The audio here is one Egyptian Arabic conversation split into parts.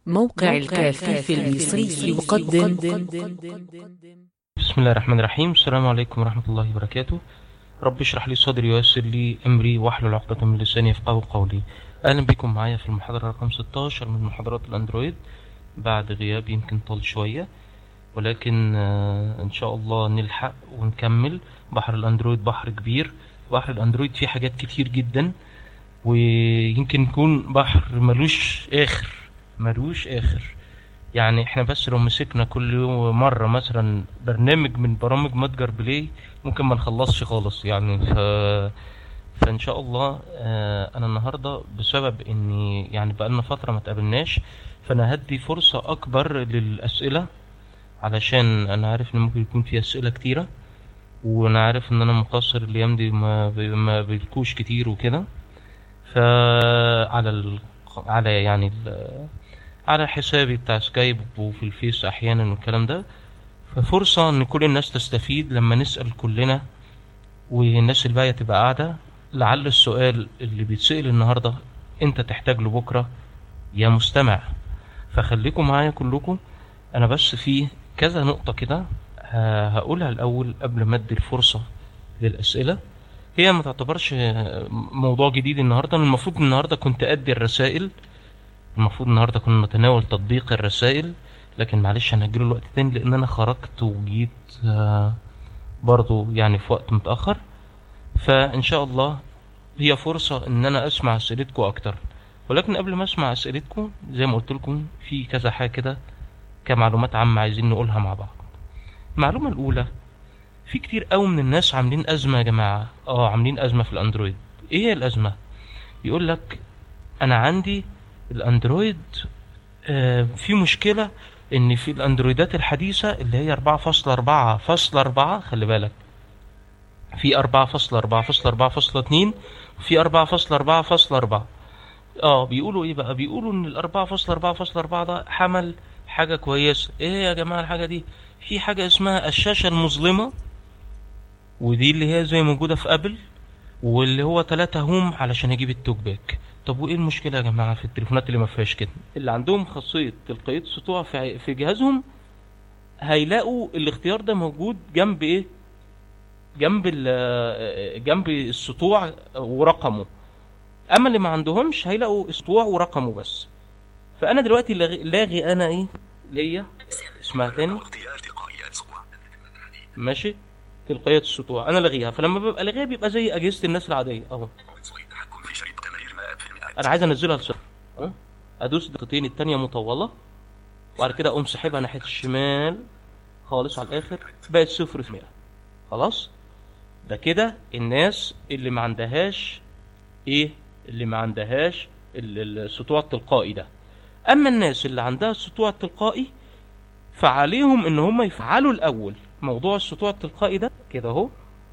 موقع الكافي المصري يقدم بسم الله الرحمن الرحيم السلام عليكم ورحمة الله وبركاته رب اشرح لي صدري ويسر لي أمري واحلل عقدة من لساني يفقهوا قولي أهلا بكم معايا في المحاضرة رقم 16 من محاضرات الأندرويد بعد غياب يمكن طال شوية ولكن آه، إن شاء الله نلحق ونكمل بحر الأندرويد بحر كبير بحر الأندرويد فيه حاجات كتير جدا ويمكن يكون بحر ملوش آخر ملوش آخر يعني احنا بس لو مسكنا كل يوم مرة مثلا برنامج من برامج متجر بلاي ممكن ما نخلصش خالص يعني ف... فان شاء الله آه، انا النهاردة بسبب اني يعني بقالنا فترة ما تقابلناش فانا هدي فرصة اكبر للاسئلة علشان انا عارف ان ممكن يكون في اسئلة كتيرة وانا عارف ان انا مقصر الايام دي ما, ب... ما بيلكوش كتير وكده فعلى ال... على يعني ال... على حسابي بتاع سكايب وفي الفيس احيانا والكلام ده ففرصة ان كل الناس تستفيد لما نسأل كلنا والناس الباقية تبقى قاعدة لعل السؤال اللي بيتسأل النهاردة انت تحتاج له بكرة يا مستمع فخليكم معايا كلكم انا بس في كذا نقطة كده ه- هقولها الاول قبل ما ادي الفرصة للاسئلة هي ما تعتبرش موضوع جديد النهاردة أنا المفروض النهاردة كنت ادي الرسائل المفروض النهارده كنا نتناول تطبيق الرسائل لكن معلش هنأجله لوقت تاني لأن أنا خرجت وجيت آه، برضو يعني في وقت متأخر فإن شاء الله هي فرصة إن أنا أسمع أسئلتكم أكتر ولكن قبل ما أسمع أسئلتكم زي ما قلت لكم في كذا حاجة كده كمعلومات عامة عايزين نقولها مع بعض المعلومة الأولى في كتير قوي من الناس عاملين أزمة يا جماعة اه عاملين أزمة في الأندرويد إيه هي الأزمة؟ يقول لك أنا عندي الاندرويد آه، في مشكلة ان في الاندرويدات الحديثة اللي هي 4.4.4 خلي بالك في 4.4.4.2 وفي 4.4.4 اه بيقولوا ايه بقى بيقولوا ان ال 4.4.4 ده حمل حاجة كويسة ايه يا جماعة الحاجة دي في حاجة اسمها الشاشة المظلمة ودي اللي هي زي موجودة في ابل واللي هو 3 هوم علشان يجيب التوك باك طب وايه المشكله يا جماعه في التليفونات اللي ما فيهاش كده اللي عندهم خاصيه تلقائيه السطوع في في جهازهم هيلاقوا الاختيار ده موجود جنب ايه جنب ال- جنب السطوع ورقمه اما اللي ما عندهمش هيلاقوا السطوع ورقمه بس فانا دلوقتي لاغي, لاغي انا ايه ليا اسمها تاني اختيار تلقائيات سطوع ماشي تلقائيه السطوع انا لاغيها فلما ببقى لاغيها بيبقى زي اجهزه الناس العاديه اهو عنصر التحكم في شريط تمرير 100% انا عايز انزلها لصفر ها؟ ادوس دقيقتين التانية مطولة وبعد كده اقوم ساحبها ناحية الشمال خالص على الاخر بقت صفر في مئة خلاص ده كده الناس اللي ما عندهاش ايه اللي ما عندهاش ال- ال- السطوع التلقائي ده اما الناس اللي عندها السطوع التلقائي فعليهم ان هم يفعلوا الاول موضوع السطوع التلقائي ده كده اهو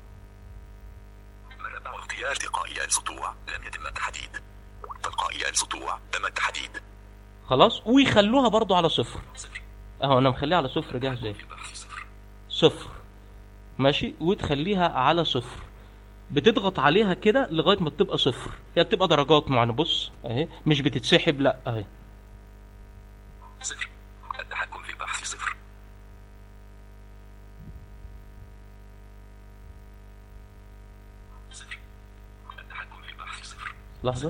مربع اختيار تلقائيات سطوع لم يتم التحديد تلقائيات سطوع تم التحديد خلاص ويخلوها برضو على صفر صفر اهو انا مخليها على صفر جاهزة اهي. في البحث صفر صفر ماشي وتخليها على صفر بتضغط عليها كده لغايه ما تبقى صفر هي بتبقى درجات معينه بص اهي مش بتتسحب لا اهي صفر التحكم في البحث صفر صفر التحكم في البحث صفر لحظه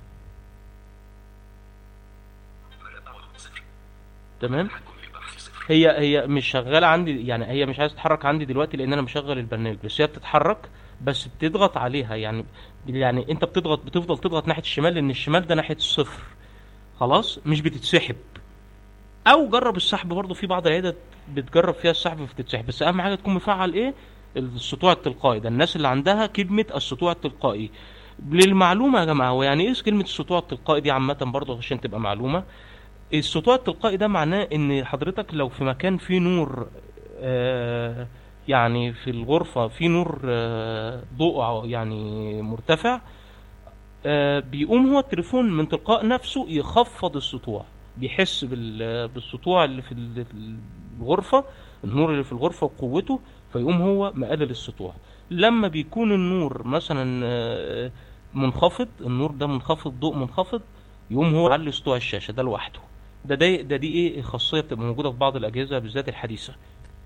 مربع صفر تمام التحكم في البحث صفر هي هي مش شغاله عندي يعني هي مش عايزه تتحرك عندي دلوقتي لان انا مشغل البرنامج بس هي بتتحرك بس بتضغط عليها يعني يعني انت بتضغط بتفضل تضغط ناحيه الشمال لان الشمال ده ناحيه الصفر خلاص مش بتتسحب او جرب السحب برضه في بعض العيادات بتجرب فيها السحب بتتسحب بس اهم حاجه تكون مفعل ايه السطوع التلقائي ده الناس اللي عندها كلمه السطوع التلقائي للمعلومه يا جماعه هو يعني ايه كلمه السطوع التلقائي دي عامه برضه عشان تبقى معلومه السطوع التلقائي ده معناه ان حضرتك لو في مكان فيه نور آه يعني في الغرفة في نور آه ضوء يعني مرتفع آه بيقوم هو التليفون من تلقاء نفسه يخفض السطوع بيحس بال- بالسطوع اللي في ال- في الغرفة النور اللي في الغرفة وقوته فيقوم هو مقلل السطوع لما بيكون النور مثلا آه، منخفض النور ده منخفض ضوء منخفض يقوم هو يعلي سطوع الشاشة ده لوحده ده ده ده دي ايه خاصيه بتبقى موجوده في بعض الاجهزه بالذات الحديثه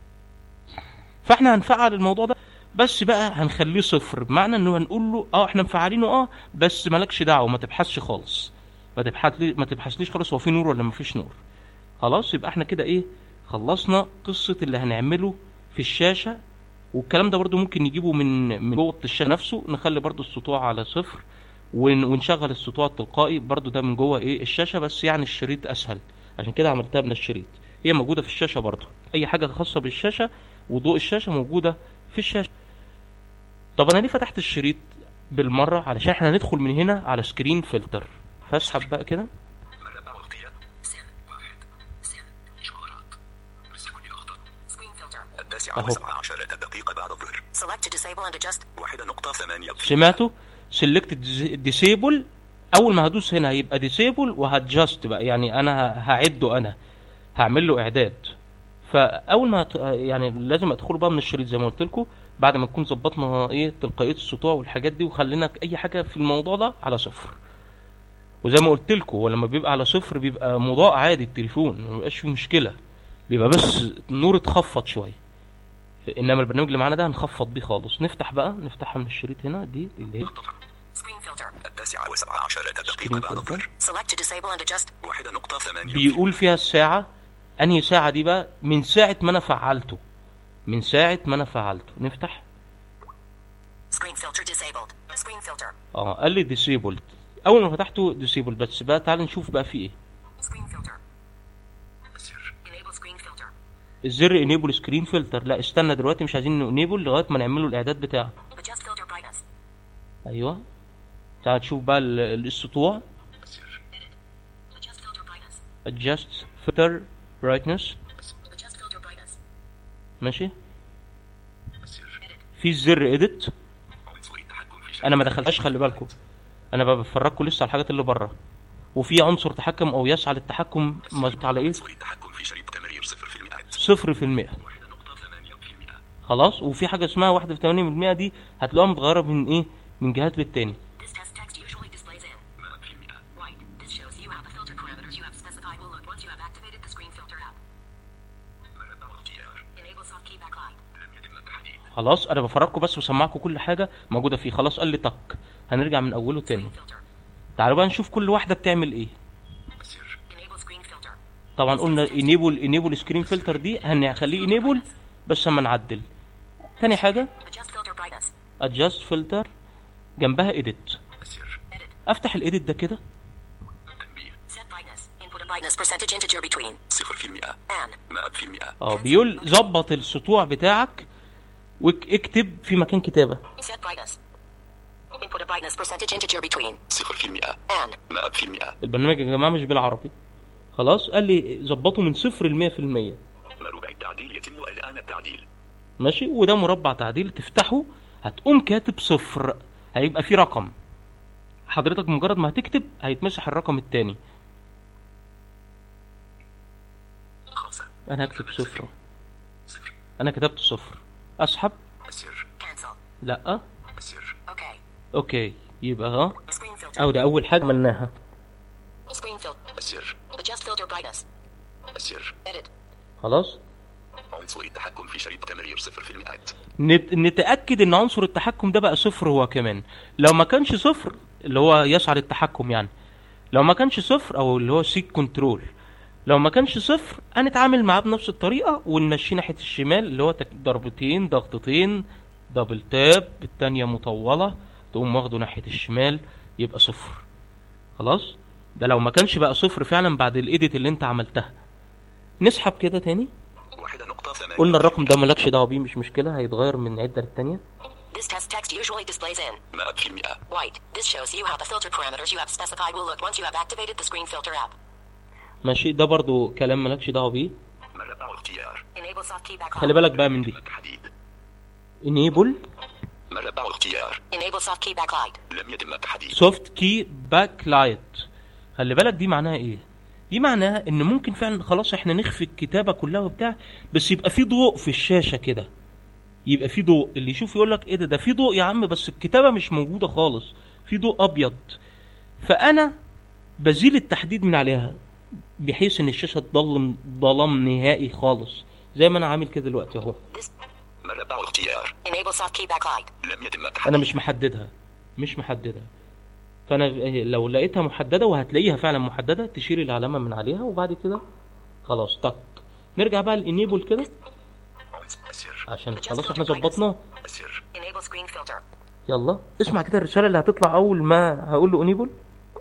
فاحنا هنفعل الموضوع ده بس بقى هنخليه صفر بمعنى انه هنقول له اه احنا مفعلينه اه بس مالكش دعوه ما تبحثش خالص ما تبحث لي ما تبحثليش خالص هو في نور ولا ما فيش نور خلاص يبقى احنا كده ايه خلصنا قصه اللي هنعمله في الشاشه والكلام ده برضو ممكن نجيبه من من جوه الشاشه نفسه نخلي برضو السطوع على صفر ون- ونشغل السطوع التلقائي برضو ده من جوه ايه الشاشه بس يعني الشريط اسهل عشان كده عملتها من الشريط هي موجوده في الشاشه برضو اي حاجه خاصه بالشاشه وضوء الشاشه موجوده في الشاشه طب انا ليه فتحت الشريط بالمره علشان احنا هندخل من هنا على سكرين فلتر فاسحب بقى كده مربع اغتيال سن واحد سن إشعارات مسكن أخضر screen filter التاسعة أهو. وسبع عشرة دقيقة بعد الظهر select to disable and adjust واحدة نقطة ثمانية سمعتوا سيلكت ديسيبل اول ما هدوس هنا هيبقى ديسيبل وهادجاست بقى يعني انا ه- هعده انا هعمل له اعداد فاول ما هت- يعني لازم ادخله بقى من الشريط زي ما قلت لكم بعد ما نكون ظبطنا ايه تلقائيه السطوع والحاجات دي وخلينا اي حاجه في الموضوع ده على صفر وزي ما قلت لكم هو لما بيبقى على صفر بيبقى مضاء عادي التليفون ما بيبقاش فيه مشكله بيبقى بس نور اتخفض شويه انما البرنامج اللي معانا ده هنخفض بيه خالص نفتح بقى نفتحها من الشريط هنا دي اللي هي screen filter التاسعة وسبع عشرة دقيقة سكرين بعد فلتر الظهر select to disable and adjust واحدة نقطة ثمانية بيقول فيها الساعة انهي ساعة دي بقى من ساعة ما انا فعلته من ساعة ما انا فعلته نفتح screen filter disabled screen filter اه قال لي ديسيبلد اول ما فتحته ديسيبلد بس بقى تعال نشوف بقى في ايه screen filter سر enable screen filter الزر انيبل سكرين فلتر لا استنى دلوقتي مش عايزين انيبل لغاية ما نعمل له الاعداد بتاعه adjust filter brightness ايوه تعال تشوف بقى ال- السطوع سر adjust filter brightness adjust filter brightness adjust filter brightness ماشي سر في الزر اديت عنصر التحكم في انا ما دخلتش خلي بالكم انا بقى بفرجكم لسه على الحاجات اللي بره وفي عنصر تحكم او يسعى للتحكم مظبوط على ايه عنصر التحكم في شريط تمرير صفر في المئة صفر في المئة واحدة نقطة ثمانية في المئة خلاص وفي حاجة اسمها واحدة في تمانية من المئة دي هتلاقوها متغيرة من ايه من جهات للتاني this test text usually displays in مائة في المئة white this shows you how the filter parameters you have specified will look once you have activated the screen filter app مربع اغتيال enable soft key backlight لم يتم التحديد خلاص انا بفرجكم بس وسمعكم كل حاجة موجودة فيه خلاص قال لي تك هنرجع من اوله تاني filter تعالوا بقى نشوف كل واحدة بتعمل ايه سر enable screen filter طبعا قلنا انيبل انيبل سكرين فلتر دي هنخليه انيبل بس اما نعدل تاني حاجة adjust filter brightness adjust filter جنبها edit سر edit افتح الايديت ده كده تنبيه set brightness input a brightness percentage integer between صفر في المئة and مائة في المئة اه بيقول ظبط السطوع بتاعك واكتب في مكان كتابة set brightness input a brightness percentage integer between صفر في المئة and مائة في المئة البرنامج يا جماعة مش بالعربي خلاص قال لي ظبطه من صفر لمية في المية مربع التعديل يتم الآن التعديل ماشي وده مربع تعديل تفتحه هتقوم كاتب صفر هيبقى فيه رقم حضرتك مجرد ما هتكتب هيتمسح الرقم التاني خمسة انا هكتب صفر صفر انا كتبت صفر اسحب سر cancel لا سر okay اوكي يبقى ها screen filter او ده اول حاجة عملناها screen filter سر adjust filter brightness سر edit خلاص عنصر التحكم في شريط تمرير صفر في المئة نت... نتأكد ان عنصر التحكم ده بقى صفر هو كمان لو ما كانش صفر اللي هو يسعى للتحكم يعني لو ما كانش صفر او اللي هو سيك كنترول لو ما كانش صفر هنتعامل معاه بنفس الطريقة ونمشيه ناحية الشمال اللي هو تك- ضربتين ضغطتين دبل تاب التانية مطولة تقوم واخده ناحية الشمال يبقى صفر خلاص ده لو ما كانش بقى صفر فعلا بعد الايديت اللي انت عملتها نسحب كده تاني واحدة نقطة ثمانية قلنا الرقم ده مالكش دعوه بيه مش مشكله هيتغير من عده للتانيه this test text usually displays in مائة في المئة white this shows you how the filter parameters you have specified will look once you have activated the screen filter app ماشي ده برضو كلام مالكش دعوه بيه مربع اختيار enable soft key backlight خلي بالك بقى من دي التحديد enable مربع اختيار enable soft key backlight لم يتم التحديد soft key backlight خلي بالك دي معناها ايه دي معناها ان ممكن فعلا خلاص احنا نخفي الكتابه كلها وبتاع بس يبقى في ضوء في الشاشه كده يبقى في ضوء اللي يشوف يقول لك ايه ده ده في ضوء يا عم بس الكتابه مش موجوده خالص في ضوء ابيض فانا بزيل التحديد من عليها بحيث ان الشاشه تضلم ظلام نهائي خالص زي ما انا عامل كده دلوقتي اهو مربع اختيار Enable soft key backlight. لم يتم التحديد انا مش محددها مش محددها فانا لو لقيتها محدده وهتلاقيها فعلا محدده تشيل العلامه من عليها وبعد كده خلاص تك نرجع بقى الانيبل كده أسر عشان خلاص احنا ظبطناه أسر Enable screen filter. يلا اسمع كده الرساله اللي هتطلع اول ما هقول له انيبل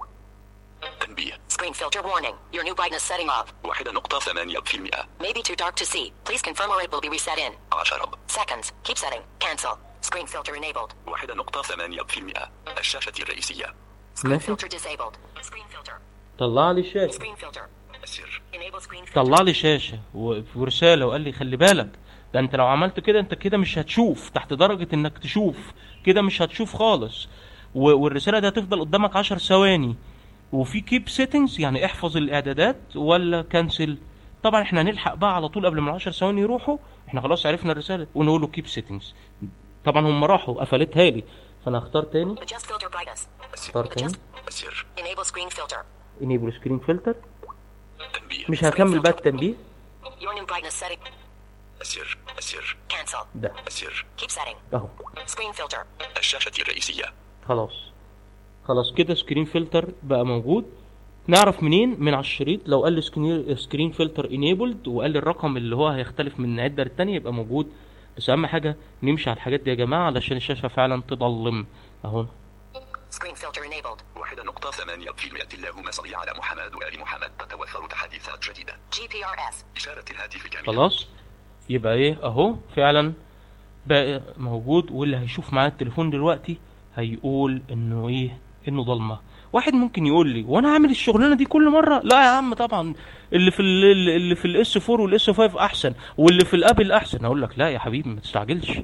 تنبيه Screen filter warning. Your new brightness setting off. واحدة نقطة ثمانية في المئة May be too dark to see. Please confirm or it will be reset in عشرة seconds. Keep setting. Cancel. Screen filter enabled. واحدة نقطة ثمانية في المئة الشاشة الرئيسية Screen ماشي filter disabled. Screen filter. طلع لي الشاشه Screen filter. أسر Enable screen filter. طلع لي شاشه و- ورساله وقال لي خلي بالك ده انت لو عملت كده انت كده مش هتشوف تحت درجه انك تشوف كده مش هتشوف خالص و- والرساله دي هتفضل قدامك 10 ثواني وفي كيب سيتنجز يعني احفظ الاعدادات ولا كنسل طبعا احنا هنلحق بقى على طول قبل ما ال 10 ثواني يروحوا احنا خلاص عرفنا الرساله ونقول له كيب سيتنجز طبعا هم راحوا قفلتها لي فانا هختار تاني Adjust filter brightness. اختار تاني أسر Enable screen filter. انيبل سكرين فلتر تنبيه مش هكمل بقى التنبيه Your new brightness setting. أسر أسر Cancel. ده أسر Keep setting. اهو Screen filter. الشاشة الرئيسية خلاص خلاص كده سكرين فلتر بقى موجود نعرف منين من على الشريط لو قال لي سكرين سكرين فلتر انيبلد وقال لي الرقم اللي هو هيختلف من عده للتانيه يبقى موجود بس اهم حاجه نمشي على الحاجات دي يا جماعه علشان الشاشه فعلا تضلم اهو Screen filter enabled. واحدة نقطة ثمانية في المئة اللهم صل على محمد وآل محمد تتوفر تحديثات جديدة GPRS. إشارة الهاتف كاملة خلاص يبقى ايه اهو فعلا بقى موجود واللي هيشوف معاه التليفون دلوقتي هيقول انه ايه انه ضلمه واحد ممكن يقول لي وانا عامل الشغلانه دي كل مره لا يا عم طبعا اللي في ال- اللي في الاس 4 والاس 5 احسن واللي في الابل احسن اقول لك لا يا حبيبي ما تستعجلش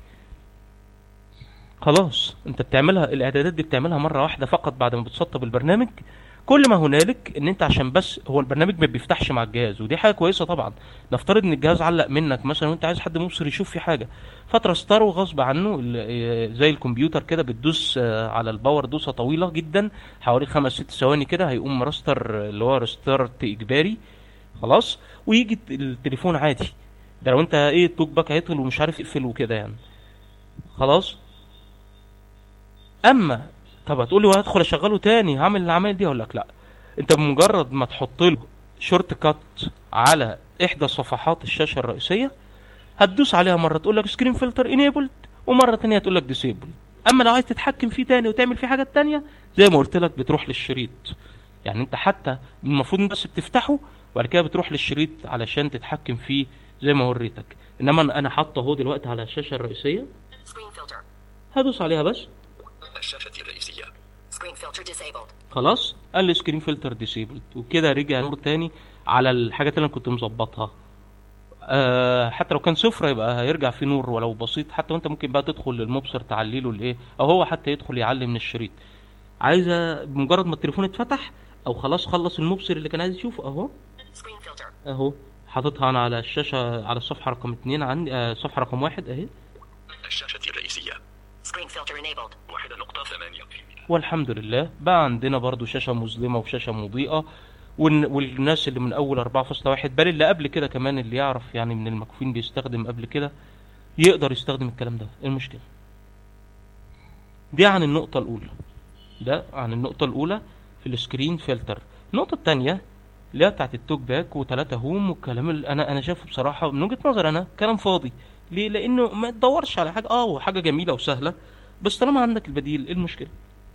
خلاص انت بتعملها الاعدادات دي بتعملها مره واحده فقط بعد ما بتسطب البرنامج كل ما هنالك ان انت عشان بس هو البرنامج ما بيفتحش مع الجهاز ودي حاجه كويسه طبعا نفترض ان الجهاز علق منك مثلا وانت عايز حد مبصر يشوف في حاجه فترستره غصب عنه ال- اه زي الكمبيوتر كده بتدوس اه على الباور دوسه طويله جدا حوالي خمس ست ثواني كده هيقوم مرستر اللي هو ريستارت اجباري خلاص ويجي الت- التليفون عادي ده لو انت ايه التوك باك عطل ومش عارف يقفل وكده يعني خلاص اما طب هتقولي وهدخل اشغله تاني هعمل العمليه دي اقول لك لا انت بمجرد ما تحط له شورت كات على احدى صفحات الشاشه الرئيسيه هتدوس عليها مره تقول لك سكرين فلتر انيبلد ومره تانية تقول لك ديسيبل اما لو عايز تتحكم فيه تاني وتعمل فيه حاجات تانية زي ما قلت لك بتروح للشريط يعني انت حتى المفروض انت بس بتفتحه وبعد كده بتروح للشريط علشان تتحكم فيه زي ما وريتك انما انا أنا حاطه اهو دلوقتي على الشاشه الرئيسيه Screen filter. هدوس عليها بس الشاشة الرئيسية Screen filter disabled. خلاص قال لي سكرين فلتر ديسيبلد وكده رجع نور تاني على الحاجات اللي انا كنت مظبطها آه حتى لو كان صفر يبقى هيرجع في نور ولو بسيط حتى وانت ممكن بقى تدخل للمبصر تعلي له الايه او هو حتى يدخل يعلي من الشريط عايزه بمجرد ما التليفون اتفتح او خلاص خلص المبصر اللي كان عايز يشوفه اهو Screen filter. اهو حاططها انا على الشاشه على الصفحه رقم اتنين عندي آه صفحه رقم واحد اهي الشاشة الرئيسية Screen filter enabled. واحدة نقطة ثمانية في المئة والحمد لله بقى عندنا برضو شاشة مظلمة وشاشة مضيئة والن- والناس اللي من أول 4.1 بل اللي قبل كده كمان اللي يعرف يعني من المكفوفين بيستخدم قبل كده يقدر يستخدم الكلام ده إيه المشكلة دي عن النقطة الأولى ده عن النقطة الأولى في السكرين فلتر النقطة التانية اللي هي بتاعت التوك باك وتلاتة هوم والكلام اللي أنا أنا شايفه بصراحة من وجهة نظر أنا كلام فاضي ليه؟ لأنه ما تدورش على حاجة اه هو حاجة جميلة وسهلة بس طالما عندك البديل ايه المشكلة؟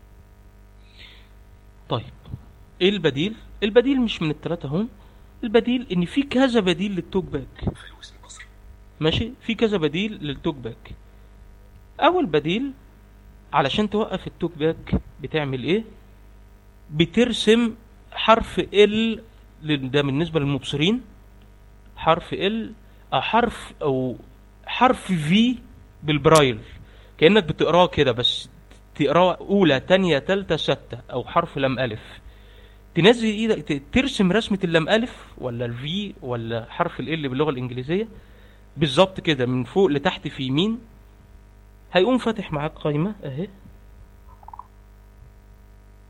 طيب ايه البديل البديل مش من التلاتة هم البديل ان في كذا بديل للتوك باك فلوس مصر ماشي في كذا بديل للتوك باك اول بديل علشان توقف التوك باك بتعمل ايه بترسم حرف ال ده بالنسبة للمبصرين حرف ال او حرف او حرف في بالبرايل كأنك بتقراه كده بس تقراه اولى تانية تالتة ستة او حرف لام الف تنزل ايدك ت- ترسم رسمة اللام الف ولا الفي ولا حرف ال باللغة الانجليزية بالظبط كده من فوق لتحت في يمين هيقوم فاتح معاك قايمة اهي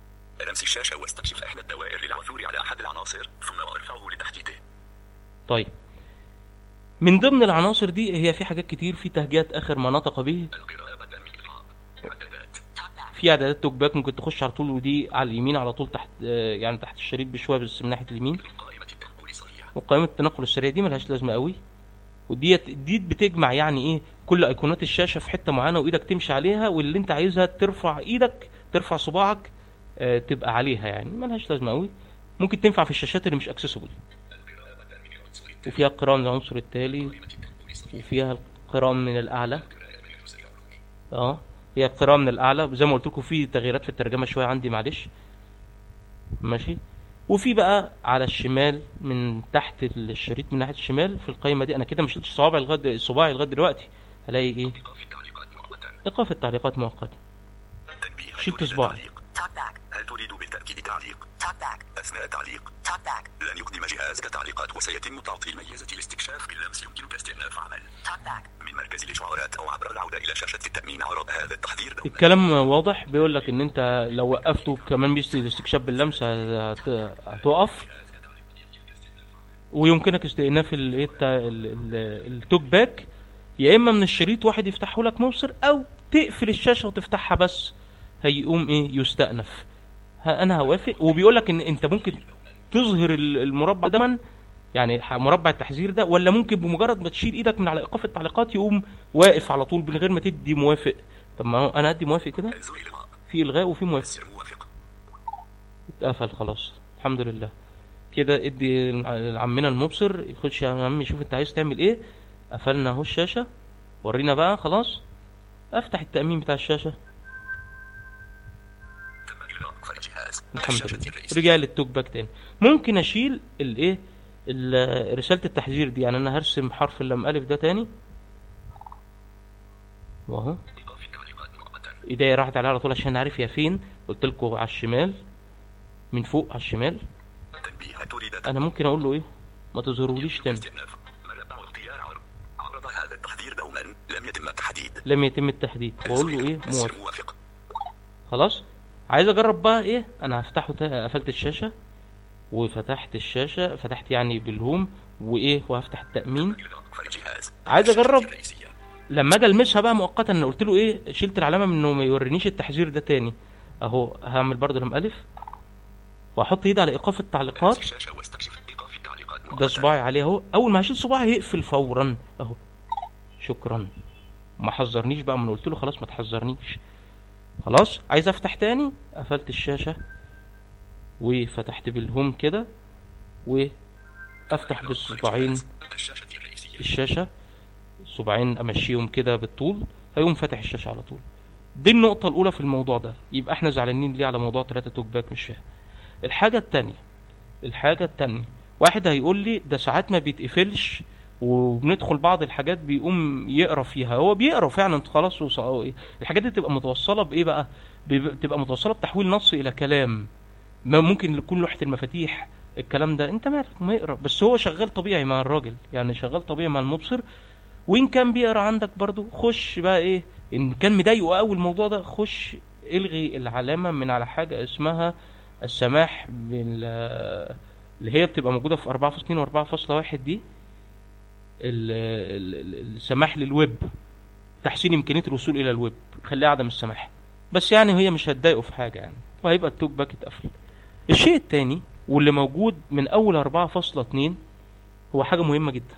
لمس الشاشة واستكشف إحدى الدوائر للعثور على أحد العناصر ثم ارفعه لتحديده طيب من ضمن العناصر دي هي في حاجات كتير في تهجئات اخر ما نطق به القراءة بدلا من إلحاق إعدادات في اعدادات توك باك ممكن تخش على طول ودي على اليمين على طول تحت آه، يعني تحت الشريط بشويه بس من ناحيه اليمين قائمة التنقل صحيح وقائمه التنقل السريع دي ملهاش لازمه قوي وديت دي بتجمع يعني ايه كل ايقونات الشاشه في حته معينه وايدك تمشي عليها واللي انت عايزها ترفع ايدك ترفع صباعك آه، تبقى عليها يعني ملهاش لازمه قوي ممكن تنفع في الشاشات اللي مش اكسسبل القراءة بدلا من العنصر التالي وفيها قراءه من العنصر التالي قائمة التنقل صحيح وفيها القراءه من الاعلى القراءة من الجزء العلوي اه هي قراءة من الأعلى زي ما قلت لكم في تغييرات في الترجمة شوية عندي معلش ماشي وفي بقى على الشمال من تحت الشريط من ناحية الشمال في القائمة دي أنا كده مش شلتش صوابعي لغاية صباعي لغاية دلوقتي هلاقي إيه إيقاف التعليقات مؤقتا إيقاف التعليقات مؤقتا تنبيه هل شلت تريد صباعي. تعليق؟ Talk back. هل تريد بالتأكيد تعليق Talk back. أثناء التعليق Talk back. لن يقدم جهازك تعليقات وسيتم تعطيل ميزة الاستكشاف باللمس يمكنك استئناف عمل Talk back. من مركز الإشعارات أو عبر العودة إلى شاشة التأمين عرض هذا التحذير دوما الكلام واضح بيقول لك إن أنت لو وقفته كمان بيست الاستكشاف باللمس هت- هتقف ويمكنك استئناف ال- إيه التا- ال- ال- التوك باك يا اما من الشريط واحد يفتحه لك مبصر او تقفل الشاشه وتفتحها بس هيقوم ايه يستأنف ها انا هوافق وبيقول لك ان انت ممكن تظهر ال- المربع ده يعني ح- مربع التحذير ده ولا ممكن بمجرد ما تشيل ايدك من على ايقاف التعليقات يقوم واقف على طول من غير ما تدي موافق طب ما هو انا ادي موافق كده انزل إلغاء في الغاء وفي موافق سر موافق اتقفل خلاص الحمد لله كده ادي لعمنا المبصر يخش يا عم يشوف انت عايز تعمل ايه قفلنا اهو الشاشه ورينا بقى خلاص افتح التأمين بتاع الشاشة تم إلغاء خارج جهاز الحمد الشاشة لله الرئيسية. رجع للتوك باك تاني ممكن اشيل الايه ال- رسالة التحذير دي يعني انا هرسم حرف اللام الف ده تاني واهو إيقاف التعليقات مؤقتا ايديا راحت عليها على طول عشان عارف هي فين قلت لكم على الشمال من فوق على الشمال تنبيه هل تريد انا ممكن اقول له ايه ما تظهروليش تاني استئناف مربع اختيار عرض عرض هذا التحذير دوما لم يتم التحديد لم يتم التحديد واقول له ايه سر موافق موافق خلاص عايز اجرب بقى ايه انا هفتحه تا- قفلت الشاشة وفتحت الشاشة فتحت يعني بالهوم وايه وهفتح التأمين إلغاء خارج جهاز عايز الشاشة أجرب. الرئيسية. لما اجي المسها بقى مؤقتا انا قلت له ايه شلت العلامه من انه ما يورينيش التحذير ده تاني اهو هعمل برضه لام الف واحط ايدي على ايقاف التعليقات الشاشة واستكشف إيقاف التعليقات ده مؤقتا. صباعي عليه اهو اول ما هشيل صباعي هيقفل فورا اهو شكرا ما حذرنيش بقى من قلت له خلاص ما تحذرنيش خلاص عايز افتح تاني قفلت الشاشه وفتحت بالهوم كده وافتح بالصباعين الشاشة الرئيسية الشاشة صباعين امشيهم كده بالطول هيقوم فاتح الشاشة على طول دي النقطة الأولى في الموضوع ده يبقى احنا زعلانين ليه على موضوع تلاتة توك باك مش فاهم الحاجة التانية الحاجة التانية واحد هيقول لي ده ساعات ما بيتقفلش وبندخل بعض الحاجات بيقوم يقرا فيها هو بيقرا فعلا خلاص وص- الحاجات دي تبقى متوصلة بإيه بقى بيبقى- تبقى متوصلة بتحويل نص إلى كلام ما ممكن يكون لوحة المفاتيح الكلام ده انت مالك ما يقرا بس هو شغال طبيعي مع الراجل يعني شغال طبيعي مع المبصر وان كان بيقرا عندك برضو خش بقى ايه ان كان مضايقه قوي الموضوع ده خش الغي العلامه من على حاجه اسمها السماح بال اللي هي بتبقى موجوده في 4.2 و4.1 دي ال- ال- ال- السماح للويب تحسين امكانيه الوصول الى الويب خليها عدم السماح بس يعني هي مش هتضايقه في حاجه يعني وهيبقى التوك باك اتقفل الشيء التاني واللي موجود من اول 4.2 هو حاجه مهمه جدا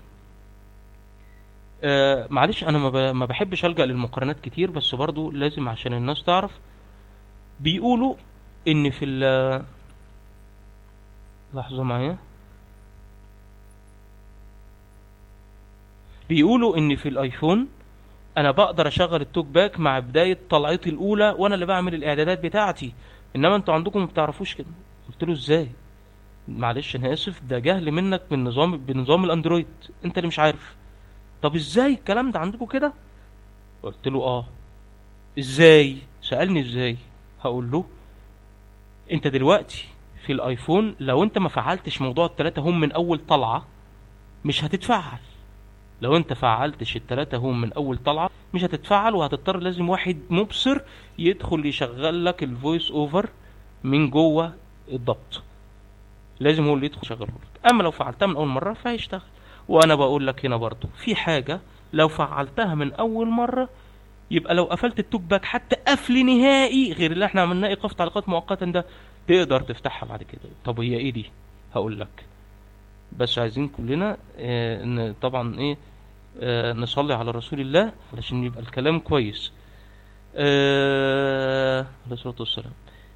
آه معلش انا ما ب- ما بحبش الجا للمقارنات كتير بس برضو لازم عشان الناس تعرف بيقولوا ان في ال لحظه معايا بيقولوا ان في الايفون انا بقدر اشغل التوك باك مع بدايه طلعتي الاولى وانا اللي بعمل الاعدادات بتاعتي انما انتوا عندكم ما بتعرفوش كده قلت له ازاي معلش انا اسف ده جهل منك من نظام بنظام الاندرويد انت اللي مش عارف طب ازاي الكلام ده عندكم كده قلت له اه ازاي سألني ازاي هقول له انت دلوقتي في الايفون لو انت ما فعلتش موضوع التلاتة هم من اول طلعة مش هتتفعل لو انت فعلتش التلاتة هم من اول طلعة مش هتتفعل وهتضطر لازم واحد مبصر يدخل يشغل لك الفويس اوفر من جوه الضبط لازم هو اللي يدخل يشغله لك اما لو فعلتها من اول مره فهيشتغل وانا بقول لك هنا برضو في حاجه لو فعلتها من اول مره يبقى لو قفلت التوك باك حتى قفل نهائي غير اللي احنا عملناه ايقاف تعليقات مؤقتا ده تقدر تفتحها بعد كده طب هي ايه دي هقول لك بس عايزين كلنا آه ان طبعا ايه آه نصلي على رسول الله علشان يبقى الكلام كويس آه عليه الصلاه والسلام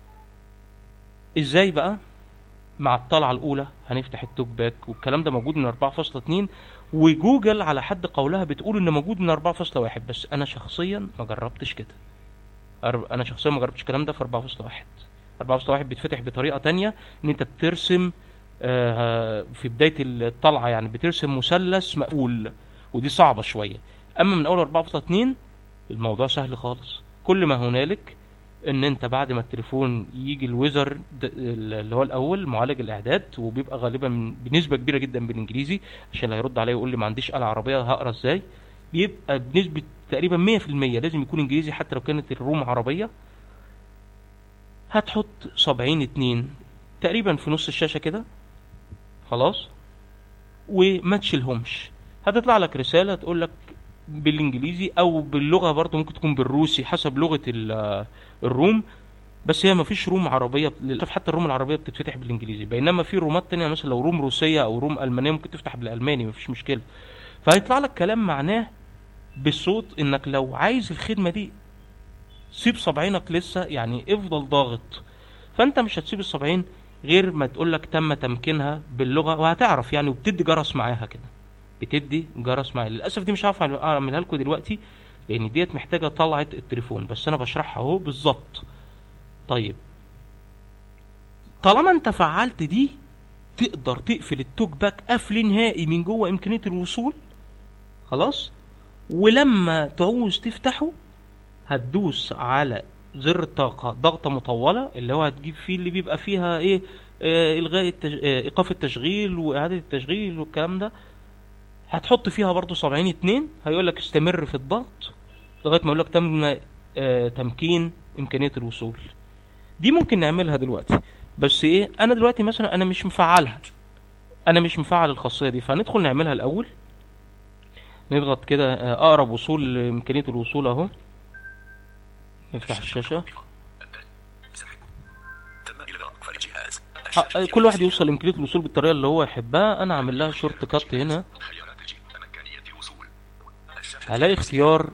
ازاي بقى مع الطلعه الاولى هنفتح التوك باك والكلام ده موجود من 4.2 وجوجل على حد قولها بتقول ان موجود من 4.1 بس انا شخصيا ما جربتش كده أر- انا شخصيا ما جربتش الكلام ده في 4.1 4.1 بيتفتح بطريقه تانية ان انت بترسم آه، في بدايه الطلعه يعني بترسم مثلث مقول ودي صعبه شويه اما من اول 4.2 الموضوع سهل خالص كل ما هنالك ان انت بعد ما التليفون يجي الويزر د- اللي هو الاول معالج الاعداد وبيبقى غالبا بنسبه كبيره جدا بالانجليزي عشان اللي هيرد عليا يقول لي ما عنديش آلة عربيه هقرا ازاي بيبقى بنسبه تقريبا 100% لازم يكون انجليزي حتى لو كانت الروم عربيه هتحط صابعين اتنين تقريبا في نص الشاشه كده خلاص وما تشيلهمش هتطلع لك رساله تقول لك بالانجليزي او باللغه برضه ممكن تكون بالروسي حسب لغه ال- الروم بس هي ما فيش روم عربيه للاسف حتى الروم العربيه بتتفتح بالانجليزي بينما في رومات تانية مثلا لو روم روسيه او روم المانيه ممكن تفتح بالالماني مفيش مشكله فهيطلع لك كلام معناه بالصوت انك لو عايز الخدمه دي سيب صبعينك لسه يعني افضل ضاغط فانت مش هتسيب الصبعين غير ما تقول لك تم تمكينها باللغه وهتعرف يعني وبتدي جرس معاها كده بتدي جرس معاها للاسف دي مش هعرف اعملها لكم دلوقتي لان ديت محتاجه طلعه التليفون بس انا بشرحها اهو بالظبط طيب طالما انت فعلت دي تقدر تقفل التوك باك قفل نهائي من جوه امكانيه الوصول خلاص ولما تعوز تفتحه هتدوس على زر الطاقة ضغطة مطولة اللي هو هتجيب فيه اللي بيبقى فيها ايه آه الغاء التج... آه ايقاف التشغيل واعادة التشغيل والكلام ده هتحط فيها برضو صابعين اتنين هيقول لك استمر في الضغط لغاية ما يقول لك تم آه تمكين امكانية الوصول دي ممكن نعملها دلوقتي بس ايه انا دلوقتي مثلا انا مش مفعلها انا مش مفعل الخاصية دي فندخل نعملها الاول نضغط كده آه، اقرب وصول لامكانية الوصول اهو نفتح الشاشة تم إلغاء أقفال الجهاز ح- كل واحد يوصل لامكانية الوصول بالطريقة اللي هو يحبها انا عامل لها شورت كات هنا خيارات الجي إمكانية الوصول الشاشة هلاقي اختيار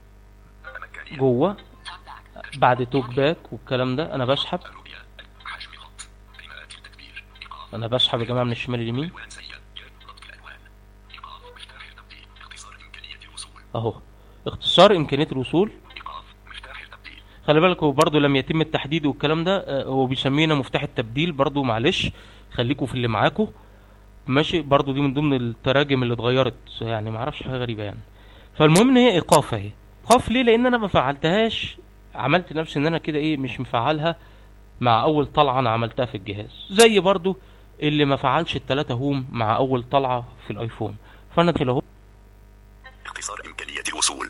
إمكانية جوه Talk back. بعد توك باك والكلام ده انا بسحب الرؤية حجم خط قراءة التكبير إيقاف انا بسحب يا جماعة من الشمال اليمين ألوان سيئة ربط الألوان إيقاف مفتاح التبديل اختصار إمكانية الوصول اهو اختصار امكانية الوصول إيقاف مفتاح التبديل خلي بالك هو برضه لم يتم التحديد والكلام ده آه، هو بيسمينا مفتاح التبديل برضه معلش خليكوا في اللي معاكوا ماشي برضه دي من ضمن التراجم اللي اتغيرت يعني ما اعرفش حاجه غريبه يعني فالمهم ان هي ايقاف اهي ايقاف ليه لان انا ما فعلتهاش عملت نفسي ان انا كده ايه مش مفعلها مع اول طلعه انا عملتها في الجهاز زي برضه اللي ما فعلش التلاتة هوم مع اول طلعه في الايفون فانا كده اهو اختصار إمكانية الوصول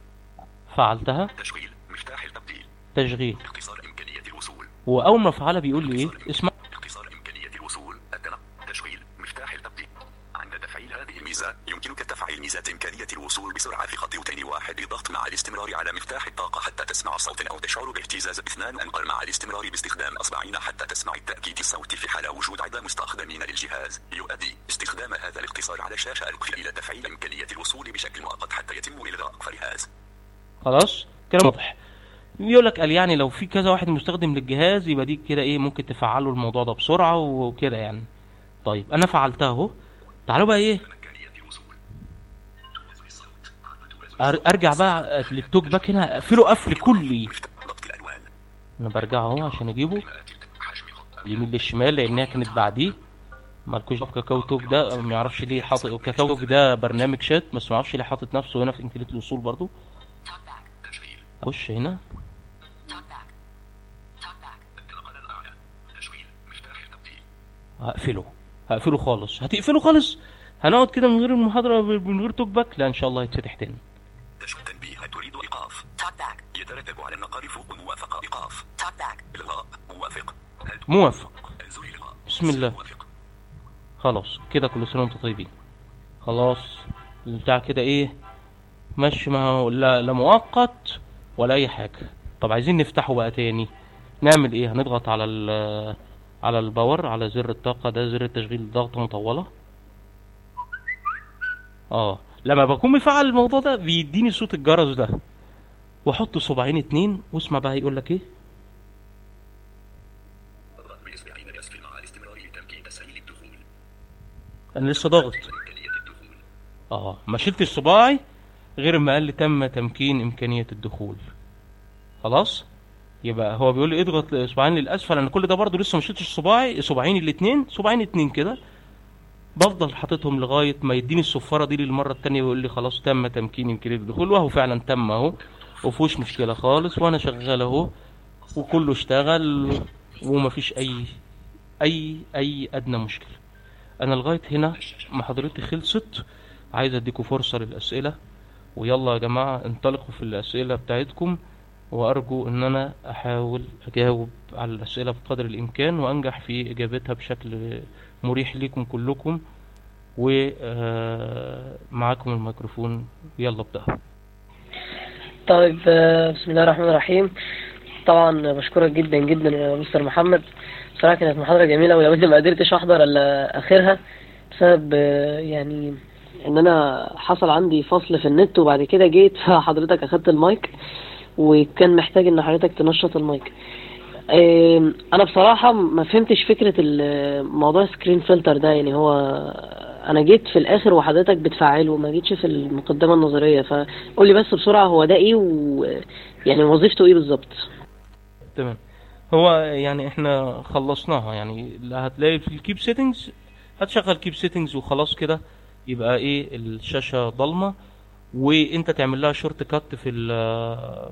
فعلتها تشغيل مفتاح التبديل تشغيل اختصار إمكانية الوصول واول ما افعلها بيقول لي ايه اسمع اختصار إمكانية الوصول التنقل تشغيل مفتاح التبديل عند تفعيل هذه الميزة يمكنك تفعيل ميزة إمكانية الوصول بسرعة في خط روتين واحد بضغط مع الاستمرار على مفتاح الطاقة حتى تسمع صوتا أو تشعر باهتزاز اثنان أنقل مع الاستمرار باستخدام أصبعين حتى تسمع التأكيد الصوتي في حال وجود عدد مستخدمين للجهاز يؤدي استخدام هذا الاختصار على الشاشة الأخرى إلى تفعيل إمكانية الوصول بشكل مؤقت حتى يتم إلغاء أقفال الجهاز خلاص كلام واضح يقول لك قال يعني لو في كذا واحد مستخدم للجهاز يبقى دي كده ايه ممكن تفعلوا الموضوع ده بسرعه وكده يعني طيب انا فعلتها اهو تعالوا بقى ايه إمكانية الوصول توازن الصوت توازن أر- ارجع بقى للتوك باك هنا اقفله قفل كلي مفتاح ضبط الألوان انا برجع اهو عشان اجيبه قراءة الت- حجم خط اليمين للشمال لانها كانت بعديه مالكوش في كاكاو توك ده ما يعرفش ليه حاطط كاكاو توك ده برنامج شات بس ما اعرفش ليه حاطط نفسه هنا في امكانيه الوصول برضو Talk back. تشغيل اخش هنا Talk back. Talk back. النقل الأعلى تشغيل مفتاح التبديل هقفله هقفله خالص هتقفله خالص هنقعد كده من غير المحاضره من غير توك باك لا ان شاء الله هيتفتح تاني تشغيل تنبيه تريد إيقاف Talk back. يترتب على النقر فوق موافقة إيقاف Talk back. إلغاء موافق موافق انزل اللقاء بسم الله موافق خلاص كده كل سنه وانتم طيبين خلاص البتاع كده ايه ماشي ما لا, لا مؤقت ولا اي حاجه طب عايزين نفتحه بقى تاني نعمل ايه هنضغط على ال على الباور على زر الطاقه ده زر التشغيل ضغطه مطوله اه لما بكون مفعل الموضوع ده بيديني صوت الجرس ده واحط صباعين اتنين واسمع بقى يقول لك ايه اضغط باصبعين الاسفل مع الاستمرار لتمكين تسهيل الدخول انا لسه ضاغط امكانيه الدخول اه ما شلتش صباعي غير ما قال لي تم تمكين امكانيه الدخول خلاص يبقى هو بيقول لي اضغط اصبعين للاسفل انا كل ده برضه لسه ما شلتش صباعي صباعين الاثنين صباعين اتنين كده بفضل حاططهم لغايه ما يديني الصفاره دي للمره التانية ويقول لي خلاص تم تمكين امكانيه الدخول وهو فعلا تم اهو ومفيهوش مشكله خالص وانا شغال اهو وكله اشتغل ومفيش اي اي اي ادنى مشكله انا لغايه هنا محاضرتي خلصت عايز اديكم فرصه للاسئله ويلا يا جماعه انطلقوا في الاسئله بتاعتكم وارجو ان انا احاول اجاوب على الاسئله بقدر الامكان وانجح في اجابتها بشكل مريح ليكم كلكم ومعاكم الميكروفون يلا ابدأ طيب آه، بسم الله الرحمن الرحيم طبعا بشكرك جدا جدا يا مستر محمد بصراحة كانت محاضرة جميلة ولو اني ما قدرتش احضر الا اخرها بسبب آه، يعني ان انا حصل عندي فصل في النت وبعد كده جيت فحضرتك اخدت المايك وكان محتاج ان حضرتك تنشط المايك آم، انا بصراحة ما فهمتش فكرة ال- موضوع سكرين فلتر ده يعني هو انا جيت في الاخر وحضرتك بتفعله ما جيتش في المقدمة النظرية فقول لي بس بسرعة هو ده ايه و يعني وظيفته ايه بالظبط تمام هو يعني احنا خلصناها يعني لا هتلاقي في الكيب سيتنجز هتشغل كيب سيتنجز وخلاص كده يبقى ايه الشاشة ضلمة وانت تعمل لها شورت كات في ال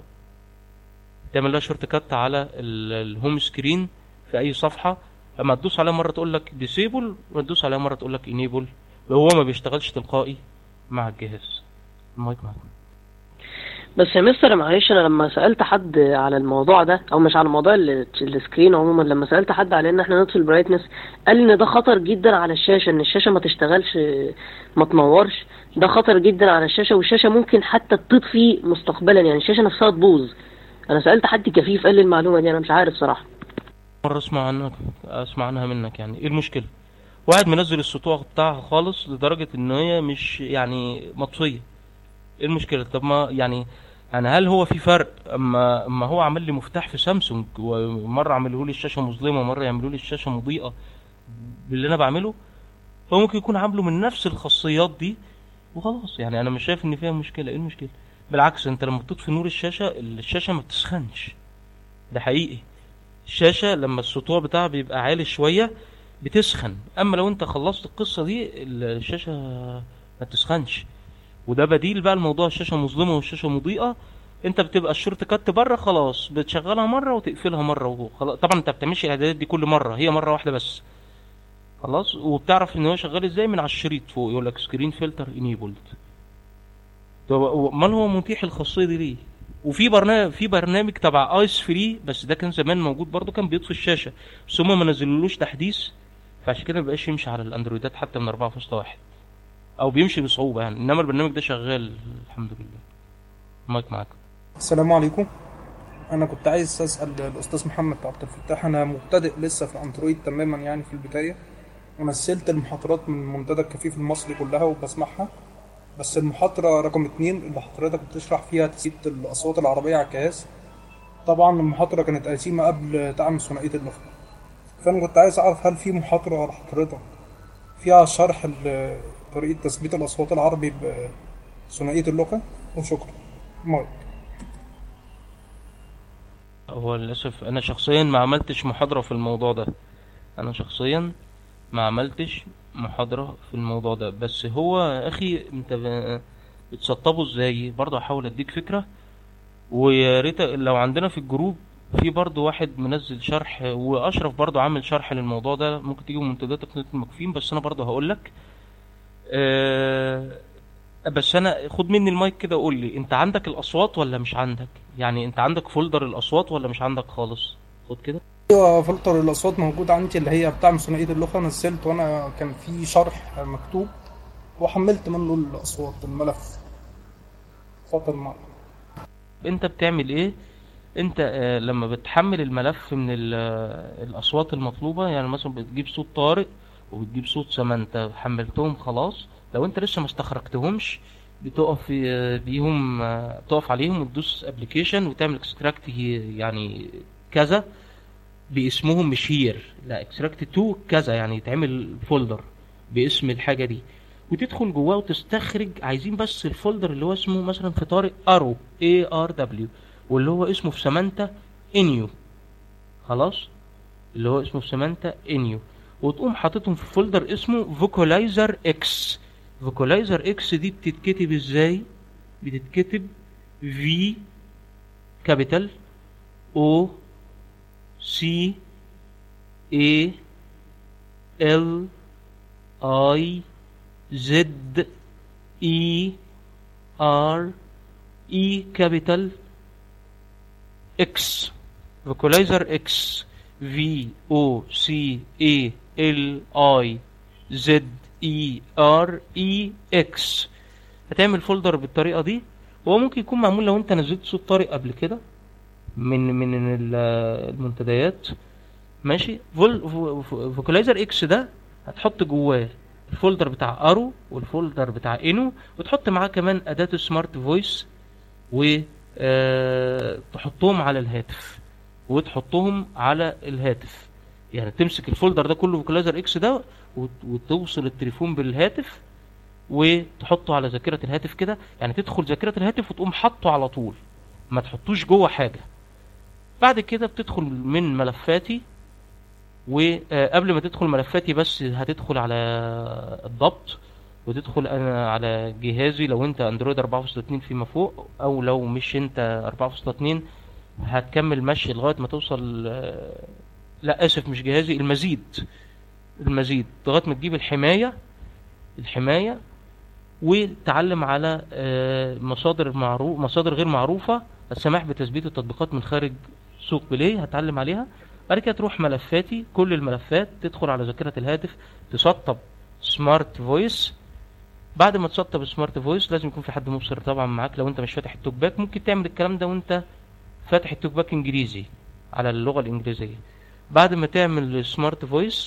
تعمل لها شورت كات على ال- الهوم سكرين في اي صفحة لما تدوس عليها مرة تقول لك ديسيبل وتدوس عليها مرة تقول لك انيبل وهو ما بيشتغلش تلقائي مع الجهاز المايك معاك بس يا مستر معلش انا لما سالت حد على الموضوع ده او مش على موضوع ال- السكرين عموما لما سالت حد على ان احنا نطفي البرايتنس قال لي ان ده خطر جدا على الشاشه ان الشاشه ما تشتغلش ما تنورش ده خطر جدا على الشاشه والشاشه ممكن حتى تطفي مستقبلا يعني الشاشه نفسها تبوظ انا سالت حد كفيف قال لي المعلومه دي انا مش عارف صراحه مرة اسمع عنك اسمع عنها منك يعني ايه المشكلة واحد منزل السطوع بتاعها خالص لدرجة ان هي مش يعني مطفية ايه المشكلة طب ما يعني يعني هل هو في فرق اما اما هو عمل لي مفتاح في سامسونج ومرة عملوا لي الشاشة مظلمة ومرة يعملوا لي الشاشة مضيئة باللي انا بعمله هو ممكن يكون عامله من نفس الخاصيات دي وخلاص يعني انا مش شايف ان فيها مشكلة ايه المشكلة بالعكس انت لما بتطفي نور الشاشة الشاشة ما بتسخنش ده حقيقي الشاشة لما السطوع بتاعها بيبقى عالي شوية بتسخن اما لو انت خلصت القصة دي الشاشة ما بتسخنش وده بديل بقى لموضوع الشاشة مظلمة والشاشة مضيئة انت بتبقى الشورت كات بره خلاص بتشغلها مرة وتقفلها مرة وخلاص طبعا انت بتعملش الاعدادات دي كل مرة هي مرة واحدة بس خلاص وبتعرف ان هو شغال ازاي من على الشريط فوق يقول لك سكرين فلتر انيبلد طب امال هو متيح الخاصية دي ليه وفي برنامج في برنامج تبع ايس فري بس ده كان زمان موجود برضه كان بيطفي الشاشه بس هم ما نزلولوش تحديث فعشان كده مبقاش يمشي على الاندرويدات حتى من 4.1 او بيمشي بصعوبه يعني انما البرنامج ده شغال الحمد لله مايك معاك السلام عليكم انا كنت عايز اسال الاستاذ محمد عبد الفتاح انا مبتدئ لسه في الاندرويد تماما يعني في البدايه ونزلت المحاضرات من منتدى الكفيف المصري كلها وبسمعها بس المحاضرة رقم اتنين اللي حضرتك بتشرح فيها تثبيت الأصوات العربية على الجهاز طبعا المحاضرة كانت قديمة قبل دعم ثنائية اللغة فأنا كنت عايز أعرف هل في محاضرة لحضرتك فيها شرح ل- طريقة تثبيت الأصوات العربي بثنائية اللغة وشكرا مايك هو للاسف انا شخصيا ما عملتش محاضره في الموضوع ده انا شخصيا ما عملتش محاضره في الموضوع ده بس هو يا اخي انت ب- بتسطبه ازاي برضه هحاول اديك فكره ويا ريت لو عندنا في الجروب في برضه واحد منزل شرح واشرف برضه عامل شرح للموضوع ده ممكن تيجي من منتديات تقنيه المكفين بس انا برضه هقول لك أه بس انا خد مني المايك كده وقول لي انت عندك الاصوات ولا مش عندك يعني انت عندك فولدر الاصوات ولا مش عندك خالص خد كده ايوه فلتر الاصوات موجود عندي اللي هي بتاع ثنائيه اللغه نزلت وانا كان في شرح مكتوب وحملت منه الاصوات الملف اتفضل معاك انت بتعمل ايه انت آه، لما بتحمل الملف من ال- آه، الاصوات المطلوبه يعني مثلا بتجيب صوت طارق وبتجيب صوت سمنتة حملتهم خلاص لو انت لسه ما استخرجتهمش بتقف آه، بيهم آه، تقف عليهم وتدوس ابلكيشن وتعمل اكستراكت يعني كذا باسمهم مش هير لا اكستراكت تو كذا يعني يتعمل فولدر باسم الحاجه دي وتدخل جواه وتستخرج عايزين بس الفولدر اللي هو اسمه مثلا في طارق ارو اي ار دبليو واللي هو اسمه في سمانتا انيو خلاص اللي هو اسمه في سمانتا انيو وتقوم حاططهم في فولدر اسمه فوكولايزر اكس فوكولايزر اكس دي بتتكتب ازاي بتتكتب في كابيتال او سي اي ال اي زد اي ار اي كابيتال اكس فوكولايزر اكس في او سي اي ال اي زد اي ار اي اكس هتعمل فولدر بالطريقه دي وهو ممكن يكون معمول لو انت نزلت صوت طارق قبل كده من من ال- المنتديات ماشي فوكولايزر اكس ده هتحط جواه الفولدر بتاع ارو والفولدر بتاع انو وتحط معاه كمان اداه سمارت فويس و آه، تحطهم على الهاتف وتحطهم على الهاتف يعني تمسك الفولدر ده كله فوكولايزر اكس ده وت- وتوصل التليفون بالهاتف وتحطه على ذاكره الهاتف كده يعني تدخل ذاكره الهاتف وتقوم حاطه على طول ما تحطوش جوه حاجه بعد كده بتدخل من ملفاتي وقبل ما تدخل ملفاتي بس هتدخل على الضبط وتدخل انا على جهازي لو انت اندرويد 4.2 فيما فوق او لو مش انت 4.2 هتكمل مشي لغايه ما توصل آه، لا اسف مش جهازي المزيد المزيد لغايه ما تجيب الحمايه الحمايه وتعلم على آه، مصادر معروف مصادر غير معروفه السماح بتثبيت التطبيقات من خارج سوق بلاي هتعلم عليها بعد كده تروح ملفاتي كل الملفات تدخل على ذاكره الهاتف تسطب سمارت فويس بعد ما تسطب سمارت فويس لازم يكون في حد مبصر طبعا معاك لو انت مش فاتح التوك باك ممكن تعمل الكلام ده وانت فاتح التوك باك انجليزي على اللغه الانجليزيه بعد ما تعمل سمارت فويس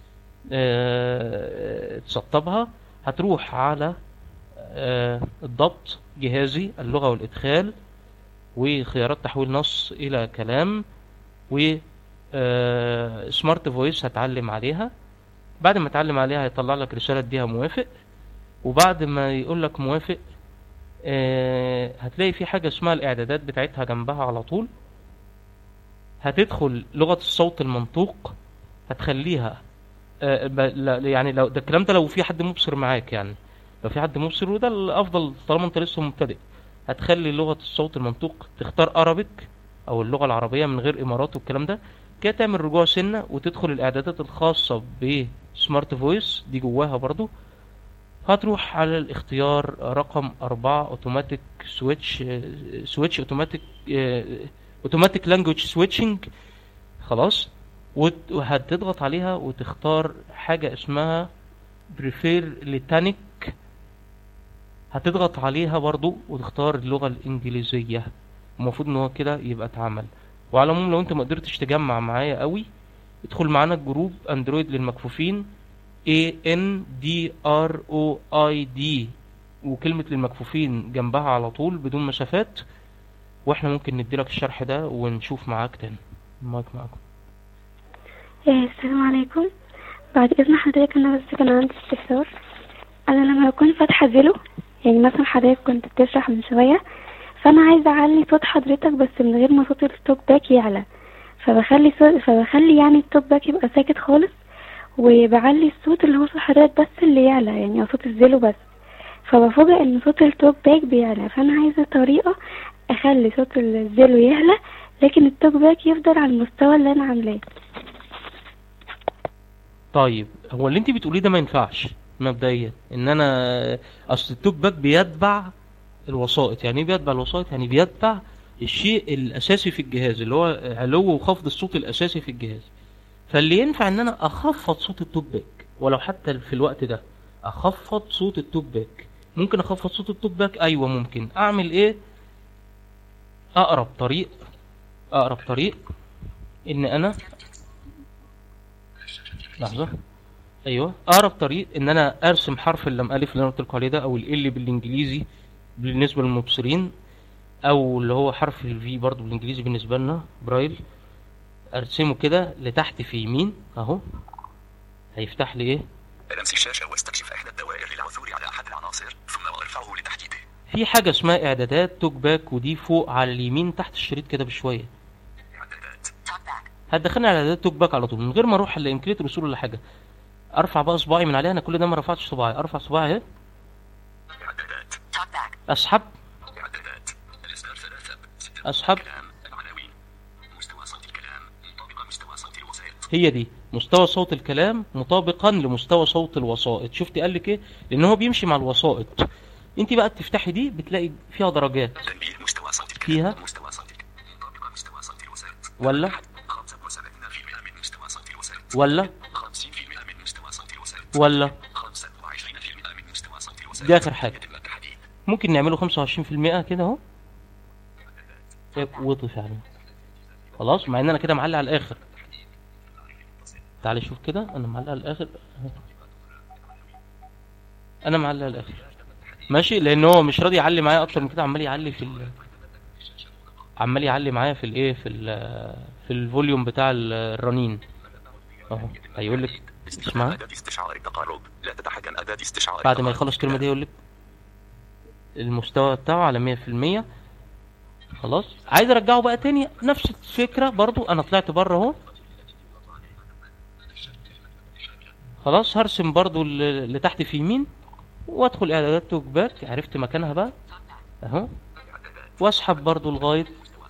آه، تسطبها هتروح على آه، الضبط جهازي اللغة والإدخال وخيارات تحويل نص إلى كلام و آه، سمارت فويس هتعلم عليها بعد ما تعلم عليها هيطلع لك رسالة اديها موافق وبعد ما يقول لك موافق آه، هتلاقي في حاجة اسمها الإعدادات بتاعتها جنبها على طول هتدخل لغة الصوت المنطوق هتخليها آه، ب- لا- يعني لو ده الكلام ده لو في حد مبصر معاك يعني لو في حد مبصر وده الافضل طالما انت لسه مبتدئ هتخلي لغه الصوت المنطوق تختار ارابيك او اللغه العربيه من غير امارات والكلام ده كده تعمل رجوع سنه وتدخل الاعدادات الخاصه بسمارت فويس دي جواها برضو هتروح على الاختيار رقم أربعة اوتوماتيك سويتش سويتش اوتوماتيك اوتوماتيك لانجوج سويتشنج خلاص وت- وهتضغط عليها وتختار حاجة اسمها بريفير لتانيك هتضغط عليها برضو وتختار اللغة الإنجليزية المفروض ان هو كده يبقى اتعمل وعلى العموم لو انت ما قدرتش تجمع معايا قوي ادخل معانا الجروب اندرويد للمكفوفين A N D R O I D وكلمة للمكفوفين جنبها على طول بدون مسافات واحنا ممكن نديلك الشرح ده ونشوف معاك تاني المايك معاكم إيه، السلام عليكم بعد إذن حضرتك أنا بس كان عندي استفسار أنا لما بكون فاتحة زيلو يعني مثلا حضرتك كنت بتشرح من شوية فأنا عايزة أعلي صوت حضرتك بس من غير ما صوت التوك باك يعلى فبخلي صوت فبخلي يعني التوك باك يبقى ساكت خالص وبعلي الصوت اللي هو صوت حضرتك بس اللي يعلى يعني أو صوت الزيلو بس فبفوجئ إن صوت التوك باك بيعلى فأنا عايزة طريقة أخلي صوت الزيلو يعلى لكن التوك باك يفضل على المستوى اللي أنا عاملاه طيب هو اللي انت بتقوليه ده ما ينفعش مبدئيا ان انا اصل التوك باك بيتبع الوسائط يعني ايه بيتبع الوسائط يعني بيتبع الشيء الاساسي في الجهاز اللي هو علو وخفض الصوت الاساسي في الجهاز فاللي ينفع ان انا اخفض صوت التوب باك ولو حتى في الوقت ده اخفض صوت التوب باك ممكن اخفض صوت التوب باك ايوه ممكن اعمل ايه اقرب طريق اقرب طريق ان انا لحظه ايوه اقرب طريق ان انا ارسم حرف اللام الف اللي انا قلت لكم عليه ده او ال بالانجليزي بالنسبه للمبصرين او اللي هو حرف الفي برضو بالانجليزي بالنسبه لنا برايل ارسمه كده لتحت في يمين اهو هيفتح لي ايه لمس الشاشة واستكشف إحدى الدوائر للعثور على أحد العناصر ثم ارفعه لتحديده في حاجه اسمها اعدادات توك باك ودي فوق على اليمين تحت الشريط كده بشويه إعدادات Talk back. هتدخلني على اعدادات توك باك على طول من غير ما اروح لامكانيه الوصول ولا حاجه ارفع بقى صباعي من عليها انا كل ده ما رفعتش صباعي ارفع صباعي اهي إعدادات Talk back. اسحب إعدادات الإصدار ثلاثة ستة اسحب كلام العناوين مستوى صوت الكلام مطابق مستوى صوت الوسائط هي دي مستوى صوت الكلام مطابقا لمستوى صوت الوسائط شفتي قال لك ايه لان هو بيمشي مع الوسائط انت بقى تفتحي دي بتلاقي فيها درجات تنبيه مستوى صوت الكلام فيها؟ مستوى صوت الكلام مطابق مستوى صوت الوسائط ولا 75% من مستوى صوت الوسائط ولا 50% من مستوى صوت الوسائط ولا 25% من مستوى صوت الوسائط دي آخر حاجة. يتم التحديد ممكن نعمله 25% كده اهو وطي فعلا خلاص مع ان انا كده معلق على الاخر تعالى شوف كده انا معلق على الاخر أهو. انا معلق على الاخر ماشي لان هو مش راضي يعلي معايا اكتر من كده عمال يعلي في ال... عمال يعلي معايا في الايه في ال... في الفوليوم بتاع ال- الرنين اهو هيقول لك اسمع أداة استشعار التقارب لا تتحكم أداة استشعار بعد ما التقارب. يخلص الكلمة دي يقول لك المستوى بتاعه على 100% خلاص عايز ارجعه بقى تاني نفس الفكرة برضو انا طلعت بره اهو خلاص هرسم برضو ال- اللي تحت في يمين وادخل اعدادات توك باك عرفت مكانها بقى اهو واسحب برضو لغاية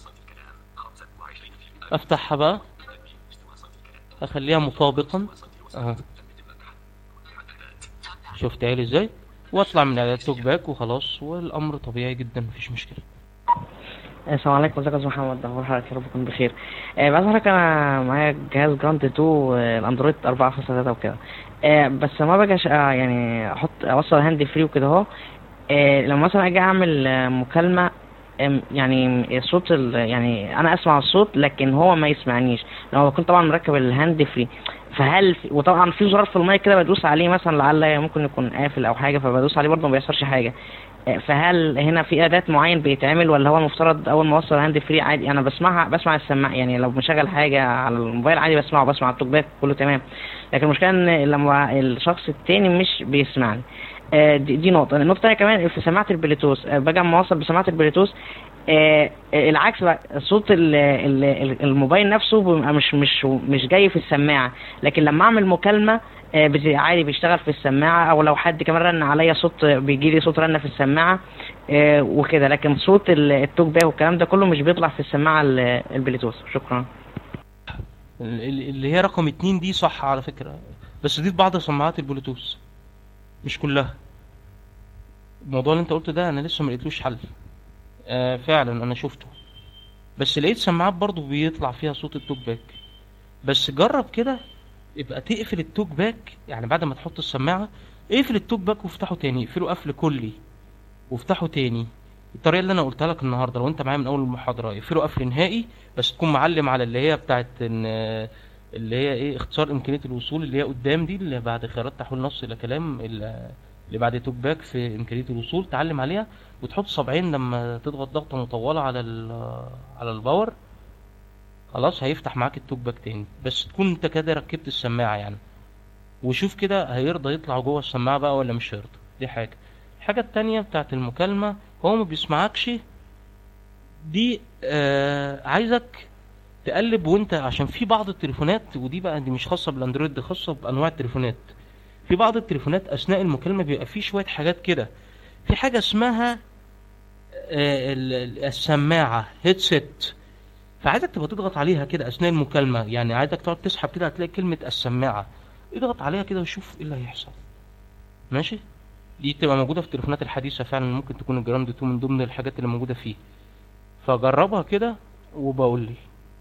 افتحها بقى اخليها مطابقا اهو شفت عيل ازاي واطلع من اعداد توك باك وخلاص والامر طبيعي جدا مفيش مشكله السلام عليكم ازيك يا استاذ محمد اخبار حضرتك يا رب تكون بخير آه بعد حضرتك انا معايا جهاز جراند 2 آه، الاندرويد 4.3 وكده آه بس ما باجي أش- آه يعني احط اوصل هاند فري وكده اهو آه لما مثلا اجي اعمل آه مكالمه آم، يعني الصوت ال- يعني انا اسمع الصوت لكن هو ما يسمعنيش لما بكون طبعا مركب الهاند فري فهل في وطبعا في زرار في المايك كده بدوس عليه مثلا لعل ممكن يكون قافل او حاجه فبدوس عليه برضه ما بيحصلش حاجه آه، فهل هنا في اداه معين بيتعمل ولا هو المفترض اول ما اوصل هاند فري عادي انا بسمعها بسمع السماعه يعني لو مشغل حاجه على الموبايل عادي بسمعه بسمع التوك باك كله تمام لكن المشكله ان لما الشخص التاني مش بيسمعني آه، دي, دي نقطه النقطه الثانيه كمان في سماعه البلوتوث آه، باجي اما اوصل بسماعه البلوتوث آه، آه، العكس بقى صوت ال- ال- ال- الموبايل نفسه بيبقى مش مش مش جاي في السماعه لكن لما اعمل مكالمه آه، بت- عادي بيشتغل في السماعه او لو حد كمان رن عليا صوت بيجي لي صوت رنه في السماعه آه، وكده لكن صوت ال- التوك باك والكلام ده كله مش بيطلع في السماعه ال- البلوتوث شكرا ال- ال- اللي هي رقم اتنين دي صح على فكره بس دي في بعض سماعات البلوتوث مش كلها الموضوع اللي انت قلته ده انا لسه ما لقيتلوش حل آه فعلا انا شفته بس لقيت سماعات برضو بيطلع فيها صوت التوك باك بس جرب كده يبقى تقفل التوك باك يعني بعد ما تحط السماعه اقفل التوك باك وافتحه تاني اقفله قفل كلي وافتحه تاني الطريقه اللي انا قلتها لك النهارده لو انت معايا من اول المحاضره اقفله قفل نهائي بس تكون معلم على اللي هي بتاعت ان اللي هي ايه اختصار امكانيه الوصول اللي هي قدام دي اللي بعد خيارات تحويل نص الى كلام اللي اللي بعد توك باك في امكانيه الوصول تعلم عليها وتحط صبعين لما تضغط ضغطه مطوله على ال- على الباور خلاص هيفتح معاك التوك باك تاني بس تكون انت كده ركبت السماعه يعني وشوف كده هيرضى يطلع جوه السماعه بقى ولا مش هيرضى دي حاجه الحاجه التانية بتاعت المكالمه هو ما بيسمعكش دي آه عايزك تقلب وانت عشان في بعض التليفونات ودي بقى دي مش خاصه بالاندرويد دي خاصه بانواع التليفونات في بعض التليفونات اثناء المكالمه بيبقى فيه شويه حاجات كده في حاجه اسمها آه، ال- ال- السماعه هيدسيت فعايزك تبقى تضغط عليها كده اثناء المكالمه يعني عايزك تقعد تسحب كده هتلاقي كلمه السماعه اضغط عليها كده وشوف ايه اللي هيحصل ماشي دي تبقى موجوده في التليفونات الحديثه فعلا ممكن تكون الجراند 2 من ضمن الحاجات اللي موجوده فيه فجربها كده وبقول لي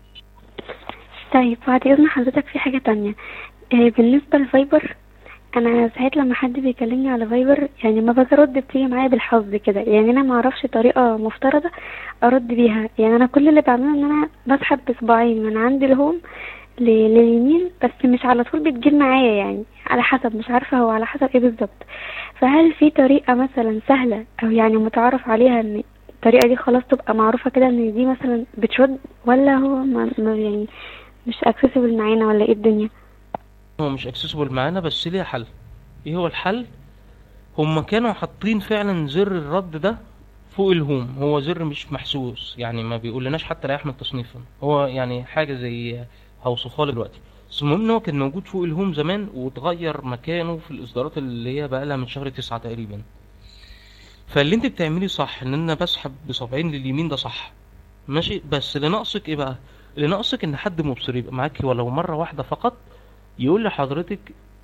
طيب بعد إذن حضرتك في حاجة تانية آه، بالنسبة لفايبر أنا ساعات لما حد بيكلمني على فايبر يعني ما برد بتيجي معايا بالحظ كده يعني أنا ما أعرفش طريقة مفترضة أرد بيها يعني أنا كل اللي بعمله إن أنا بسحب بصباعين من عند الهوم ل- لليمين بس مش على طول بتجيب معايا يعني على حسب مش عارفة هو على حسب ايه بالظبط فهل في طريقة مثلا سهلة أو يعني متعارف عليها إن الطريقة دي خلاص تبقى معروفة كده إن دي مثلا بترد ولا هو ما ما يعني مش accessible معانا ولا ايه الدنيا هو مش اكسسبل معانا بس ليه حل ايه هو الحل هما كانوا حاطين فعلا زر الرد ده فوق الهوم هو زر مش محسوس يعني ما بيقولناش حتى لا يحمل تصنيفا هو يعني حاجه زي هوصفها لك دلوقتي بس المهم ان هو كان موجود فوق الهوم زمان واتغير مكانه في الاصدارات اللي هي بقى لها من شهر تسعة تقريبا فاللي انت بتعمليه صح ان انا بسحب بصبعين لليمين ده صح ماشي بس اللي ناقصك ايه بقى اللي ناقصك ان حد مبصر يبقى معاك ولو مره واحده فقط يقول لحضرتك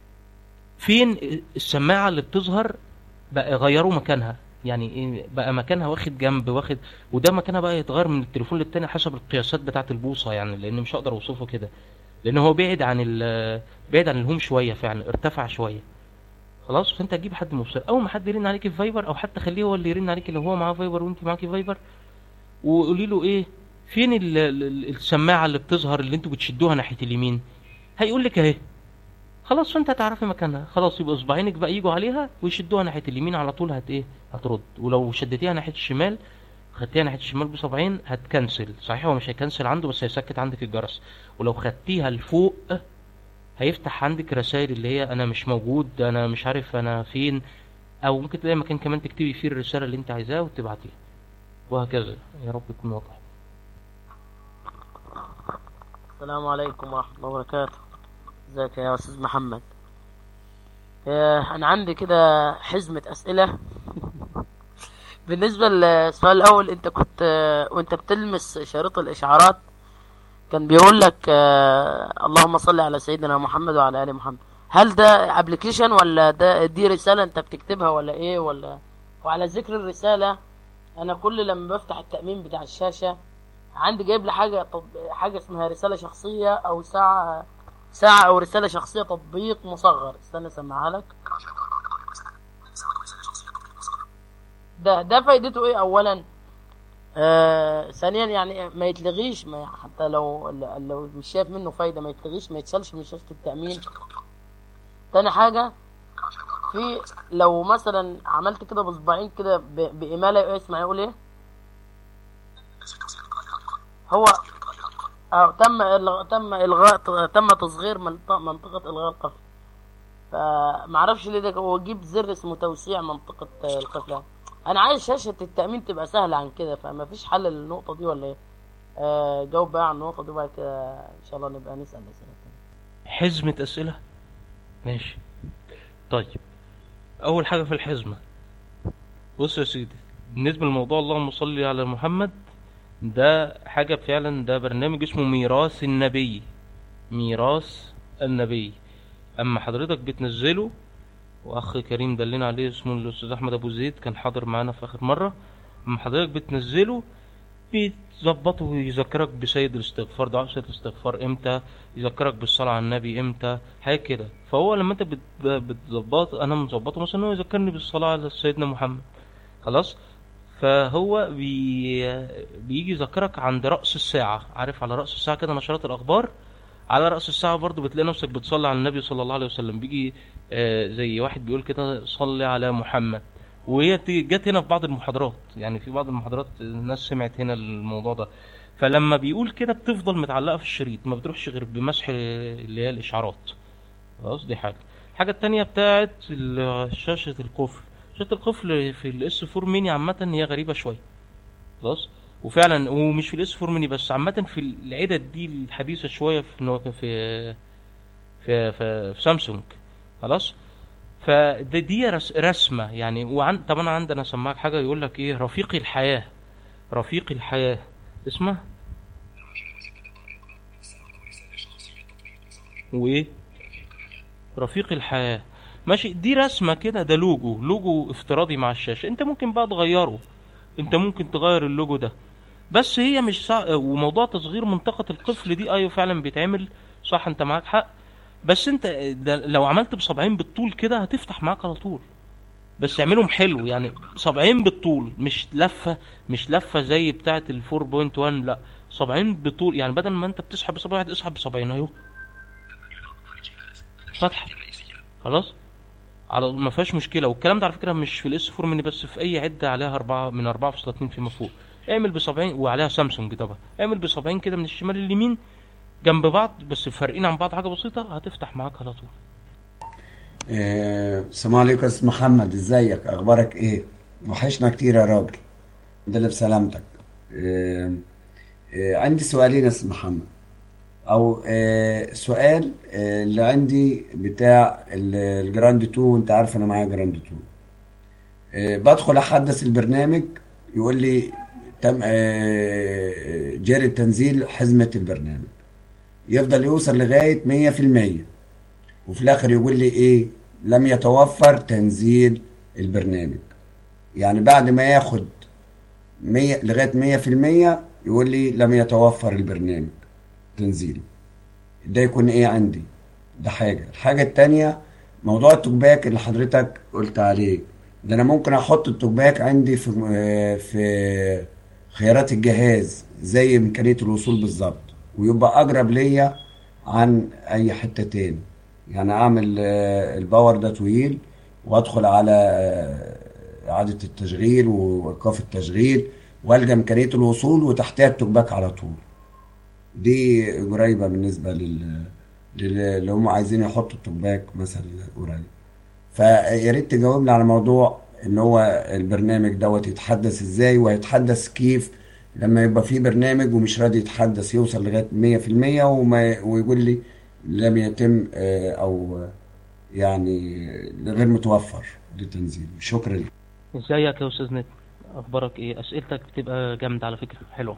فين السماعه اللي بتظهر بقى غيروا مكانها يعني إيه بقى مكانها واخد جنب واخد وده مكانها بقى يتغير من التليفون للتاني حسب القياسات بتاعه البوصه يعني لان مش هقدر اوصفه كده لان هو بعد عن ال بعد عن الهوم شويه فعلا ارتفع شويه خلاص فانت هتجيب حد مبصر اول ما حد يرن عليك في فايبر او حتى خليه هو اللي يرن عليك لو هو معاه فايبر وانت معاكي فايبر وقولي له ايه فين ال- ال- السماعه اللي بتظهر اللي انتوا بتشدوها ناحيه اليمين هيقول لك اهي خلاص فانت هتعرفي مكانها خلاص يبقى اصبعينك بقى يجوا عليها ويشدوها ناحيه اليمين على طول هت ايه هترد ولو شدتيها ناحيه الشمال خدتيها ناحيه الشمال بصبعين هتكنسل صحيح هو مش هيكنسل عنده بس هيسكت عندك الجرس ولو خدتيها لفوق هيفتح عندك رسائل اللي هي انا مش موجود انا مش عارف انا فين او ممكن تلاقي مكان كمان تكتبي فيه الرساله اللي انت عايزاها وتبعتيها وهكذا يا رب يكون واضح السلام عليكم ورحمة الله وبركاته ازيك يا أستاذ محمد آه، أنا عندي كده حزمة أسئلة بالنسبة للسؤال الأول أنت كنت آه، وأنت بتلمس شريط الإشعارات كان بيقول لك آه، اللهم صل على سيدنا محمد وعلى آل محمد هل ده ابلكيشن ولا ده دي رسالة أنت بتكتبها ولا إيه ولا وعلى ذكر الرسالة أنا كل لما بفتح التأمين بتاع الشاشة عندي جايب لي حاجة طب حاجة اسمها رسالة شخصية أو ساعة ساعة أو رسالة شخصية تطبيق مصغر استنى أسمعها لك ده ده فايدته إيه أولا آه ثانيا يعني ما يتلغيش ما حتى لو لو مش شايف منه فايدة ما يتلغيش ما يتشالش من شاشة التأمين تاني حاجة في لو مثلا عملت كده بصباعين كده ب- بإمالة اسمع يقول إيه هو أو تم إلغاء تم إلغاء تم تصغير منطقة منطقة إلغاء القفل فمعرفش ليه ده هو جيب زر اسمه توسيع منطقة القفل أنا عايز شاشة التأمين تبقى سهلة عن كده فما فيش حل للنقطة دي ولا إيه؟ آه جاوب بقى عن النقطة دي وبعد كده إن شاء الله نبقى نسأل أسئلة تانية. حزمة أسئلة ماشي طيب أول حاجة في الحزمة بص يا سيدي بالنسبة لموضوع اللهم صل على محمد ده حاجة فعلا ده برنامج اسمه ميراث النبي ميراث النبي أما حضرتك بتنزله وأخ كريم دلنا عليه اسمه الأستاذ أحمد أبو زيد كان حاضر معانا في آخر مرة أما حضرتك بتنزله بيظبطه ويذكرك بسيد الاستغفار دعاء سيد الاستغفار امتى يذكرك بالصلاة على النبي امتى حاجة كده فهو لما انت بت- بتظبط انا مظبطه مثلا انه يذكرني بالصلاة على سيدنا محمد خلاص فهو بي... بيجي يذكرك عند رأس الساعة عارف على رأس الساعة كده نشرات الأخبار على رأس الساعة برضو بتلاقي نفسك بتصلي على النبي صلى الله عليه وسلم بيجي آه، زي واحد بيقول كده صلي على محمد وهي ت- جت هنا في بعض المحاضرات يعني في بعض المحاضرات الناس سمعت هنا الموضوع ده فلما بيقول كده بتفضل متعلقة في الشريط ما بتروحش غير بمسح اللي هي الإشعارات خلاص دي حاجة الحاجة التانية بتاعت ال- شاشة القفل شاشة القفل في الاس 4 ميني عامة هي غريبة شوية خلاص وفعلا ومش في الاس 4 ميني بس عامة في العدد دي الحديثة شوية في نوع- في في في, في سامسونج خلاص فدي دي رس رسمة يعني وعن طبعا عندنا سماعك حاجة يقول لك ايه رفيقي الحياة رفيقي الحياة اسمه وايه رفيق الحياة ماشي دي رسمة كده ده لوجو لوجو افتراضي مع الشاشة انت ممكن بقى تغيره انت ممكن تغير اللوجو ده بس هي مش صع... وموضوع تصغير منطقة القفل دي ايوه فعلا بيتعمل صح انت معاك حق بس انت ده لو عملت بصبعين بالطول كده هتفتح معاك على طول بس اعملهم حلو يعني صبعين بالطول مش لفة مش لفة زي بتاعة ال 4.1 لا صبعين بالطول يعني بدل ما انت بتسحب بصبع واحد اسحب بصبعين اهو فتحة خلاص على ما فيهاش مشكله والكلام ده على فكره مش في الاس 4 مني بس في اي عده عليها 4 من 4.2 فيما فوق اعمل بصبعين وعليها سامسونج طبعا اعمل بصبعين كده من الشمال لليمين جنب بعض بس فارقين عن بعض حاجه بسيطه هتفتح معاك على طول آه، السلام عليكم يا استاذ محمد ازيك اخبارك ايه وحشنا كتير يا راجل الحمد لله بسلامتك آه، آه، عندي سؤالين يا استاذ محمد او آه، سؤال آه، اللي عندي بتاع ال- الجراند 2 وانت عارف انا معايا جراند 2 آه، بدخل احدث البرنامج يقول لي تم آه، جاري تنزيل حزمة البرنامج يفضل يوصل لغاية 100% وفي الاخر يقول لي ايه لم يتوفر تنزيل البرنامج يعني بعد ما ياخد 100 لغايه 100% يقول لي لم يتوفر البرنامج تنزيله ده يكون ايه عندي ده حاجه الحاجه التانية موضوع التوكباك اللي حضرتك قلت عليه ده انا ممكن احط التوكباك عندي في في خيارات الجهاز زي امكانيه الوصول بالظبط ويبقى اقرب ليا عن اي حته تاني يعني اعمل آه، الباور ده طويل وادخل على آه، اعاده التشغيل وايقاف التشغيل والجا امكانيه الوصول وتحتها التوكباك على طول دي قريبه بالنسبه لل لل- اللي هم عايزين يحطوا التوكباك مثلا قريب فيا ريت تجاوبني على موضوع ان هو البرنامج دوت يتحدث ازاي ويتحدث كيف لما يبقى في برنامج ومش راضي يتحدث يوصل لغايه 100% وما ويقول لي لم يتم آه، او يعني غير متوفر للتنزيل شكرا لك ازيك يا استاذ نت اخبارك ايه اسئلتك بتبقى جامده على فكره حلوه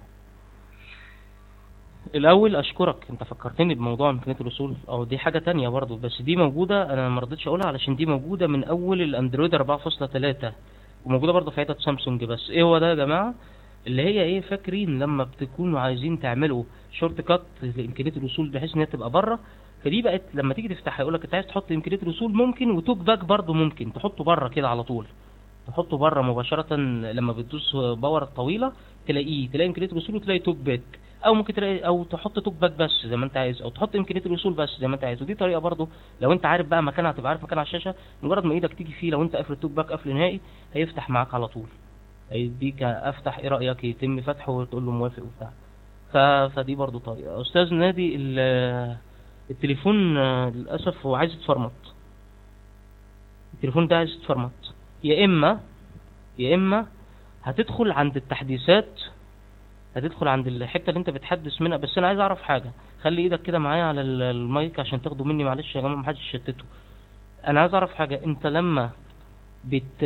الاول اشكرك انت فكرتني بموضوع امكانيه الوصول او دي حاجه تانية برضو بس دي موجوده انا ما رضيتش اقولها علشان دي موجوده من اول الاندرويد 4.3 وموجوده برضو في عدة سامسونج بس ايه هو ده يا جماعه اللي هي ايه فاكرين لما بتكونوا عايزين تعملوا شورت كات لامكانيه الوصول بحيث ان هي تبقى بره فدي بقت لما تيجي تفتحها يقول لك انت عايز تحط امكانيه الوصول ممكن وتوك باك برضو ممكن تحطه بره كده على طول تحطه بره مباشرة لما بتدوس باور الطويلة تلاقيه تلاقي إمكانية الوصول وتلاقي توك باك أو ممكن تلاقي أو تحط توك باك بس زي ما أنت عايز أو تحط إمكانية الوصول بس زي ما أنت عايز ودي طريقة برضو لو أنت عارف بقى مكانها هتبقى عارف مكانها على الشاشة مجرد ما إيدك تيجي فيه لو أنت قافل التوك باك قفل نهائي هيفتح معاك على طول هيديك أفتح إيه رأيك يتم فتحه وتقول له موافق وبتاع ف... فدي برضو طريقة أستاذ نادي ال- التليفون آه، للأسف هو عايز يتفرمط التليفون ده عايز يتفرمط يا إما يا اما هتدخل عند التحديثات هتدخل عند الحته اللي انت بتحدث منها بس انا عايز اعرف حاجه خلي ايدك كده معايا على ال- المايك عشان تاخدوا مني معلش يا جماعه محدش يشتته انا عايز اعرف حاجه انت لما بت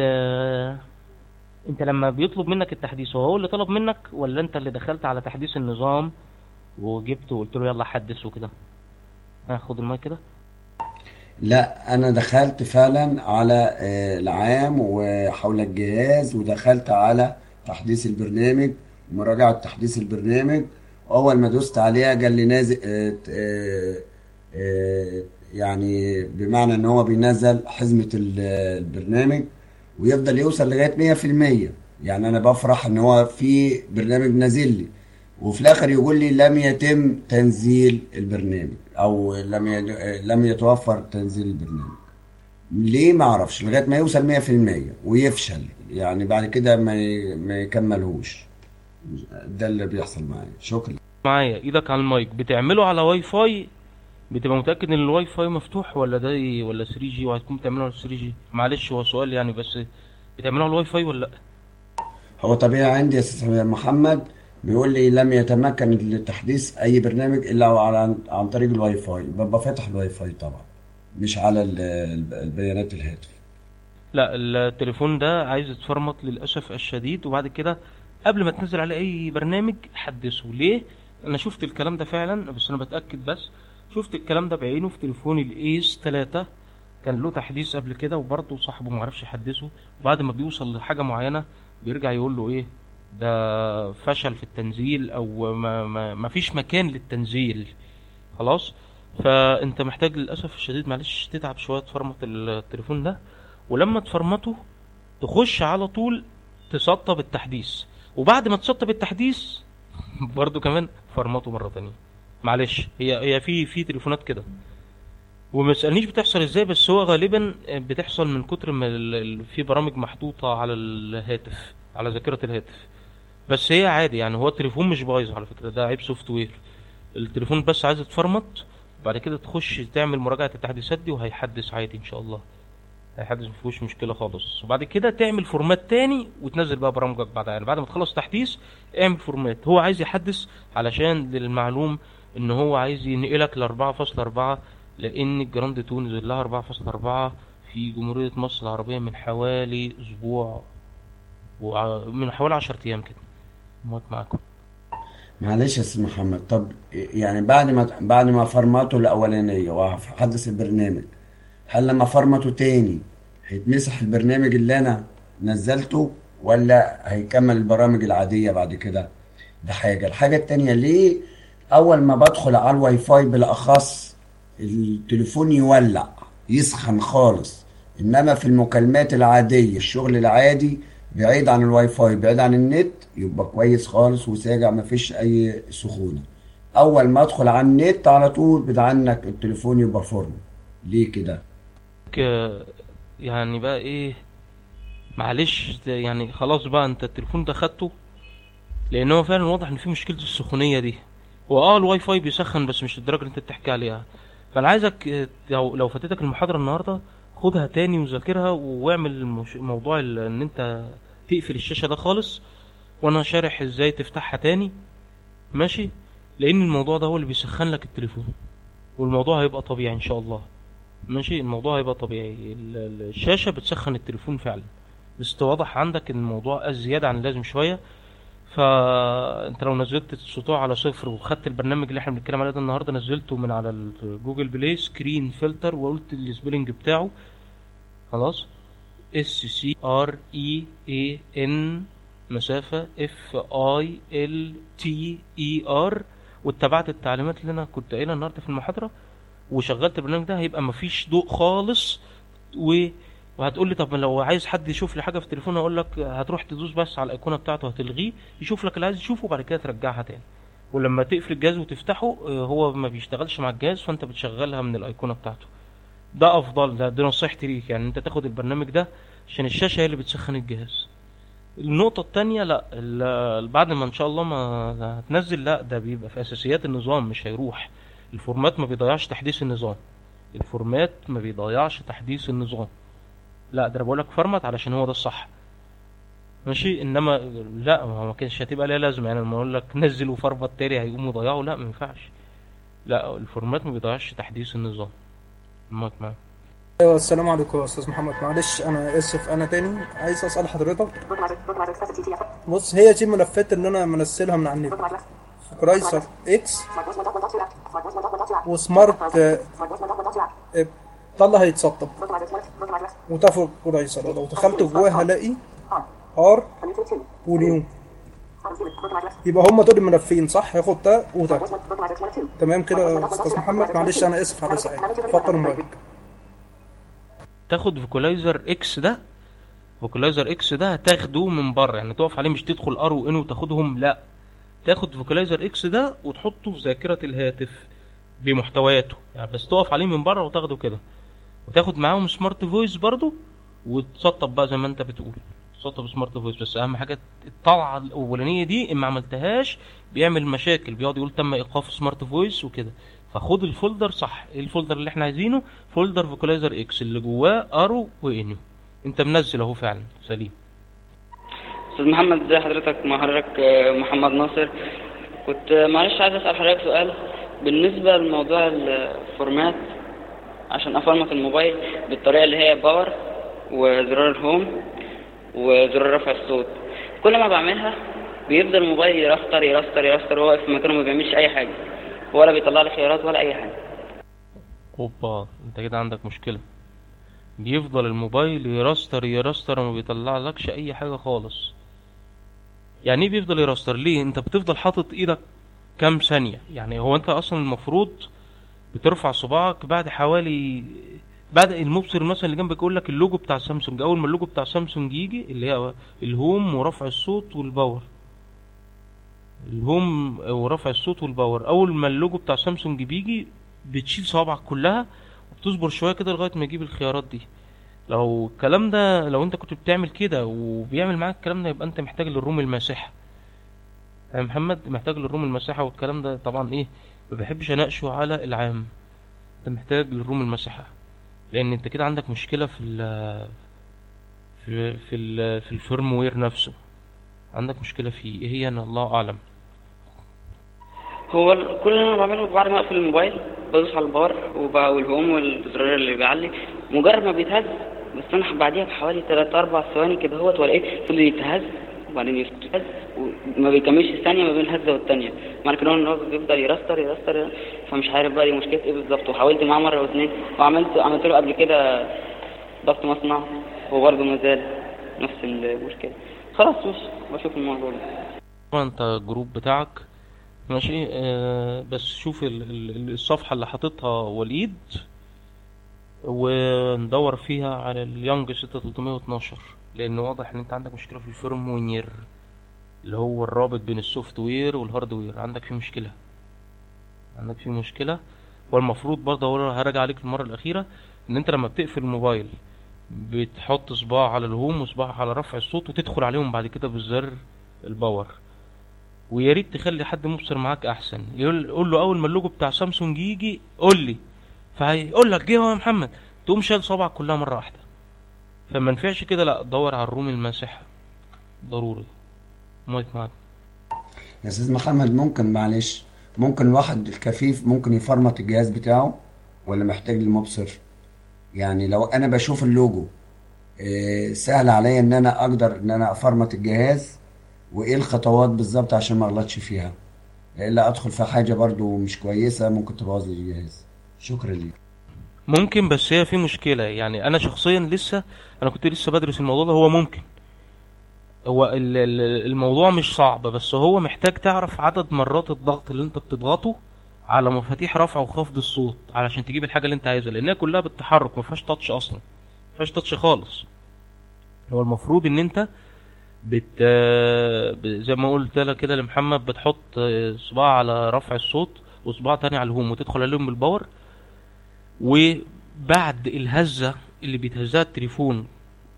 انت لما بيطلب منك التحديث هو هو اللي طلب منك ولا انت اللي دخلت على تحديث النظام وجبت وقلت له يلا حدث وكده هاخد المايك كده لا انا دخلت فعلا على آه، العام وحول الجهاز ودخلت على تحديث البرنامج ومراجعة تحديث البرنامج اول ما دوست عليها قال لي نازل آه، آه، آه، يعني بمعنى ان هو بينزل حزمة ال- البرنامج ويفضل يوصل لغاية 100% يعني انا بفرح ان هو في برنامج نازل لي وفي الاخر يقول لي لم يتم تنزيل البرنامج او لم ي... لم يتوفر تنزيل البرنامج ليه ما اعرفش لغايه ما يوصل 100% ويفشل يعني بعد كده ما ي... ما يكملهوش ده اللي بيحصل معايا شكرا معايا ايدك على المايك بتعمله على واي فاي بتبقى متأكد ان الواي فاي مفتوح ولا ده إيه؟ ولا 3 جي وهتكون بتعمله على 3 جي معلش هو سؤال يعني بس بتعمله على الواي فاي ولا لا هو طبيعي عندي يا استاذ محمد بيقول لي لم يتمكن لتحديث اي برنامج الا عن عن طريق الواي فاي ببقى فاتح الواي فاي طبعا مش على ال- ال- البيانات الهاتف لا التليفون ده عايز يتفرمط للاسف الشديد وبعد كده قبل ما تنزل عليه اي برنامج حدثه ليه انا شفت الكلام ده فعلا بس انا بتاكد بس شفت الكلام ده بعينه في تليفوني الايس 3 كان له تحديث قبل كده وبرضه صاحبه ما عرفش يحدثه وبعد ما بيوصل لحاجه معينه بيرجع يقول له ايه ده فشل في التنزيل او ما, ما, ما فيش مكان للتنزيل خلاص فانت محتاج للاسف الشديد معلش تتعب شويه تفرمط التليفون ده ولما تفرمطه تخش على طول تسطب التحديث وبعد ما تسطب التحديث برضو كمان فرمطه مره تانية معلش هي هي في في تليفونات كده وما تسالنيش بتحصل ازاي بس هو غالبا بتحصل من كتر ما ال- ال- في برامج محطوطه على الهاتف على ذاكره الهاتف بس هي عادي يعني هو التليفون مش بايظ على فكره ده عيب سوفت وير التليفون بس عايز يتفرمط بعد كده تخش تعمل مراجعه التحديثات دي وهيحدث عادي ان شاء الله هيحدث مفيهوش مشكله خالص وبعد كده تعمل فورمات تاني وتنزل بقى برامجك بعدها يعني بعد ما تخلص تحديث اعمل فورمات هو عايز يحدث علشان للمعلوم ان هو عايز ينقلك ل 4.4 لان الجراند 2 نزل لها 4.4 في جمهوريه مصر العربيه من حوالي اسبوع وع... من حوالي 10 ايام كده موت معاكم معلش يا استاذ محمد طب يعني بعد ما بعد ما فرمته الاولانيه وهحدث البرنامج هل لما فرمته تاني هيتمسح البرنامج اللي انا نزلته ولا هيكمل البرامج العاديه بعد كده ده حاجه الحاجه التانيه ليه اول ما بدخل على الواي فاي بالاخص التليفون يولع يسخن خالص انما في المكالمات العاديه الشغل العادي بعيد عن الواي فاي بعيد عن النت يبقى كويس خالص وساجع مفيش اي سخونه اول ما ادخل على النت على طول بتعنك التليفون يبقى فرن ليه كده ك- يعني بقى ايه معلش ده يعني خلاص بقى انت التليفون ده خدته لان هو فعلا واضح ان في مشكله السخونيه دي هو اه الواي فاي بيسخن بس مش الدرجه اللي انت بتحكي عليها فانا عايزك اه، لو لو فاتتك المحاضره النهارده خدها تاني وذاكرها واعمل المش... موضوع ال- ان انت تقفل الشاشه ده خالص وانا شارح ازاي تفتحها تاني ماشي لان الموضوع ده هو اللي بيسخن لك التليفون والموضوع هيبقى طبيعي ان شاء الله ماشي الموضوع هيبقى طبيعي ال- ال- الشاشة بتسخن التليفون فعلا بس واضح عندك ان الموضوع زيادة عن اللازم شوية فانت لو نزلت السطوع على صفر وخدت البرنامج اللي احنا بنتكلم عليه ده النهارده نزلته من على الجوجل بلاي سكرين فلتر وقلت السبيلنج بتاعه خلاص اس سي ار اي اي ان مسافة اف اي ال تي اي ار واتبعت التعليمات اللي انا كنت قايلها النهارده في المحاضرة وشغلت البرنامج ده هيبقى مفيش ضوء خالص و وهتقول لي طب لو عايز حد يشوف لي حاجه في التليفون اقول لك هتروح تدوس بس على الايقونه بتاعته هتلغيه يشوف لك اللي عايز يشوفه وبعد كده ترجعها تاني ولما تقفل الجهاز وتفتحه آه، هو ما بيشتغلش مع الجهاز فانت بتشغلها من الايقونه بتاعته ده افضل ده دي نصيحتي ليك يعني انت تاخد البرنامج ده عشان الشاشه هي اللي بتسخن الجهاز النقطة التانية لا ال- بعد ما ان شاء الله ما هتنزل لا ده بيبقى في اساسيات النظام مش هيروح الفورمات ما بيضيعش تحديث النظام الفورمات ما بيضيعش تحديث النظام لا ده انا بقولك فرمت علشان هو ده الصح ماشي انما لا ما هو ما كانش هتبقى ليها لازمه يعني لما اقول لك نزل وفرمت تاني هيقوم يضيعه لا ما ينفعش لا الفورمات ما بيضيعش تحديث النظام المايك معاك ايوه السلام عليكم يا استاذ محمد معلش انا اسف انا تاني عايز اسال حضرتك بص هي دي الملفات اللي انا منزلها من على النت كرايسر اكس وسمارت آه، آه، طلع هيتسطب وتفرق كرايسر لو دخلت جواه هلاقي ار ونيو يبقى هم دول الملفين صح هاخد ده وده تمام كده يا استاذ محمد معلش انا اسف على سؤال اتفضل المايك تاخد فوكولايزر اكس ده فوكولايزر اكس ده هتاخده من بره يعني تقف عليه مش تدخل ار وان وتاخدهم لا تاخد فوكولايزر اكس ده وتحطه في ذاكره الهاتف بمحتوياته يعني بس تقف عليه من بره وتاخده كده وتاخد معاهم سمارت فويس برضو وتسطب بقى زي ما انت بتقول تسطب سمارت فويس بس اهم حاجه الطلعه الاولانيه دي ان ما عملتهاش بيعمل مشاكل بيقعد يقول تم ايقاف سمارت فويس وكده فخد الفولدر صح ايه الفولدر اللي احنا عايزينه فولدر فوكولايزر اكس اللي جواه ارو وانيو انت منزل اهو فعلا سليم استاذ محمد ازي حضرتك مع حضرتك آه، محمد ناصر كنت آه، معلش عايز اسال حضرتك سؤال بالنسبه لموضوع الفورمات عشان افرمت الموبايل بالطريقه اللي هي باور وزرار الهوم وزرار رفع الصوت كل ما بعملها بيفضل الموبايل يرستر يرستر يرستر وهو واقف في مكانه ما بيعملش اي حاجه ولا بيطلع لي خيارات ولا اي حاجه اوبا انت كده عندك مشكله بيفضل الموبايل يرستر يرستر وما بيطلعلكش اي حاجه خالص يعني ايه بيفضل يراستر ليه انت بتفضل حاطط ايدك كام ثانيه يعني هو انت اصلا المفروض بترفع صباعك بعد حوالي بعد المبصر مثلا اللي جنبك يقول لك اللوجو بتاع سامسونج اول ما اللوجو بتاع سامسونج يجي اللي هي الهوم ورفع الصوت والباور الهوم ورفع الصوت والباور اول ما اللوجو بتاع سامسونج بيجي بتشيل صوابعك كلها وبتصبر شويه كده لغايه ما يجيب الخيارات دي لو الكلام ده لو انت كنت بتعمل كده وبيعمل معاك الكلام ده يبقى انت محتاج للروم الماسحه يا محمد محتاج للروم الماسحه والكلام ده طبعا ايه ما بحبش اناقشه على العام انت محتاج للروم الماسحه لان انت كده عندك مشكله في ال في في ال في الفيرم وير نفسه عندك مشكله فيه ايه هي انا الله اعلم هو ال- كل اللي انا بعمله بعد ما اقفل الموبايل بدوس على الباور وب- والهوم والزرار اللي بيعلي مجرد ما بيتهز بس انا بعديها بحوالي 3 4 ثواني كده هوت والاقيه فضل يتهز وبعدين يتهز وما بيكملش الثانيه ما بين الهزه والثانيه معنى كده ان هو بيفضل يرستر يرستر فمش عارف بقى دي مشكله ايه بالظبط وحاولت معاه مره واثنين وعملت عملت له قبل كده ضبط مصنع وبرضه ما زال نفس المشكله خلاص مش بشوف الموضوع ده طبعا انت الجروب بتاعك ماشي آه بس شوف ال- ال- الصفحة اللي حاططها وليد وندور فيها على اليانج 6312 لان واضح ان انت عندك مشكلة في الفيرم وير اللي هو الرابط بين السوفت وير والهارد وير عندك فيه مشكلة عندك فيه مشكلة والمفروض برضه هو هراجع عليك المرة الأخيرة إن أنت لما بتقفل الموبايل بتحط صباع على الهوم وصباع على رفع الصوت وتدخل عليهم بعد كده بالزر الباور ويا ريت تخلي حد مبصر معاك احسن يقول قول له اول ما اللوجو بتاع سامسونج يجي قول لي فهيقول لك جه هو يا محمد تقوم شايل صبعك كلها مره واحده فما ينفعش كده لا دور على الروم الماسحه ضروري مايك معاك يا استاذ محمد ممكن معلش ممكن الواحد الكفيف ممكن يفرمط الجهاز بتاعه ولا محتاج للمبصر يعني لو انا بشوف اللوجو آه، سهل عليا ان انا اقدر ان انا افرمط الجهاز وايه الخطوات بالظبط عشان ما اغلطش فيها الا ادخل في حاجه برضو مش كويسه ممكن تبوظ لي الجهاز شكرا ليك ممكن بس هي في مشكله يعني انا شخصيا لسه انا كنت لسه بدرس الموضوع ده هو ممكن هو ال- ال- الموضوع مش صعب بس هو محتاج تعرف عدد مرات الضغط اللي انت بتضغطه على مفاتيح رفع وخفض الصوت علشان تجيب الحاجه اللي انت عايزها لانها كلها بالتحرك ما فيهاش تاتش اصلا ما فيهاش تاتش خالص هو المفروض ان انت بت ب- زي ما قلت لك كده لمحمد بتحط آه، صباع على رفع الصوت وصباع تاني على الهوم وتدخل عليهم بالباور وبعد الهزة اللي بيتهزها التليفون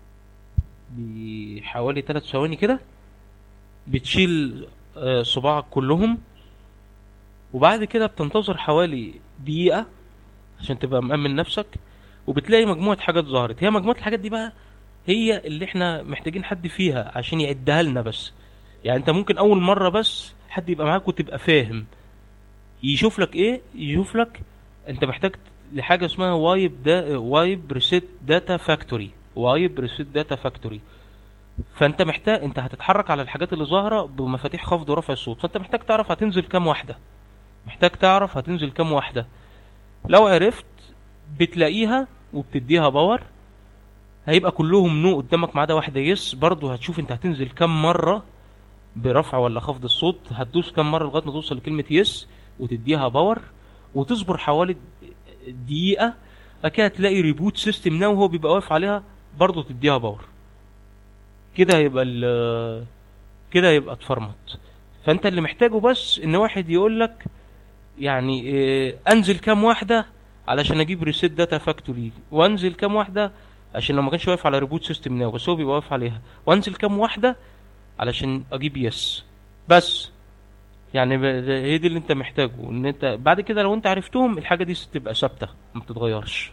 بحوالي ثلاث ثواني كده بتشيل آه، صباعك كلهم وبعد كده بتنتظر حوالي دقيقة عشان تبقى مأمن نفسك وبتلاقي مجموعة حاجات ظهرت هي مجموعة الحاجات دي بقى هي اللي احنا محتاجين حد فيها عشان يعدها لنا بس يعني انت ممكن اول مرة بس حد يبقى معاك وتبقى فاهم يشوف لك ايه يشوف لك انت محتاج لحاجه اسمها وايب دا وايب ريسيت داتا فاكتوري وايب ريسيت داتا فاكتوري فانت محتاج انت هتتحرك على الحاجات اللي ظاهره بمفاتيح خفض ورفع الصوت فانت محتاج تعرف هتنزل كام واحده محتاج تعرف هتنزل كام واحده لو عرفت بتلاقيها وبتديها باور هيبقى كلهم نو قدامك ما عدا واحده يس برضه هتشوف انت هتنزل كام مره برفع ولا خفض الصوت هتدوس كام مره لغايه ما توصل لكلمه يس وتديها باور وتصبر حوالي دقيقه بعد كده تلاقي ريبوت سيستم ناو وهو بيبقى واقف عليها برضه تديها باور كده هيبقى ال كده يبقى اتفرمط فانت اللي محتاجه بس ان واحد يقول لك يعني إيه انزل كام واحده علشان اجيب ريسيت داتا فاكتوري وانزل كام واحده عشان لو ما كانش واقف على ريبوت سيستم ناو بس هو بيبقى واقف عليها وانزل كام واحده علشان اجيب يس بس يعني ب- ده- هي دي اللي انت محتاجه ان انت بعد كده لو انت عرفتهم الحاجه دي تبقى ثابته ما بتتغيرش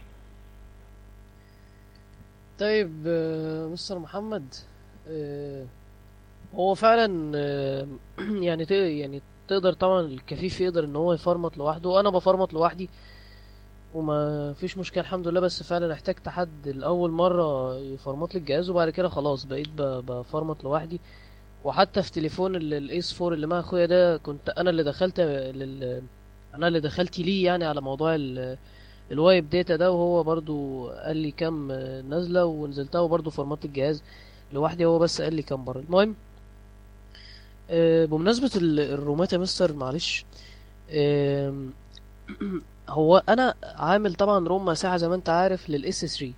طيب آه، مستر محمد آه، هو فعلا آه، يعني ت- يعني تقدر طبعا الكفيف يقدر ان هو يفرمط لوحده وانا بفرمط لوحدي وما فيش مشكله الحمد لله بس فعلا احتجت حد الاول مره يفرمط لي الجهاز وبعد كده خلاص بقيت ب- بفرمط لوحدي وحتى في تليفون الايس 4 اللي مع اخويا ده كنت انا اللي دخلت لل انا اللي دخلت ليه يعني على موضوع ال الوايب داتا ده وهو برضو قال لي كام آه، نازله ونزلتها وبرضو فرمت الجهاز لوحدي هو بس قال لي كام بره المهم آه، بمناسبة ال- الرومات يا مستر معلش آم، هو انا عامل طبعا روم مساحة زي ما انت عارف للاس 3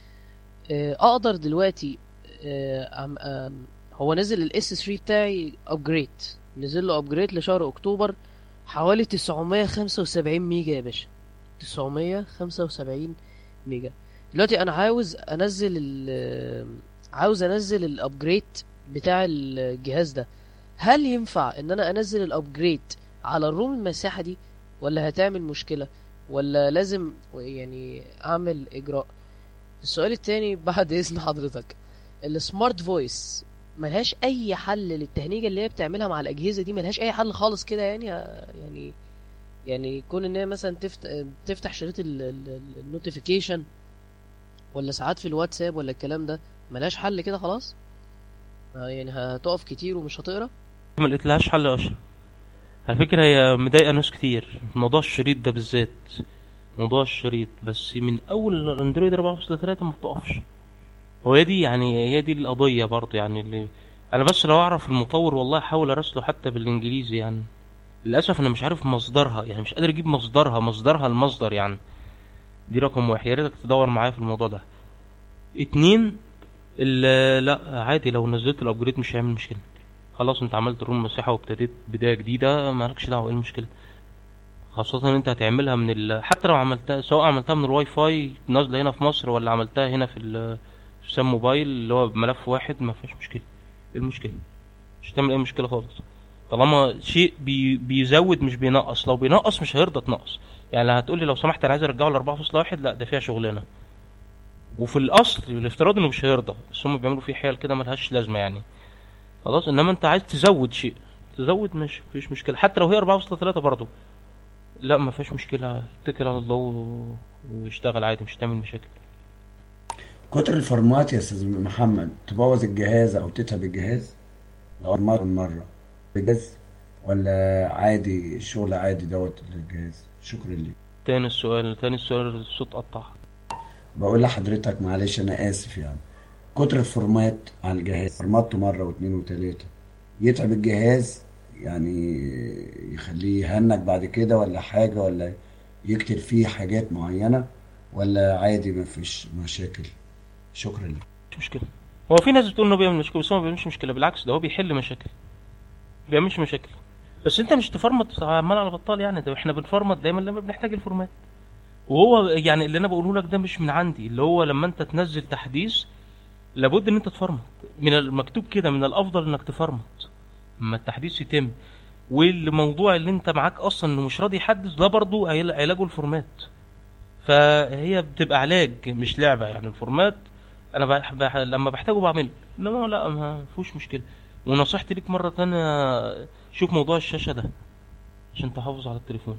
اقدر دلوقتي آه، أم- أم، هو نزل الاس 3 بتاعي ابجريد نزل له ابجريد لشهر اكتوبر حوالي 975 ميجا يا باشا 975 ميجا دلوقتي انا عاوز انزل ال عاوز انزل الابجريد بتاع الجهاز ده هل ينفع ان انا انزل الابجريد على الروم المساحة دي ولا هتعمل مشكلة ولا لازم يعني اعمل اجراء السؤال التاني بعد اذن حضرتك السمارت فويس ملهاش اي حل للتهنيجة اللي هي بتعملها مع الاجهزة دي ملهاش اي حل خالص كده يعني يعني يعني كون ان هي مثلا تفتح تفتح شريط النوتيفيكيشن ولا ساعات في الواتساب ولا الكلام ده ملهاش حل كده خلاص آه يعني هتقف كتير ومش هتقرا ما لقيتلهاش حل اشرف على فكرة هي مضايقة ناس كتير موضوع الشريط ده بالذات موضوع الشريط بس من اول الاندرويد 4.3 ما بتقفش هو هي دي يعني هي دي القضية برضه يعني اللي انا بس لو اعرف المطور والله احاول ارسله حتى بالانجليزي يعني للاسف انا مش عارف مصدرها يعني مش قادر اجيب مصدرها مصدرها المصدر يعني دي رقم واحد يا ريتك تدور معايا في الموضوع ده اتنين ال- لا عادي لو نزلت الابجريد مش هيعمل مشكله خلاص انت عملت روم مساحه وابتديت بدايه جديده مالكش دعوه ايه المشكله خاصة ان انت هتعملها من ال... حتى لو عملتها سواء عملتها من الواي فاي نازلة هنا في مصر ولا عملتها هنا في ال... في سام موبايل اللي هو بملف واحد ما فيش مشكلة ايه المشكلة مش هتعمل اي مشكلة خالص طالما شيء بي... بيزود مش بينقص لو بينقص مش هيرضى تنقص يعني لا هتقولي لو سمحت انا عايز ارجعه ل 4.1 لا ده فيها شغلانة وفي الاصل الافتراض انه مش هيرضى بس هم بيعملوا فيه حيل كده ملهاش لازمة يعني خلاص انما انت عايز تزود شيء تزود مش مفيش مشكلة حتى لو هي 4.3 برضه لا ما فيش مشكلة اتكل على الله و- واشتغل عادي مش هتعمل مشاكل كتر الفورمات يا استاذ محمد تبوظ الجهاز او تتعب الجهاز لو مرة مرة بجهاز ولا عادي الشغل عادي دوت للجهاز شكرا ليك تاني السؤال تاني السؤال الصوت قطع بقول لحضرتك معلش انا اسف يعني كتر الفورمات على الجهاز فورماته مرة واثنين وثلاثة يتعب الجهاز يعني يخليه يهنج بعد كده ولا حاجة ولا يكتب فيه حاجات معينة ولا عادي ما فيش مشاكل شكرا لك مش مشكلة هو في ناس بتقول انه بيعمل مشكلة بس هو ما بيعملش مشكلة بالعكس ده هو بيحل مشاكل ما بيعملش مشاكل بس انت مش تفرمط عمال على بطال يعني ده احنا بنفرمط دايما لما بنحتاج الفورمات وهو يعني اللي انا بقوله لك ده مش من عندي اللي هو لما انت تنزل تحديث لابد ان انت تفرمط من المكتوب كده من الافضل انك تفرمط اما التحديث يتم والموضوع اللي انت معاك اصلا انه مش راضي يحدث ده برضو عل- علاجه الفورمات فهي بتبقى علاج مش لعبه يعني الفورمات انا بح... بح... لما بحتاجه بعمله انما لا ما فيهوش مشكله ونصيحتي ليك مره تانية شوف موضوع الشاشه ده عشان تحافظ على التليفون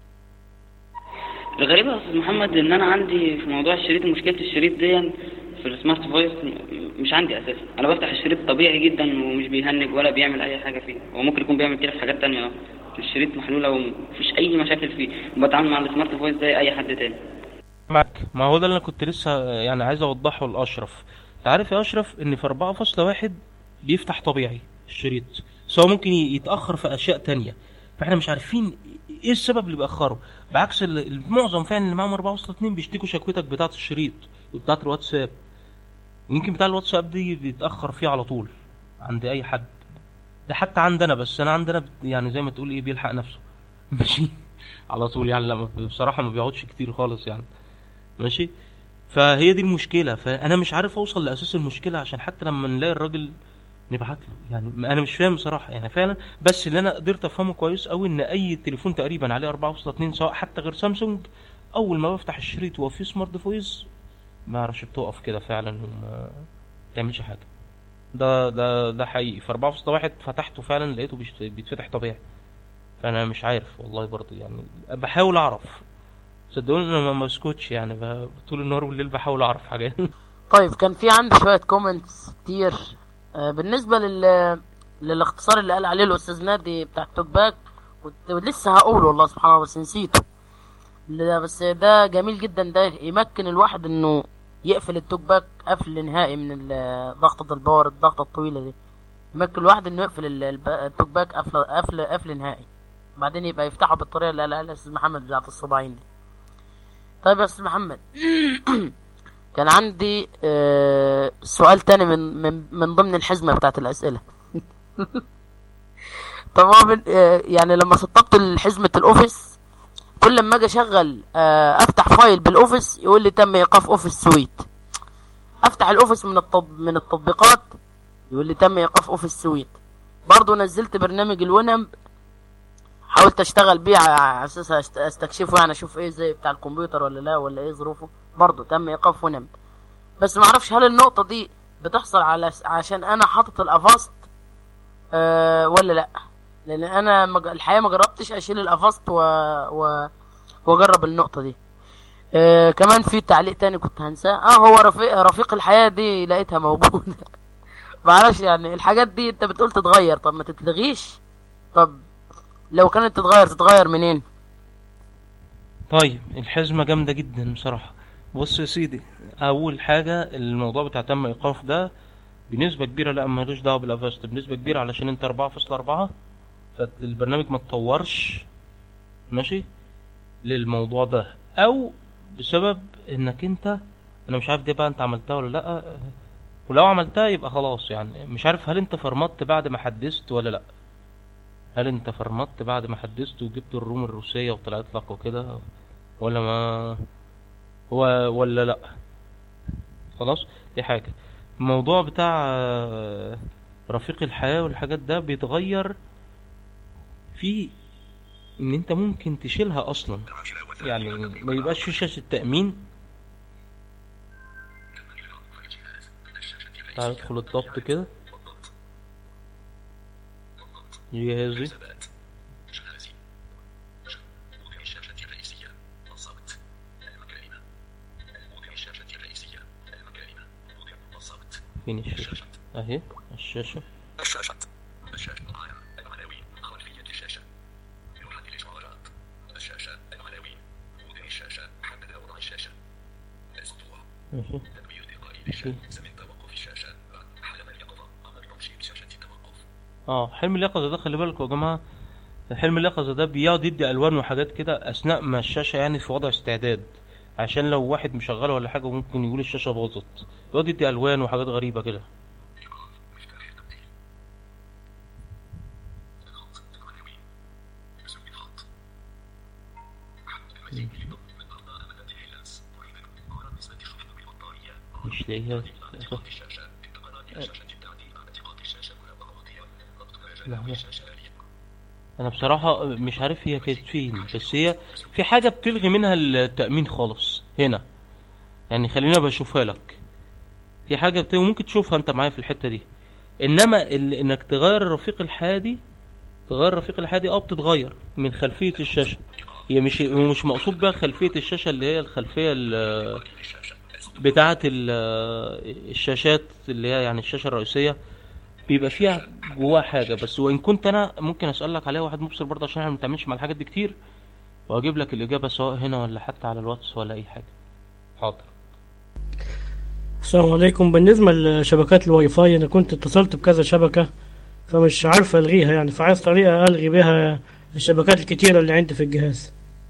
الغريب يا استاذ محمد ان انا عندي في موضوع الشريط مشكله الشريط دي في السمارت فويس م- مش عندي اساسا انا بفتح الشريط طبيعي جدا ومش بيهنج ولا بيعمل اي حاجه فيه هو ممكن يكون بيعمل كده في حاجات تانية الشريط محلوله ومفيش اي مشاكل فيه وبتعامل مع السمارت فويس زي اي حد تاني معك ما هو ده اللي انا كنت لسه يعني عايز اوضحه لاشرف انت عارف يا اشرف ان في 4.1 بيفتح طبيعي الشريط بس هو ممكن ي- يتاخر في اشياء تانية فاحنا مش عارفين ايه السبب اللي بيأخره بعكس ال- المعظم فعلا اللي معاهم 4.2 بيشتكوا شكوتك بتاعه الشريط وبتاعه الواتساب يمكن بتاع الواتساب دي بيتاخر فيه على طول عند اي حد ده حتى عندنا بس انا عندنا بت- يعني زي ما تقول ايه بيلحق نفسه ماشي على طول يعني لا بصراحه ما بيقعدش كتير خالص يعني ماشي فهي دي المشكله فانا مش عارف اوصل لاساس المشكله عشان حتى لما نلاقي الراجل نبعت له يعني انا مش فاهم بصراحه يعني فعلا بس اللي انا قدرت افهمه كويس قوي ان اي تليفون تقريبا عليه 4.2 سواء حتى غير سامسونج اول ما بفتح الشريط وهو فيه سمارت فويس ما اعرفش بتقف كده فعلا وما تعملش حاجه ده ده ده حقيقي في 4.1 فتحته فعلا لقيته بيشت- بيتفتح طبيعي فانا مش عارف والله برضه يعني بحاول اعرف صدقوني انا ما ما بسكتش يعني ب- طول النهار والليل بحاول اعرف حاجات طيب كان في عندي شوية كومنتس كتير آه، بالنسبة لل للاختصار اللي قال عليه الأستاذ نادي بتاع التوك باك كنت لسه هقوله والله سبحان الله بس نسيته لا، بس ده جميل جدا ده يمكن الواحد انه يقفل التوك باك قفل نهائي من ال- ضغطة الباور الضغطة الطويلة دي يمكن الواحد انه يقفل ال- الب- التوك باك قفل قفل قفل نهائي بعدين يبقى يفتحه بالطريقه اللي قالها الاستاذ محمد بتاعت الصباعين دي طيب يا استاذ محمد كان عندي آه، سؤال تاني من من من ضمن الحزمه بتاعت الاسئله طبعا آه، يعني لما سطبت حزمه الاوفيس كل لما اجي اشغل آه، افتح فايل بالاوفيس يقول لي تم ايقاف اوفيس سويت افتح الاوفيس من التط... من التطبيقات يقول لي تم ايقاف اوفيس سويت برضه نزلت برنامج الوينم حاولت اشتغل بيه على اساس أست- استكشفه يعني اشوف ايه زي بتاع الكمبيوتر ولا لا ولا ايه ظروفه برضه تم ايقاف وينم بس ما اعرفش هل النقطه دي بتحصل على س- عشان انا حاطط الافاست أه ولا لا لان انا مج... الحقيقه ما جربتش اشيل الافاست و... و... واجرب النقطه دي أه كمان في تعليق تاني كنت هنساه اه هو رفيق رفيق الحياه دي لقيتها موجوده معرفش يعني الحاجات دي انت بتقول تتغير طب ما تتلغيش طب لو كانت تتغير تتغير منين طيب الحزمة جامدة جدا بصراحة بص يا سيدي أول حاجة الموضوع بتاع تم إيقاف ده بنسبة كبيرة لا ملوش دعوة بالأفاست بنسبة كبيرة علشان أنت أربعة فاصلة أربعة فالبرنامج ما اتطورش ماشي للموضوع ده أو بسبب إنك أنت أنا مش عارف دي بقى أنت عملتها ولا لأ ولو عملتها يبقى خلاص يعني مش عارف هل أنت فرمطت بعد ما حدثت ولا لأ هل أنت فرمطت بعد ما حدثت وجبت الروم الروسية وطلعت لك وكده ولا ما هو ولا لا خلاص دي حاجة الموضوع بتاع آه، رفيق الحياة والحاجات ده بيتغير في ان انت ممكن تشيلها اصلا يعني ما يبقاش في شاشة تأمين تعال ادخل الضبط كده جهازي فين الشاشة اهي الشاشة الشاشة الشاشة العام العناوين خلفية الشاشة لوحة الإشعارات الشاشة العناوين موضع الشاشة حدد وضع الشاشة السطوع ماشي تدوير تلقائي للشاشة زمن توقف الشاشة بعد حلم اليقظة أمر تنشيط شاشة التوقف اه حلم اليقظة ده خلي بالكوا يا جماعة حلم اليقظة ده بيقعد يدي ألوان وحاجات كده أثناء ما الشاشة يعني في وضع استعداد عشان لو واحد مشغله ولا حاجة ممكن يقول الشاشة باظت يقعد يدي ألوان وحاجات غريبة كده مش لاقيها لا لا. انا بصراحة مش عارف هي كانت فين بس هي في حاجة بتلغي منها التأمين خالص هنا يعني خلينا بشوفها لك في حاجة بت... ممكن تشوفها انت معايا في الحتة دي انما ال... انك تغير الرفيق الحادي تغير الرفيق الحادي اه بتتغير من خلفية الشاشة هي مش مش مقصود بقى خلفية الشاشة اللي هي الخلفية ال... بتاعة ال... الشاشات اللي هي يعني الشاشة الرئيسية بيبقى فيها جواها حاجة بس وإن كنت أنا ممكن أسألك عليها واحد مبصر برضه عشان احنا ما بنتعاملش مع الحاجات دي كتير وأجيب لك الإجابة سواء هنا ولا حتى على الواتس ولا أي حاجة حاضر السلام عليكم بالنسبة لشبكات الواي فاي أنا كنت اتصلت بكذا شبكة فمش عارف ألغيها يعني فعايز طريقة ألغي بيها الشبكات الكتيرة اللي عندي في الجهاز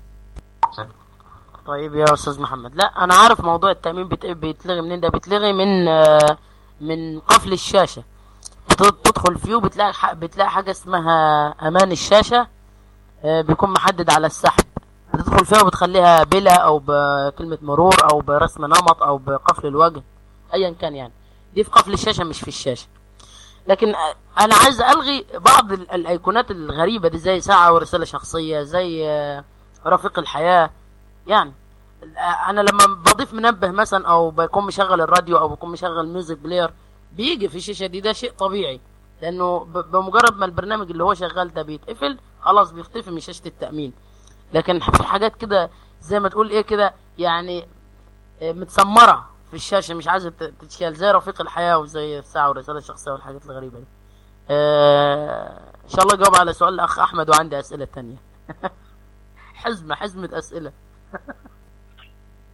طيب يا استاذ محمد لا انا عارف موضوع التأمين بيت- بيتلغي منين ده بيتلغي من آه، من قفل الشاشة بت- تدخل فيه بتلاقي ح- بتلاقي حاجة اسمها امان الشاشة آه، بيكون محدد على السحب بتدخل فيها وبتخليها بلا او بكلمة مرور او برسم نمط او بقفل الوجه ايا كان يعني دي في قفل الشاشة مش في الشاشة لكن آه، انا عايز الغي بعض ال- الايقونات الغريبة دي زي ساعة ورسالة شخصية زي آه، رفيق الحياة يعني انا لما بضيف منبه مثلا او بكون مشغل الراديو او بكون مشغل ميوزك بلاير بيجي في الشاشه دي ده شيء طبيعي لانه ب- بمجرد ما البرنامج اللي هو شغال ده بيتقفل خلاص بيختفي من شاشه التامين لكن في حاجات كده زي ما تقول ايه كده يعني آه، متسمره في الشاشه مش عايزه ت- تتشال زي رفيق الحياه وزي الساعه والرساله الشخصيه والحاجات الغريبه دي آه، ان شاء الله اجاوب على سؤال الاخ احمد وعندي اسئله تانية حزمه حزمه اسئله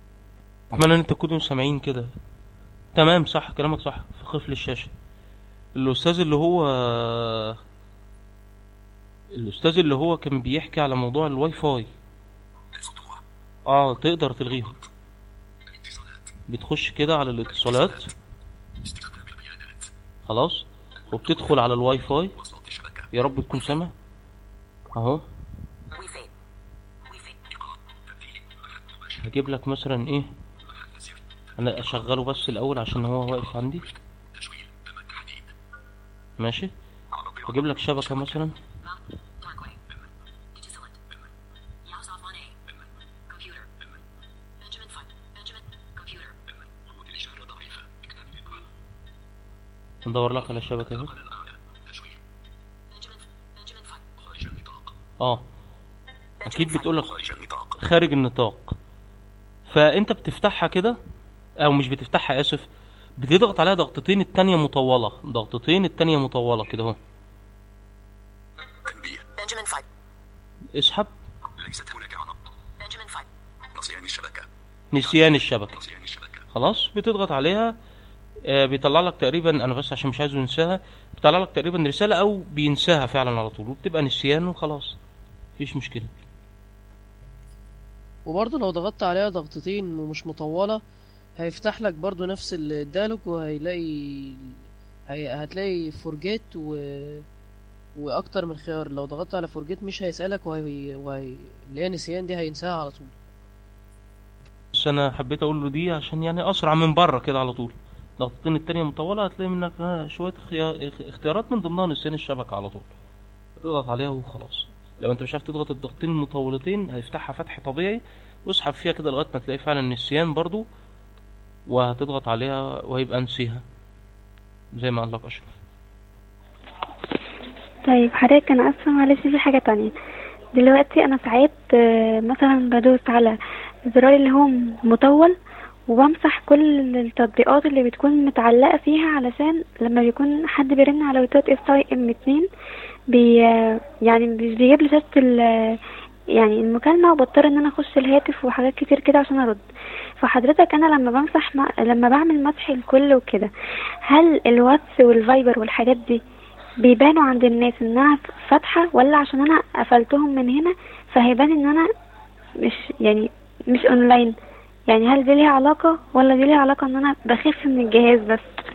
أتمنى إن أنتوا تكونوا سامعين كده تمام صح كلامك صح في قفل الشاشة الاستاذ اللي هو الاستاذ اللي هو كان بيحكي على موضوع الواي فاي اه تقدر تلغيهم بتخش كده على الاتصالات خلاص وبتدخل على الواي فاي يا رب تكون سامع اهو هجيب لك مثلا ايه انا اشغله بس الاول عشان هو واقف عندي ماشي هجيب لك شبكة مثلا ندور لك على شبكة اهي اه اكيد بتقول لك خارج النطاق فانت بتفتحها كده او مش بتفتحها اسف بتضغط عليها ضغطتين التانية مطولة ضغطتين التانية مطولة كده اهو بنجامين فايب اسحب ليست هناك عنق بنجامين فايب نصيان الشبكة نسيان الشبكة خلاص بتضغط عليها آه، بيطلع لك تقريبا انا بس عشان مش عايزه ينساها بيطلع لك تقريبا رسالة او بينساها فعلا على طول وبتبقى نسيان وخلاص مفيش مشكلة وبرضه لو ضغطت عليها ضغطتين ومش مطولة هيفتح لك برضه نفس الديالوج وهيلاقي هي... هتلاقي فورجيت و... واكتر من خيار لو ضغطت على فورجيت مش هيسألك وهي... وهي... اللي هي نسيان دي هينساها على طول بس انا حبيت اقول له دي عشان يعني اسرع من بره كده على طول ضغطتين التانية مطولة هتلاقي منك آه، شوية خيا- اختيارات من ضمنها نسيان الشبكة على طول تضغط عليها وخلاص لو انت مش عارف تضغط الضغطين المطولتين هيفتحها فتح طبيعي واسحب فيها كده لغاية ما تلاقي فعلا نسيان برضو وهتضغط عليها وهيبقى نسيها زي ما قال لك اشرف طيب حضرتك انا اسفه معلش في حاجه تانية دلوقتي انا ساعات آه، مثلا بدوس على الزرار اللي هو مطول وبمسح كل التطبيقات اللي بتكون متعلقه فيها علشان لما بيكون حد بيرن على وتات اس اي ام 2 بي يعني مش بيجيب لي شاشة ال- يعني المكالمة وبضطر ان انا اخش الهاتف وحاجات كتير كده عشان ارد فحضرتك انا لما بمسح م- لما بعمل مسح الكل وكده هل الواتس والفايبر والحاجات دي بيبانوا عند الناس ان انا فاتحة ولا عشان انا قفلتهم من هنا فهيبان ان انا مش يعني مش اونلاين يعني هل دي ليها علاقة ولا دي ليها علاقة ان انا بخف من الجهاز بس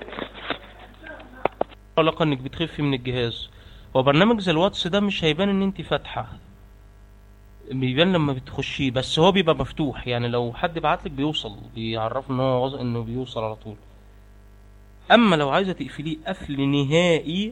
علاقة انك بتخفي من الجهاز هو برنامج زي الواتس ده مش هيبان ان انت فاتحة بيبان لما بتخشيه بس هو بيبقى مفتوح يعني لو حد بعتلك بيوصل بيعرف ان هو وز- انه بيوصل على طول اما لو عايزة تقفليه قفل نهائي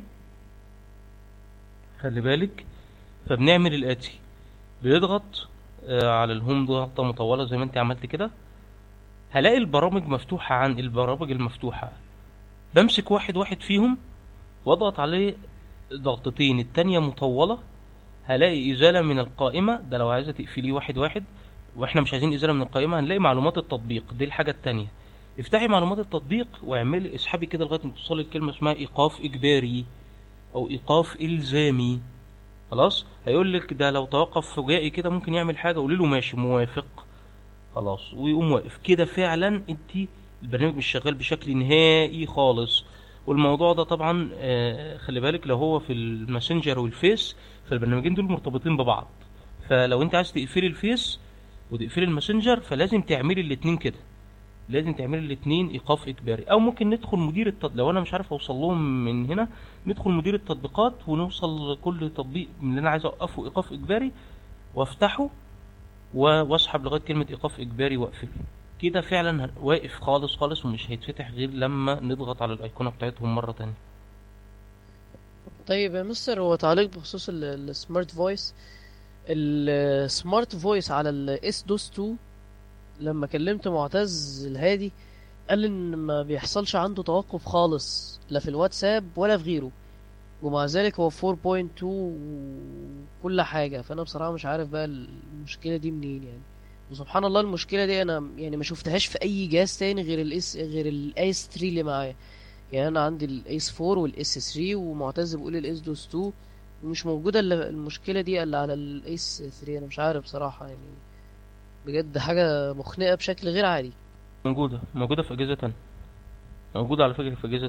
خلي بالك فبنعمل الاتي بنضغط آه، على الهوم ضغطة مطولة زي ما انت عملت كده هلاقي البرامج مفتوحة عن البرامج المفتوحة بمسك واحد واحد فيهم واضغط عليه ضغطتين التانية مطولة هلاقي إزالة من القائمة ده لو عايزة تقفليه واحد واحد واحنا مش عايزين إزالة من القائمة هنلاقي معلومات التطبيق دي الحاجة التانية افتحي معلومات التطبيق واعملي اسحبي كده لغاية ما توصلي لكلمة اسمها إيقاف إجباري أو إيقاف إلزامي خلاص هيقول لك ده لو توقف فجائي كده ممكن يعمل حاجة قولي له ماشي موافق خلاص ويقوم واقف كده فعلا انت البرنامج مش شغال بشكل نهائي خالص والموضوع ده طبعا آه، خلي بالك لو هو في الماسنجر والفيس فالبرنامجين دول مرتبطين ببعض فلو انت عايز تقفلي الفيس وتقفلي الماسنجر فلازم تعملي الاتنين كده لازم تعملي الاتنين ايقاف اجباري او ممكن ندخل مدير التطبيق لو انا مش عارف اوصل لهم من هنا ندخل مدير التطبيقات ونوصل لكل تطبيق من اللي انا عايز اوقفه ايقاف اجباري وافتحه و- واسحب لغايه كلمه ايقاف اجباري واقفله كده فعلا ه- واقف خالص خالص ومش هيتفتح غير لما نضغط على الايقونه بتاعتهم مره تانية طيب يا مستر هو تعليق بخصوص ال- السمارت فويس السمارت فويس على الاس دوس 2 لما كلمت معتز الهادي قال ان ما بيحصلش عنده توقف خالص لا في الواتساب ولا في غيره ومع ذلك هو 4.2 وكل حاجة فانا بصراحة مش عارف بقى المشكلة دي منين يعني وسبحان الله المشكلة دي انا يعني ما شفتهاش في اي جهاز تاني غير الاس غير الايس 3 اللي معايا يعني انا عندي الايس 4 والاس 3 ومعتز بيقول الاس دوس 2 ومش موجودة الا المشكلة دي الا على الايس 3 انا مش عارف بصراحة يعني بجد حاجة مخنقة بشكل غير عادي موجوده موجوده في اجهزه تانية موجوده على فكره في اجهزه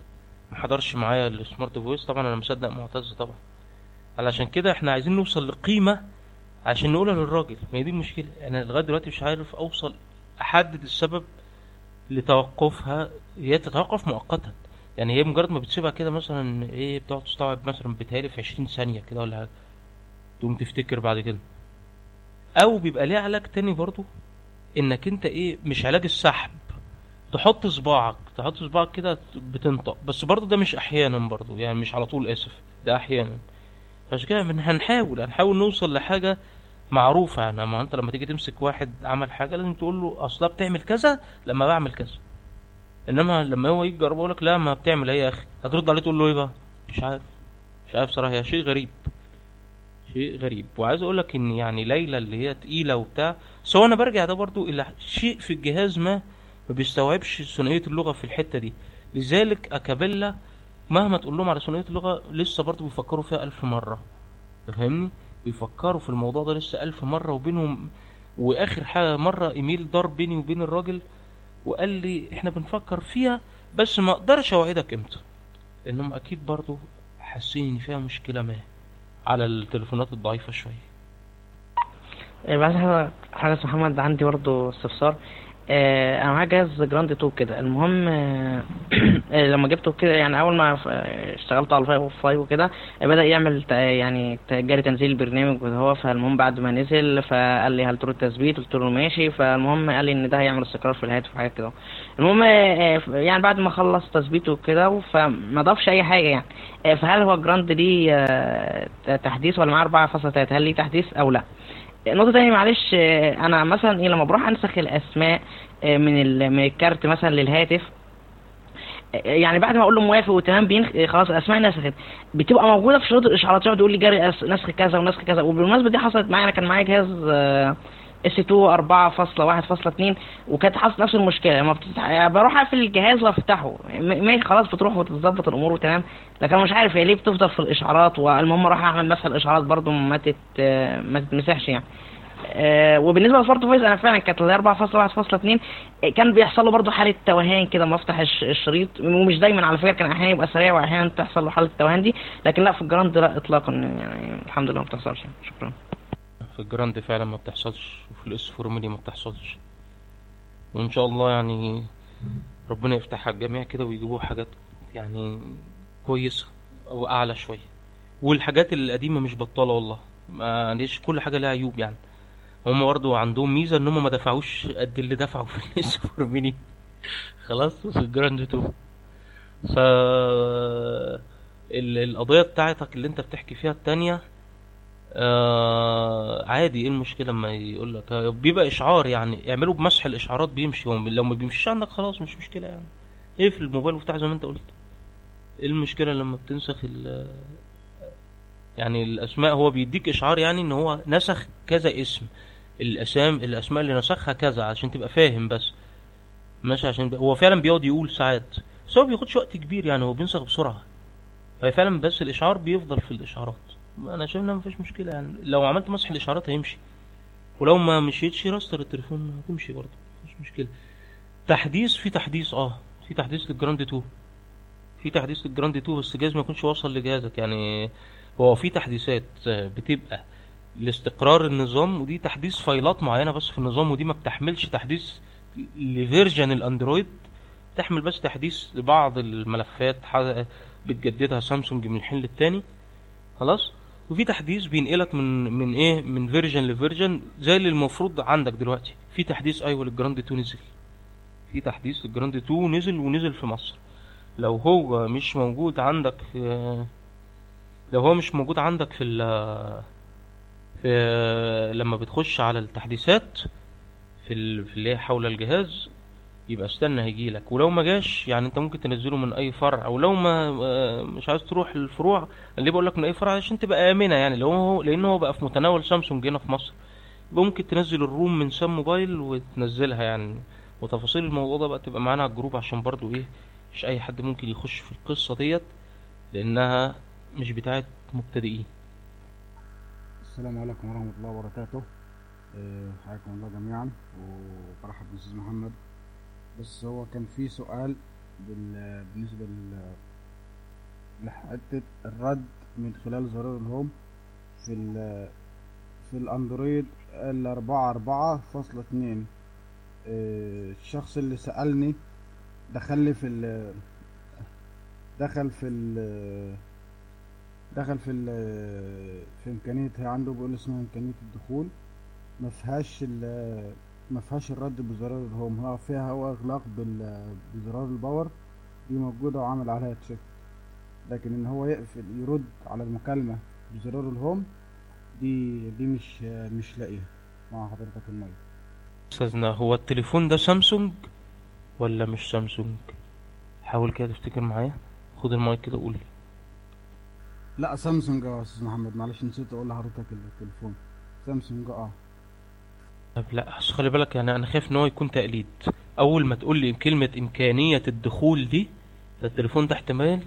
ما حضرش معايا السمارت فويس طبعا انا مصدق معتز طبعا علشان كده احنا عايزين نوصل لقيمة عشان نقولها للراجل ما هي دي المشكلة انا لغاية دلوقتي مش عارف اوصل احدد السبب لتوقفها هي تتوقف مؤقتا يعني هي مجرد ما بتسيبها كده مثلا ايه بتقعد تستوعب مثلا بتهيألي في عشرين ثانية كده ولا حاجة تقوم تفتكر بعد كده او بيبقى ليه علاج تاني برضو انك انت ايه مش علاج السحب تحط صباعك تحط صباعك كده بتنطق بس برضو ده مش احيانا برضو يعني مش على طول اسف ده احيانا عشان كده من- هنحاول هنحاول نوصل لحاجة معروفة يعني ما انت لما تيجي تمسك واحد عمل حاجة لازم تقول له اصلا بتعمل كذا لما بعمل كذا انما لما هو يجي يجرب يقول لك لا ما بتعمل ايه يا اخي هترد عليه تقول له ايه بقى مش عارف مش عارف صراحة هي شيء غريب شيء غريب وعايز اقول لك ان يعني ليلى اللي هي تقيلة وبتاع سواء انا برجع ده برضو الى شيء في الجهاز ما ما بيستوعبش ثنائية اللغة في الحتة دي لذلك اكابيلا مهما تقول لهم على ثنائية اللغة لسه برضو بيفكروا فيها ألف مرة فاهمني بيفكروا في الموضوع ده لسه ألف مرة وبينهم وآخر حاجة مرة إيميل دار بيني وبين الراجل وقال لي إحنا بنفكر فيها بس ما أقدرش أوعدك إمتى لأنهم أكيد برضو حاسين إن فيها مشكلة ما على التليفونات الضعيفة شوية إيه، بعد حاجة حاجة محمد عندي برضه استفسار آه، انا معايا جهاز جراند 2 كده المهم آه، آه، لما جبته كده يعني اول ما ف- آه، اشتغلت على الفايف فايف وكده آه، بدأ يعمل ت- يعني ت- جاري تنزيل البرنامج وهو فالمهم بعد ما نزل فقال لي هل تريد تثبيت قلت له ماشي فالمهم قال لي ان ده هيعمل استقرار في الهاتف وحاجات كده المهم آه، آه، يعني بعد ما خلص تثبيته وكده فما ضافش اي حاجه يعني آه، فهل هو جراند دي آه، تحديث ولا معاه 4.3 هل ليه تحديث او لا نقطة تانية معلش آه، أنا مثلا إيه لما بروح أنسخ الأسماء آه، من ال- من الكارت مثلا للهاتف آه، يعني بعد ما أقول له موافق وتمام بينخ... آه، خلاص الأسماء نسخت بتبقى موجودة في شروط الإشعارات يقعد يقول لي جاري أس- نسخ كذا ونسخ كذا وبالمناسبة دي حصلت معايا أنا كان معايا جهاز اس 2 4.1.2 وكانت حصلت نفس المشكله لما بتفتح بروح اقفل الجهاز وافتحه م- ماشي خلاص بتروح وتتظبط الامور وتمام لكن انا مش عارف هي ليه بتفضل في الاشعارات والمهم راح اعمل مسح الاشعارات برضو ما تت ما تتمسحش يعني آه، وبالنسبه لسمارت فويس انا فعلا كانت ال 4.1.2 آه، كان بيحصل له برضه حاله توهان كده لما افتح الش- الشريط ومش دايما على فكره كان احيانا يبقى سريع واحيانا تحصل له حاله التوهان دي لكن لا في الجراند لا اطلاقا يعني الحمد لله ما بتحصلش يعني. شكرا في الجراند فعلا ما بتحصلش وفي الاس فورمولي ما بتحصلش وان شاء الله يعني ربنا يفتح على الجميع كده ويجيبوا حاجات يعني كويسة او اعلى شوية والحاجات القديمة مش بطالة والله معلش كل حاجة لها عيوب يعني هم برضه عندهم ميزة ان هم ما دفعوش قد اللي دفعوا في الاس فورمولي خلاص وفي الجراند 2 ف ال- القضية بتاعتك اللي انت بتحكي فيها التانية آه عادي ايه المشكلة لما يقول لك بيبقى اشعار يعني اعملوا بمسح الاشعارات بيمشي هو لو ما بيمشيش عندك خلاص مش مشكلة يعني اقفل الموبايل وافتح زي ما انت قلت ايه المشكلة لما بتنسخ ال يعني الاسماء هو بيديك اشعار يعني ان هو نسخ كذا اسم الاسام الاسماء اللي نسخها كذا عشان تبقى فاهم بس ماشي عشان هو فعلا بيقعد يقول ساعات بس هو بياخدش وقت كبير يعني هو بينسخ بسرعة هي فعلا بس الاشعار بيفضل في الاشعارات انا شايف انها مفيش مشكله يعني لو عملت مسح الاشعارات هيمشي ولو ما مشيتش راستر التليفون هتمشي برضه مفيش مشكله تحديث في تحديث اه في تحديث للجراند 2 في تحديث للجراند 2 بس جهاز ما يكونش واصل لجهازك يعني هو في تحديثات آه، بتبقى لاستقرار النظام ودي تحديث فايلات معينه بس في النظام ودي ما بتحملش تحديث لفيرجن الاندرويد تحمل بس تحديث لبعض الملفات ح- بتجددها سامسونج من الحين للتاني خلاص وفي تحديث بينقلك من من ايه من فيرجن لفيرجن زي اللي المفروض عندك دلوقتي في تحديث ايوه للجراند 2 نزل في تحديث للجراند 2 نزل ونزل في مصر لو هو مش موجود عندك في لو هو مش موجود عندك في ال في لما بتخش على التحديثات في ال- في اللي هي حول الجهاز يبقى استنى هيجيلك ولو ما جاش يعني انت ممكن تنزله من اي فرع او لو ما آه، مش عايز تروح للفروع اللي بقول لك من اي فرع عشان تبقى امنه يعني لو هو لان هو بقى في متناول سامسونج هنا في مصر يبقى ممكن تنزل الروم من سام موبايل وتنزلها يعني وتفاصيل الموضوع ده بقى تبقى معانا على الجروب عشان برضو ايه مش اي حد ممكن يخش في القصه ديت لانها مش بتاعت مبتدئين السلام عليكم ورحمة الله وبركاته آه، حياكم الله جميعا وبرحب بالأستاذ محمد بس هو كان في سؤال بال- بالنسبة لحتة الرد من خلال زرار الهوم في ال في الاندرويد الأربعة أربعة فاصلة اتنين آه، الشخص اللي سألني دخل لي في ال دخل في ال دخل في ال في إمكانية هي عنده بيقول اسمها إمكانية الدخول ما فيهاش ال ما فيهاش الرد بزرار الهوم هو فيها هو إغلاق بال بزرار الباور دي موجودة وعامل عليها تشيك لكن إن هو يقفل يرد على المكالمة بزرار الهوم دي دي مش مش لاقيها مع حضرتك المايك استاذنا هو التليفون ده سامسونج ولا مش سامسونج حاول كده تفتكر معايا خد المايك كده قول لي لا سامسونج يا استاذ محمد معلش نسيت اقول لحضرتك التليفون سامسونج اه طب لا بس خلي بالك يعني انا خايف ان هو يكون تقليد اول ما تقول لي كلمة امكانية الدخول دي فالتليفون ده احتمال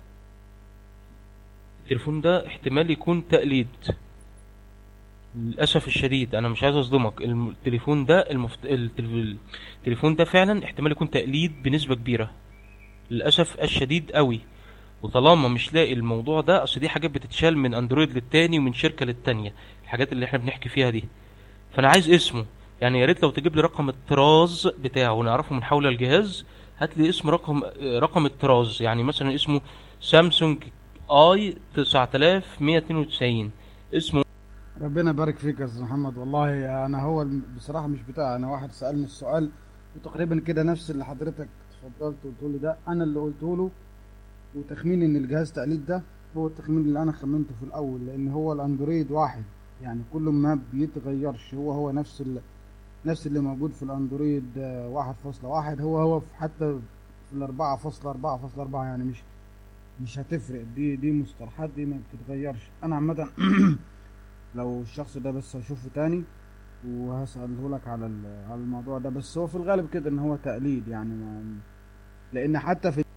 التليفون ده احتمال يكون تقليد للاسف الشديد انا مش عايز اصدمك الم- التليفون ده المفت... التلف- التليفون ده فعلا احتمال يكون تقليد بنسبة كبيرة للاسف الشديد قوي وطالما مش لاقي الموضوع ده اصل دي حاجات بتتشال من اندرويد للتاني ومن شركة للتانية الحاجات اللي احنا بنحكي فيها دي فانا عايز اسمه يعني يا ريت لو تجيب لي رقم الطراز بتاعه ونعرفه من حول الجهاز هات لي اسم رقم رقم الطراز يعني مثلا اسمه سامسونج اي 9192 اسمه ربنا يبارك فيك يا استاذ محمد والله انا هو الم- بصراحه مش بتاعي انا واحد سالني السؤال وتقريبا كده نفس اللي حضرتك اتفضلت وقلت لي ده انا اللي قلته له وتخمين ان الجهاز تقليد ده هو التخمين اللي انا خمنته في الاول لان هو الاندرويد واحد يعني كل ما بيتغيرش هو هو نفس ال... نفس اللي موجود في الاندرويد آه، واحد فاصلة واحد هو هو في حتى في الأربعة فاصلة أربعة فاصلة أربعة يعني مش مش هتفرق دي دي مصطلحات دي ما بتتغيرش أنا عامة لو الشخص ده بس هشوفه تاني وهسأله لك على ال- على الموضوع ده بس هو في الغالب كده ان هو تقليد يعني ما لان حتى في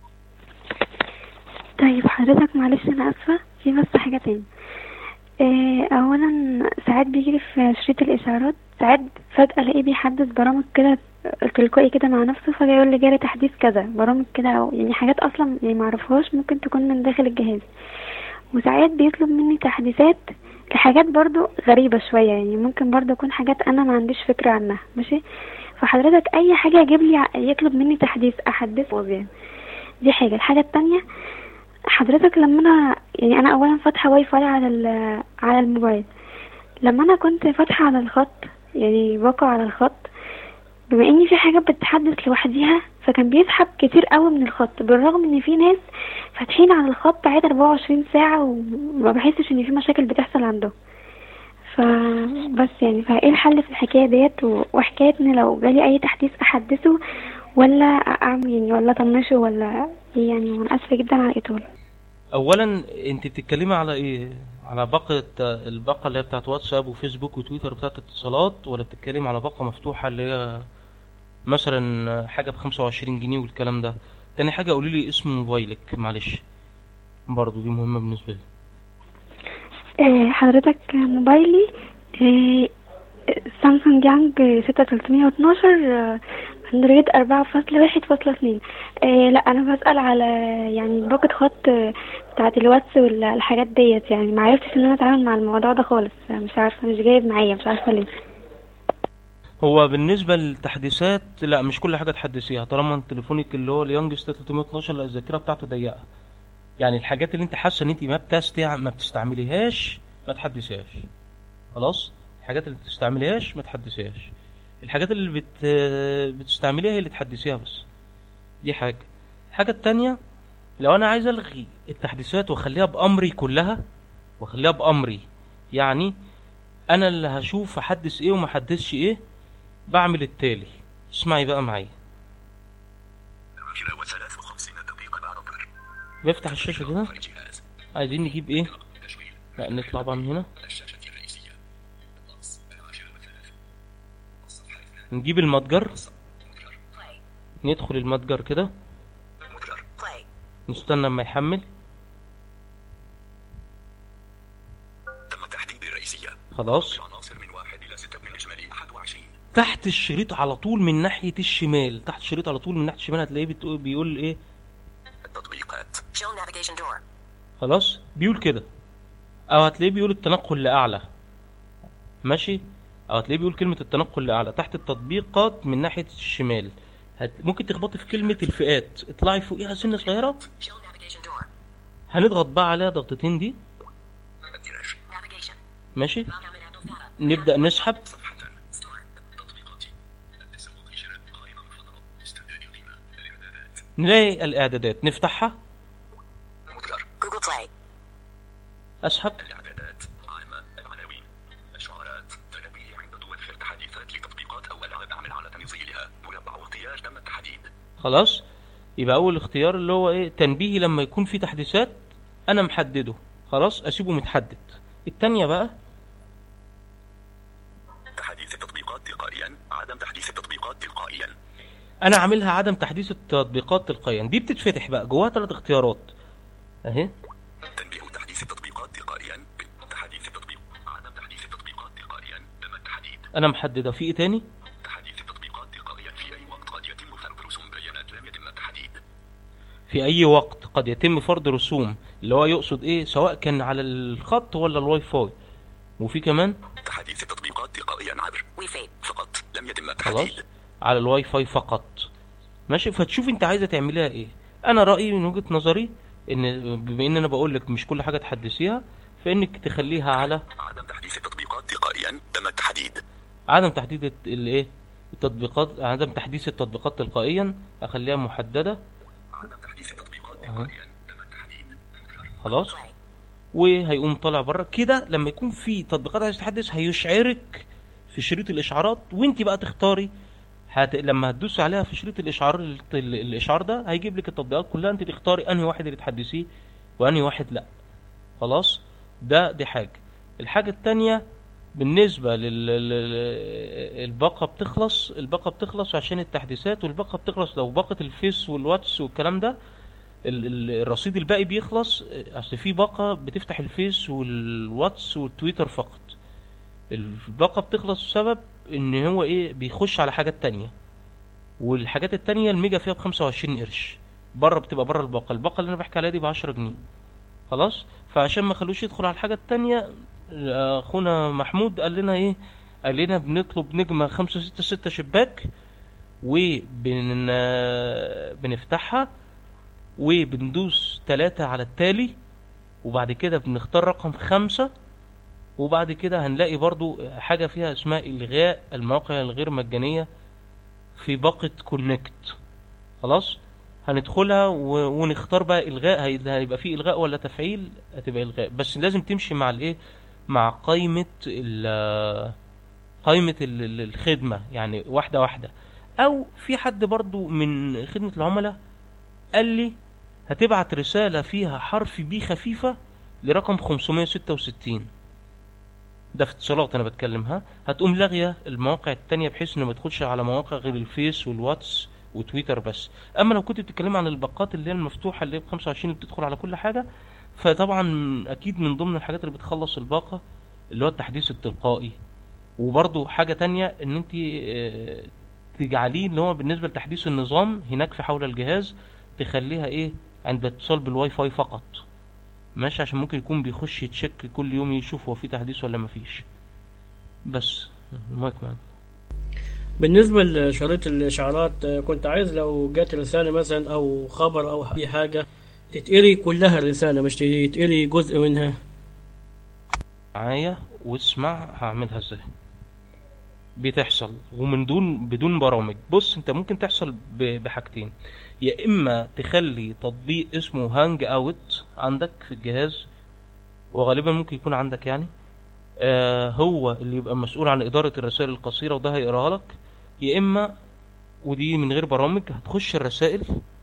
طيب حضرتك معلش انا اسفه في بس حاجه تاني إيه اولا ساعات بيجي في شريط الاشعارات ساعات فجاه الاقيه بيحدث برامج كده تلقائي كده مع نفسه فجاه يقول لي جاري تحديث كذا برامج كده او يعني حاجات اصلا يعني معرفهاش ممكن تكون من داخل الجهاز وساعات بيطلب مني تحديثات لحاجات برضو غريبة شوية يعني ممكن برضو يكون حاجات أنا ما عنديش فكرة عنها ماشي فحضرتك أي حاجة يجيب لي يطلب مني تحديث أحدثه يعني دي حاجة الحاجة التانية حضرتك لما أنا يعني أنا أولا فاتحة واي فاي على ال- على الموبايل لما أنا كنت فاتحة على الخط يعني باقة على الخط بما ان في حاجات بتتحدث لوحديها فكان بيسحب كتير قوي من الخط بالرغم ان في ناس فاتحين على الخط عادي 24 ساعة وما بحسش ان في مشاكل بتحصل عندهم فبس يعني فايه الحل في الحكاية ديت و- وحكاية ان لو جالي اي تحديث احدثه ولا اعمل يعني ولا اطنشه ولا إيه يعني وانا اسفة جدا على الاطالة اولا انت بتتكلمي على ايه على باقة الباقة اللي هي بتاعت واتساب وفيسبوك وتويتر بتاعت اتصالات ولا بتتكلمي على باقة مفتوحة اللي هي مثلا حاجة بخمسة وعشرين جنيه والكلام ده تاني حاجة قولي لي اسم موبايلك معلش برضو دي مهمة بالنسبة لي آه، حضرتك موبايلي آه، سامسونج يانج ستة تلتمية واتناشر اندرويد أربعة فاصلة واحد فاصلة اتنين آه، لا أنا بسأل على يعني باقة خط آه، بتاعة الواتس والحاجات ديت يعني معرفتش إن أنا أتعامل مع الموضوع ده خالص مش عارفة مش جايب معايا مش عارفة ليه هو بالنسبة للتحديثات لا مش كل حاجة تحدثيها طالما تليفونك اللي هو اليونج 312 لا الذاكرة بتاعته ضيقة يعني الحاجات اللي انت حاسة ان انت ما بتستع... ما بتستعمليهاش ما تحدثيهاش خلاص الحاجات اللي بتستعمليهاش ما تحدثيهاش الحاجات اللي بت... بتستعمليها هي اللي تحدثيها بس دي حاجة الحاجة التانية لو انا عايز الغي التحديثات واخليها بامري كلها واخليها بامري يعني انا اللي هشوف احدث ايه وما احدثش ايه بعمل التالي اسمعي بقى معايا العاشرة وثلاث وخمسين دقيقة بعد الظهر بفتح الشاشة كده الجهاز عايزين نجيب ايه لا نطلع بقى من هنا الشاشة الرئيسية الطقس العاشرة وثلاث الصفحة اثنان نجيب المتجر Play. ندخل المتجر كده متجر Play. نستنى اما يحمل تم تحديد الرئيسية خلاص عناصر من واحد إلى ستة من إجمالي 21 تحت الشريط على طول من ناحية الشمال تحت الشريط على طول من ناحية الشمال هتلاقيه بتقول بيقول ايه التطبيقات Show navigation door. خلاص بيقول كده او هتلاقيه بيقول التنقل لاعلى ماشي او هتلاقيه بيقول كلمة التنقل لاعلى تحت التطبيقات من ناحية الشمال هت... ممكن تخبطي في كلمة الفئات اطلعي فوقيها سنة صغيرة هنضغط بقى عليها ضغطتين دي ماشي نبدأ نسحب نلاقي الإعدادات نفتحها جوجل بلاي أسحب الاعدادات عامة العناوين الشعارات تنبيه عند دول في التحديثات لتطبيقات او العاب اعمل على تنزيلها مربع اختيار تم التحديد خلاص يبقى أول اختيار اللي هو إيه تنبيهي لما يكون في تحديثات أنا محدده خلاص أسيبه متحدد التانية بقى تحديث التطبيقات تلقائيا عدم تحديث التطبيقات تلقائيا أنا عاملها عدم تحديث التطبيقات تلقائيا دي بتتفتح بقى جواها ثلاث اختيارات أهي تنبيه تحديث التطبيقات تلقائيا تحديث التطبيق عدم تحديث التطبيقات تلقائيا تم التحديد أنا محددة في إيه تاني تحديث التطبيقات تلقائيا في اي وقت قد يتم فرض رسوم بيانات لم يتم التحديد في أي وقت قد يتم فرض رسوم اللي هو يقصد إيه سواء كان على الخط ولا الواي فاي وفي كمان تحديث التطبيقات تلقائيا عبر وي فاي فقط لم يتم خلاص التحديد على الواي فاي فقط ماشي فتشوف انت عايزه تعمليها ايه انا رايي من وجهه نظري ان بما ان انا بقول لك مش كل حاجه تحدثيها فانك تخليها على عدم تحديث التطبيقات تلقائيا تم التحديد عدم تحديد الت- الايه التطبيقات عدم تحديث التطبيقات تلقائيا اخليها محدده عدم تحديث التطبيقات أهو. تلقائيا تم التحديد خلاص وهيقوم طالع بره كده لما يكون في تطبيقات عايز تحدث هيشعرك في شريط الاشعارات وانت بقى تختاري هت... لما هتدوسي عليها في شريط الاشعار ال... ال- الاشعار ده هيجيب لك التطبيقات كلها انت تختاري انهي واحد اللي تحدثيه وانهي واحد لا خلاص ده دي حاجه الحاجه التانية بالنسبة للباقة بتخلص الباقة بتخلص عشان التحديثات والباقة بتخلص لو باقة الفيس والواتس والكلام ده ال- ال- الرصيد الباقي بيخلص اصل في باقة بتفتح الفيس والواتس والتويتر فقط الباقة بتخلص بسبب ان هو ايه بيخش على حاجات تانية والحاجات التانية الميجا فيها بخمسة وعشرين قرش بره بتبقى بره الباقة الباقة اللي انا بحكي عليها دي بعشرة جنيه خلاص فعشان ما خلوش يدخل على الحاجة التانية اخونا محمود قال لنا ايه قال لنا بنطلب نجمة خمسة ستة ستة شباك وبن بنفتحها وبندوس تلاتة على التالي وبعد كده بنختار رقم خمسة وبعد كده هنلاقي برضو حاجة فيها اسمها إلغاء المواقع الغير مجانية في باقة كونكت خلاص هندخلها و- ونختار بقى إلغاء هي- هيبقى فيه إلغاء ولا تفعيل هتبقى إلغاء بس لازم تمشي مع الإيه مع قائمة ال قائمة ال- ال- الخدمة يعني واحدة واحدة أو في حد برضو من خدمة العملاء قال لي هتبعت رسالة فيها حرف بي خفيفة لرقم 566 ده في اتصالات انا بتكلمها هتقوم لاغيه المواقع التانية بحيث انه ما يدخلش على مواقع غير الفيس والواتس وتويتر بس اما لو كنت بتتكلم عن الباقات اللي هي المفتوحه اللي هي ب 25 اللي بتدخل على كل حاجه فطبعا اكيد من ضمن الحاجات اللي بتخلص الباقه اللي هو التحديث التلقائي وبرضو حاجه تانية ان انت آه، تجعليه اللي هو بالنسبه لتحديث النظام هناك في حول الجهاز تخليها ايه عند اتصال بالواي فاي فقط ماشي عشان ممكن يكون بيخش يتشك كل يوم يشوف هو في تحديث ولا مفيش بس المايك معاك بالنسبة لشريط الإشعارات آه، كنت عايز لو جات رسالة مثلا أو خبر أو أي حاجة تتقري كلها الرسالة مش تتقري جزء منها معايا واسمع هعملها ازاي بتحصل ومن دون بدون برامج بص انت ممكن تحصل ب- بحاجتين يا اما تخلي تطبيق اسمه هانج اوت عندك في الجهاز وغالبا ممكن يكون عندك يعني آه هو اللي يبقى مسؤول عن اداره الرسائل القصيره وده هيقراها لك يا اما ودي من غير برامج هتخش الرسائل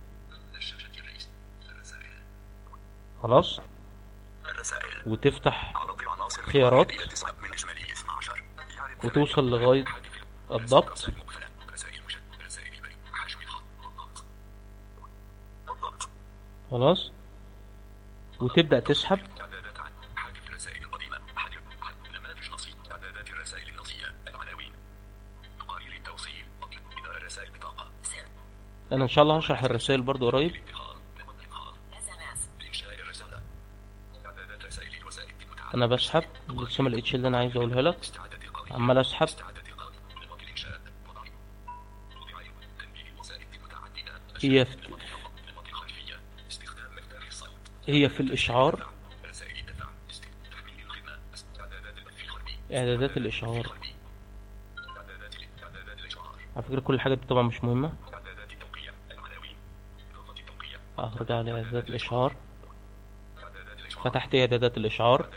خلاص الرسائل وتفتح عدد عناصر خيارات إلى تسعة من إجمالي 12 يعرف وتوصل لغاية الضبط رسائل مشت رسائل بريد حجم الخط الضغط الضغط خلاص وتبدأ تسحب إعدادات عن حذف الرسائل القديمة حذف حذف نماذج نصية إعدادات الرسائل النصية العناوين تقارير التوصيل اطلب إدارة رسائل بطاقة انا ان شاء الله هشرح الرسائل برضو قريب إنشاء الرسالة انا بسحب لسه ما لقيتش اللي انا عايز اقولها لك عمال اسحب هي في هي في الاشعار اعدادات الاشعار على فكرة كل الحاجات دي طبعا مش مهمة هرجع لإعدادات الإشعار فتحت إعدادات الإشعار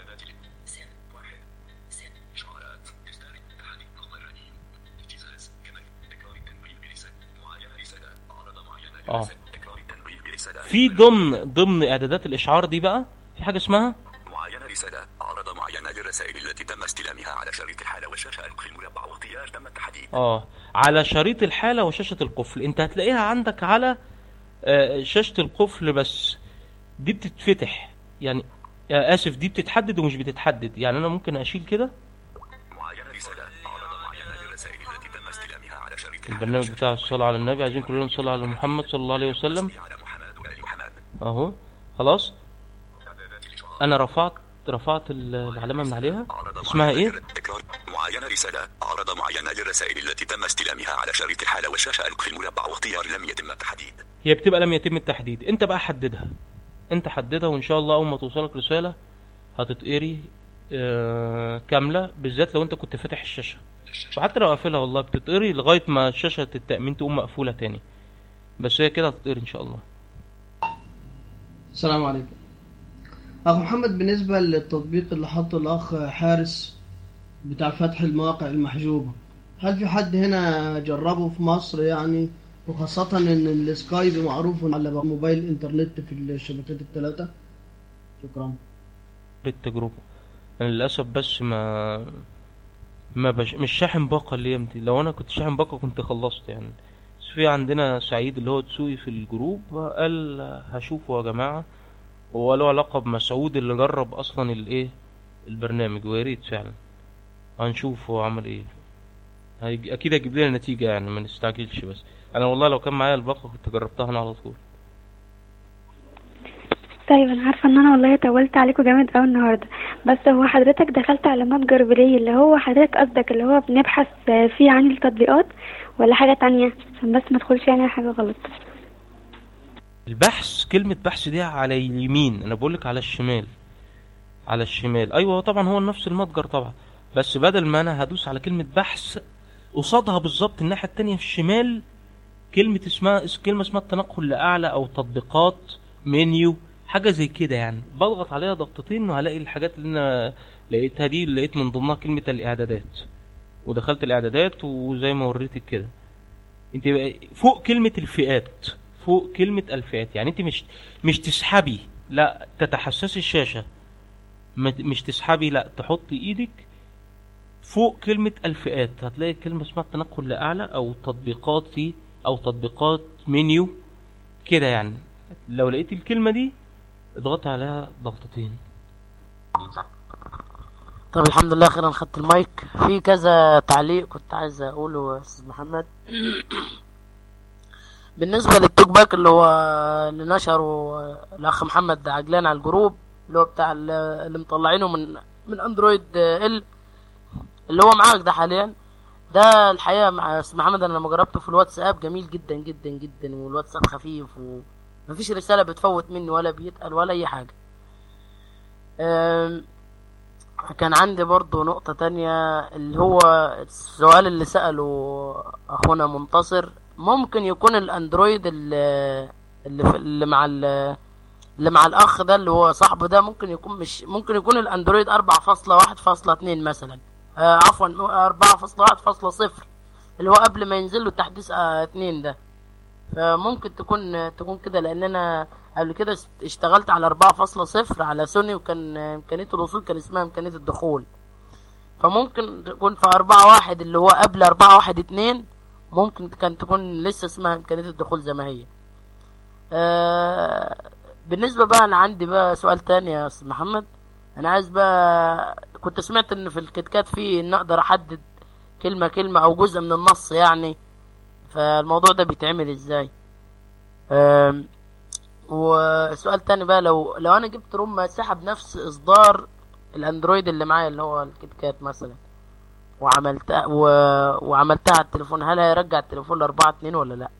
اه في ضمن ضمن إعدادات الإشعار دي بقى في حاجة اسمها معاينة رسالة عرض معينة للرسائل التي تم استلامها على شريط الحالة والشاشة القفل المربع واختيار تم التحديد اه على شريط الحالة وشاشة القفل انت هتلاقيها عندك على آه، شاشة القفل بس دي بتتفتح يعني آه، اسف دي بتتحدد ومش بتتحدد يعني انا ممكن اشيل كده معاينة رسالة عرض معينة للرسائل التي تم استلامها على شريط البرنامج بتاع الصلاة على النبي عايزين كلنا نصلي على محمد صلى الله عليه وسلم اهو خلاص انا رفعت رفعت ال- العلامة من عليها اسمها ايه تكرار معاينة رسالة عرض معينة للرسائل التي تم استلامها على شريط الحالة والشاشة القفل المربع واختيار لم يتم التحديد هي بتبقى لم يتم التحديد انت بقى حددها انت حددها وان شاء الله اول ما توصلك رسالة هتتقري آه كاملة بالذات لو انت كنت فاتح الشاشة وحتى لو قافلها والله بتتقري لغاية ما شاشة التأمين تقوم مقفولة تاني بس هي كده هتتقري ان شاء الله السلام عليكم اخ محمد بالنسبه للتطبيق اللي حطه الاخ حارس بتاع فتح المواقع المحجوبه هل في حد هنا جربه في مصر يعني وخاصة ان السكايب معروف على موبايل انترنت في الشبكات الثلاثة شكرا بالتجربة انا للأسف بس ما ما بش... مش شاحن باقة الايام دي لو انا كنت شاحن باقة كنت خلصت يعني بس في عندنا سعيد اللي هو تسوقي في الجروب قال هشوفه يا جماعة هو له علاقة بمسعود اللي جرب اصلا الايه البرنامج ويا ريت فعلا هنشوف هو عمل ايه هيج... اكيد هيجيب لنا نتيجة يعني ما نستعجلش بس انا والله لو كان معايا الباقة كنت جربتها انا على طول طيب انا عارفه ان انا والله طولت عليكم جامد قوي النهارده بس هو حضرتك دخلت على متجر بلاي اللي هو حضرتك قصدك اللي هو بنبحث فيه عن التطبيقات ولا حاجه تانية عشان بس ما ادخلش يعني على حاجه غلط البحث كلمة بحث دي على اليمين انا بقولك على الشمال على الشمال ايوه طبعا هو نفس المتجر طبعا بس بدل ما انا هدوس على كلمة بحث قصادها بالظبط الناحية التانية في الشمال كلمة اسمها اس- كلمة اسمها التنقل لأعلى أو تطبيقات منيو حاجة زي كده يعني بضغط عليها ضغطتين وهلاقي الحاجات اللي أنا لقيتها دي لقيت من ضمنها كلمة الإعدادات ودخلت الإعدادات وزي ما وريتك كده انت بقى فوق كلمة الفئات فوق كلمة الفئات يعني انت مش مش تسحبي لا تتحسسي الشاشة ما- مش تسحبي لا تحطي ايدك فوق كلمة الفئات هتلاقي كلمة اسمها التنقل لأعلى أو تطبيقاتي أو تطبيقات منيو كده يعني لو لقيت الكلمة دي اضغط عليها ضغطتين طب الحمد لله اخيرا خدت المايك في كذا تعليق كنت عايز اقوله يا استاذ محمد بالنسبه للتوك باك اللي هو اللي نشره الاخ محمد عجلان على الجروب اللي هو بتاع ال- اللي مطلعينه من من اندرويد ال اللي هو معاك ده حاليا ده الحقيقه مع استاذ محمد انا لما جربته في الواتساب جميل جدا جدا جدا والواتساب خفيف ومفيش رساله بتفوت مني ولا بيتقل ولا اي حاجه أم، كان عندي برضو نقطة تانية اللي هو السؤال اللي سأله أخونا منتصر ممكن يكون الأندرويد اللي اللي, في اللي مع ال- اللي مع الأخ ده اللي هو صاحبه ده ممكن يكون مش ممكن يكون الأندرويد أربعة فاصلة واحد فاصلة اتنين مثلا آه عفوا أربعة فاصلة واحد فاصلة صفر اللي هو قبل ما ينزل له التحديث آه اتنين ده فممكن تكون تكون كده لان انا قبل كده است- اشتغلت على 4.0 على سوني وكان امكانيه الوصول كان اسمها امكانيه الدخول فممكن تكون في 4.1 اللي هو قبل 4.1.2 ممكن كان تكون لسه اسمها امكانيه الدخول زي ما هي آه بالنسبه بقى انا عندي بقى سؤال تاني يا استاذ محمد انا عايز بقى كنت سمعت ان في الكتكات في ان اقدر احدد كلمه كلمه او جزء من النص يعني فالموضوع ده بيتعمل ازاي أم، وسؤال تاني بقى لو لو انا جبت روم مساحة بنفس اصدار الاندرويد اللي معايا اللي هو الكيت كات مثلا وعملتها و... وعملتها على التليفون هل هيرجع التليفون لأربعة اتنين ولا لا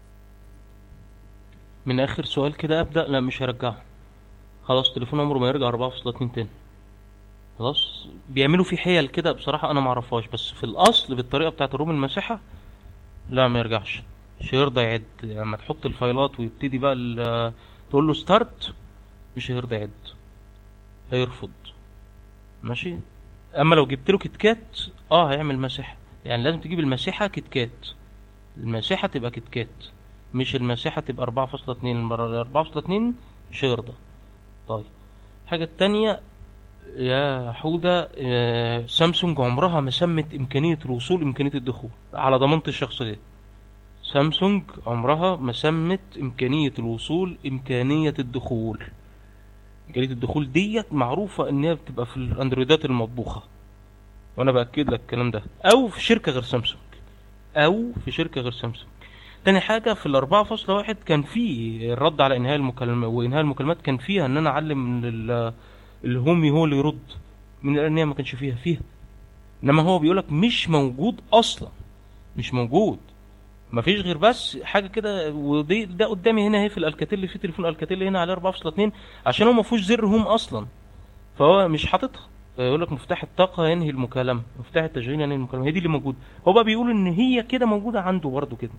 من اخر سؤال كده ابدا لا مش هرجعه خلاص تليفون عمره ما يرجع 4.2 تاني خلاص بيعملوا فيه حيل كده بصراحه انا ما اعرفهاش بس في الاصل بالطريقه بتاعت الروم المساحه لا ما يرجعش مش هيرضى يعد لما تحط الفايلات ويبتدي بقى ال- تقول له ستارت مش هيرضى يعد هيرفض ماشي اما لو جبت له كيت كات اه هيعمل مساحه يعني لازم تجيب المساحه كيت كات المساحه تبقى كيت كات مش المساحه تبقى 4.2 المرة 4.2 مش هيرضى طيب الحاجه التانية يا حودة آه، سامسونج عمرها ما سمت إمكانية الوصول إمكانية الدخول على ضمانتي الشخصية سامسونج عمرها ما سمت إمكانية الوصول إمكانية الدخول إمكانية الدخول ديت معروفة إن هي بتبقى في الأندرويدات المطبوخة وأنا بأكد لك الكلام ده أو في شركة غير سامسونج أو في شركة غير سامسونج تاني حاجة في الأربعة فاصلة واحد كان في الرد على إنهاء المكالمة وإنهاء المكالمات كان فيها إن أنا أعلم ال- الهومي هو اللي يرد من الأنية ما كانش فيها فيها إنما هو بيقولك مش موجود أصلا مش موجود مفيش غير بس حاجة كده ودي ده قدامي هنا اهي في الالكاتيل في تليفون الكاتيل هنا عليه 4.2 عشان هو ما فيهوش زر هوم أصلا فهو مش حاططها يقول لك مفتاح الطاقة ينهي المكالمة مفتاح التشغيل ينهي المكالمة هي دي اللي موجودة هو بقى بيقول إن هي كده موجودة عنده برضه كده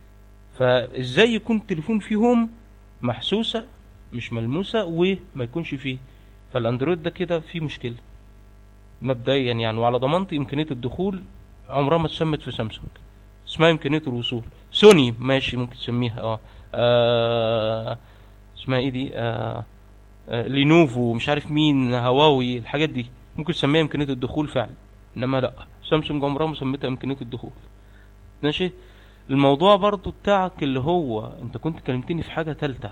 فازاي يكون التليفون فيه هوم محسوسة مش ملموسة وما يكونش فيه فالاندرويد ده كده فيه مشكلة مبدئيا يعني وعلى ضمانتي امكانية الدخول عمرها ما اتسمت في سامسونج اسمها امكانية الوصول سوني ماشي ممكن تسميها اه, آه اسمها ايه دي آه آه لينوفو مش عارف مين هواوي الحاجات دي ممكن تسميها امكانية الدخول فعلا انما لا سامسونج عمرها ما سميتها امكانية الدخول ماشي الموضوع برضو بتاعك اللي هو انت كنت كلمتني في حاجة تالتة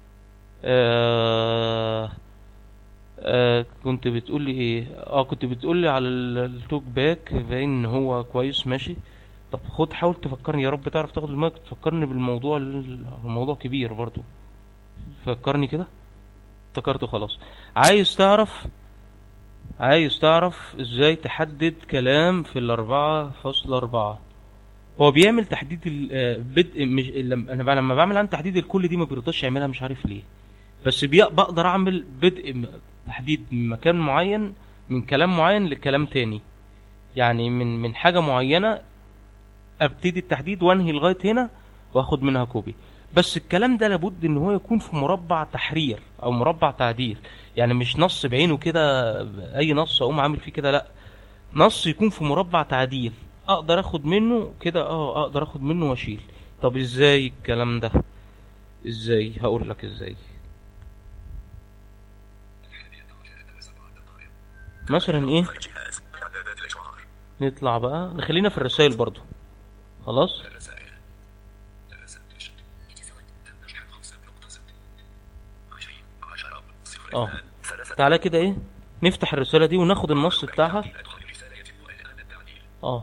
آه آه كنت بتقول لي ايه اه كنت بتقول لي على ال- التوك باك باين ان هو كويس ماشي طب خد حاول تفكرني يا رب تعرف تاخد المايك تفكرني بالموضوع ال- الموضوع كبير برضو فكرني كده افتكرته خلاص عايز تعرف عايز تعرف ازاي تحدد كلام في الاربعة فاصل اربعة هو بيعمل تحديد البدء مش لما انا بقى لما بعمل عن تحديد الكل دي ما بيرضاش يعملها مش عارف ليه بس بي... بقدر اعمل بدء م- تحديد من مكان معين من كلام معين لكلام تاني يعني من من حاجة معينة ابتدي التحديد وانهي لغاية هنا واخد منها كوبي بس الكلام ده لابد ان هو يكون في مربع تحرير او مربع تعديل يعني مش نص بعينه كده اي نص اقوم عامل فيه كده لا نص يكون في مربع تعديل اقدر اخد منه كده اه اقدر اخد منه واشيل طب ازاي الكلام ده ازاي هقول لك ازاي مثلا ايه جهاز اعدادات الاشعار نطلع بقى نخلينا في الرسائل برضو خلاص الرسائل الرسائل تنجح خمسة نقطة ست عشرين عشرة صفر اه اثنان ثلاثة تعالى كده ايه نفتح الرسالة دي وناخد النص بتاعها اه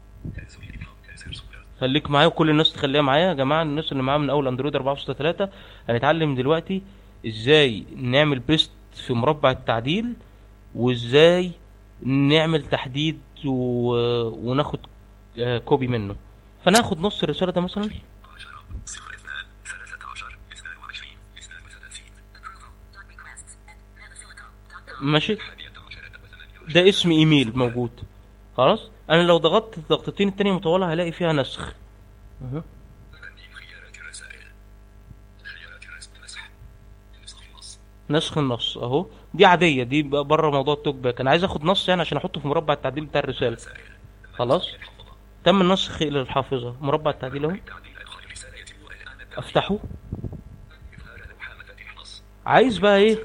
خليك معايا وكل الناس تخليها معايا يا جماعة الناس اللي معاها من اول اندرويد 4.3 هنتعلم دلوقتي ازاي نعمل بيست في مربع التعديل وازاي نعمل تحديد و... وناخد آه، كوبي منه فناخد نص الرسالة ده مثلا صفر اثنان ثلاثة عشر اثنان وعشرين اثنان وثلاثين ماشي ده اسم ايميل موجود خلاص انا لو ضغطت الضغطتين التانية مطولة هلاقي فيها نسخ أها. خيارات الرسائل خيارات الرسم مسح نسخ النص نسخ النص اهو دي عادية دي بقى بره موضوع التوك باك انا عايز اخد نص يعني عشان احطه في مربع التعديل بتاع الرسالة خلاص تم النسخ الى الحافظة مربع التعديل اهو افتحه عايز بقى ايه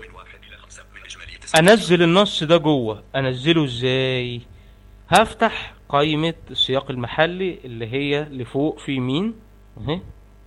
انزل النص ده جوه انزله ازاي هفتح قائمة السياق المحلي اللي هي لفوق في يمين اهي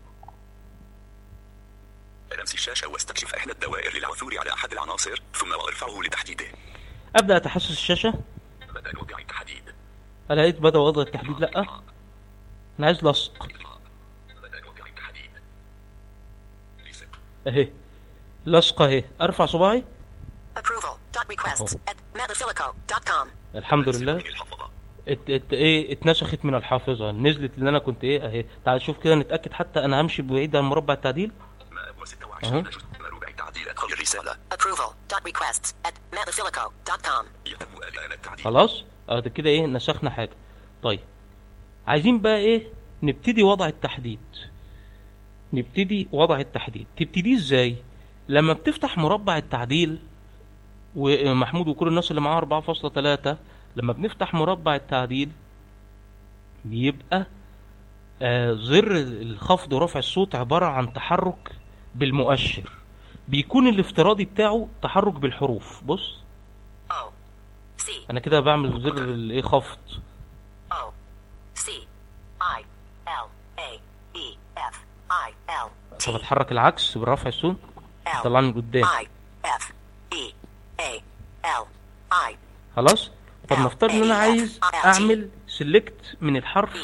لمس الشاشة واستكشف إحدى الدوائر للعثور على أحد العناصر ثم ارفعه لتحديده ابدا اتحسس الشاشة بدأ وضع التحديد لقيت بدا وضع التحديد لا انا عايز لصق بدأ وضع التحديد اهي لصقة اهي ارفع صباعي Approval. Dot requests at metaphilico.com. الحمد لله ات ات ايه اتنسخت من الحافظه نزلت اللي انا كنت ايه اهي تعال شوف كده نتاكد حتى انا همشي بعيد عن مربع التعديل اهو تعديل أدخل الرسالة Approval. Dot requests at metaphilico.com. يتم الآن التعديل خلاص اه ده كده ايه نسخنا حاجه طيب عايزين بقى ايه نبتدي وضع التحديد نبتدي وضع التحديد تبتدي ازاي لما بتفتح مربع التعديل ومحمود وكل الناس اللي معاها 4.3 لما بنفتح مربع التعديل بيبقى آه زر الخفض ورفع الصوت عبارة عن تحرك بالمؤشر بيكون الافتراضي بتاعه تحرك بالحروف بص C انا كده بعمل زر الايه خفض O C I L A E F I L فبتحرك العكس بالرفع الصوت طلعني لقدام I F E A L I خلاص طب نفترض ان انا عايز اعمل سيلكت من الحرف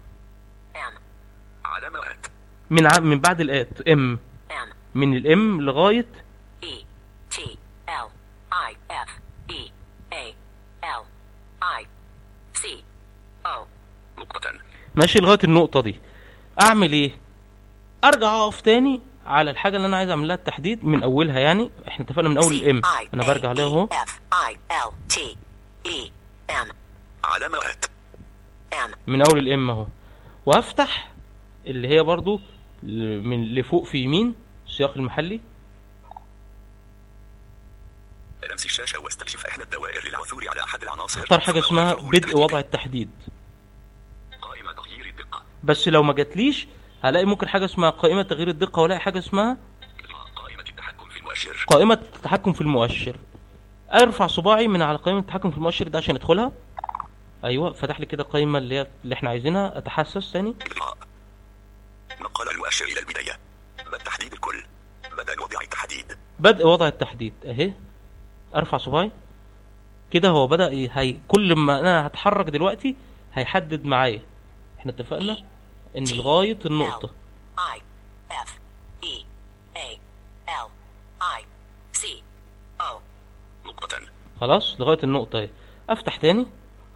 علامات من ع... من بعد الات ام M من الام لغايه E T L I F E A L I C O نقطة ماشي لغايه النقطه دي اعمل ايه ارجع اقف تاني على الحاجه اللي انا عايز اعمل لها التحديد من اولها يعني احنا اتفقنا من اول الام انا برجع عليها اهو F I L T E M علامات M من اول الام اهو وافتح اللي هي برضو ل- من لفوق في يمين السياق المحلي لمس الشاشة واستكشف إحدى الدوائر للعثور على أحد العناصر اختار حاجه اسمها بدء وضع التحديد قائمة تغيير الدقة بس لو ما جاتليش هلاقي ممكن حاجه اسمها قائمه تغيير الدقه والاقي حاجه اسمها قائمة التحكم في المؤشر قائمه التحكم في المؤشر ارفع صباعي من على قائمه التحكم في المؤشر ده عشان ادخلها ايوه فتح لي كده القائمه اللي هي اللي احنا عايزينها اتحسس تاني نقل المؤشر إلى البداية بل تحديد الكل بدل وضع التحديد بدء وضع التحديد اهي ارفع صباعي كده هو بدأ ي- هي كل ما انا هتحرك دلوقتي هيحدد معايا احنا اتفقنا ان لغاية النقطة I F E A L I C O نقطة خلاص لغاية النقطة اهي افتح تاني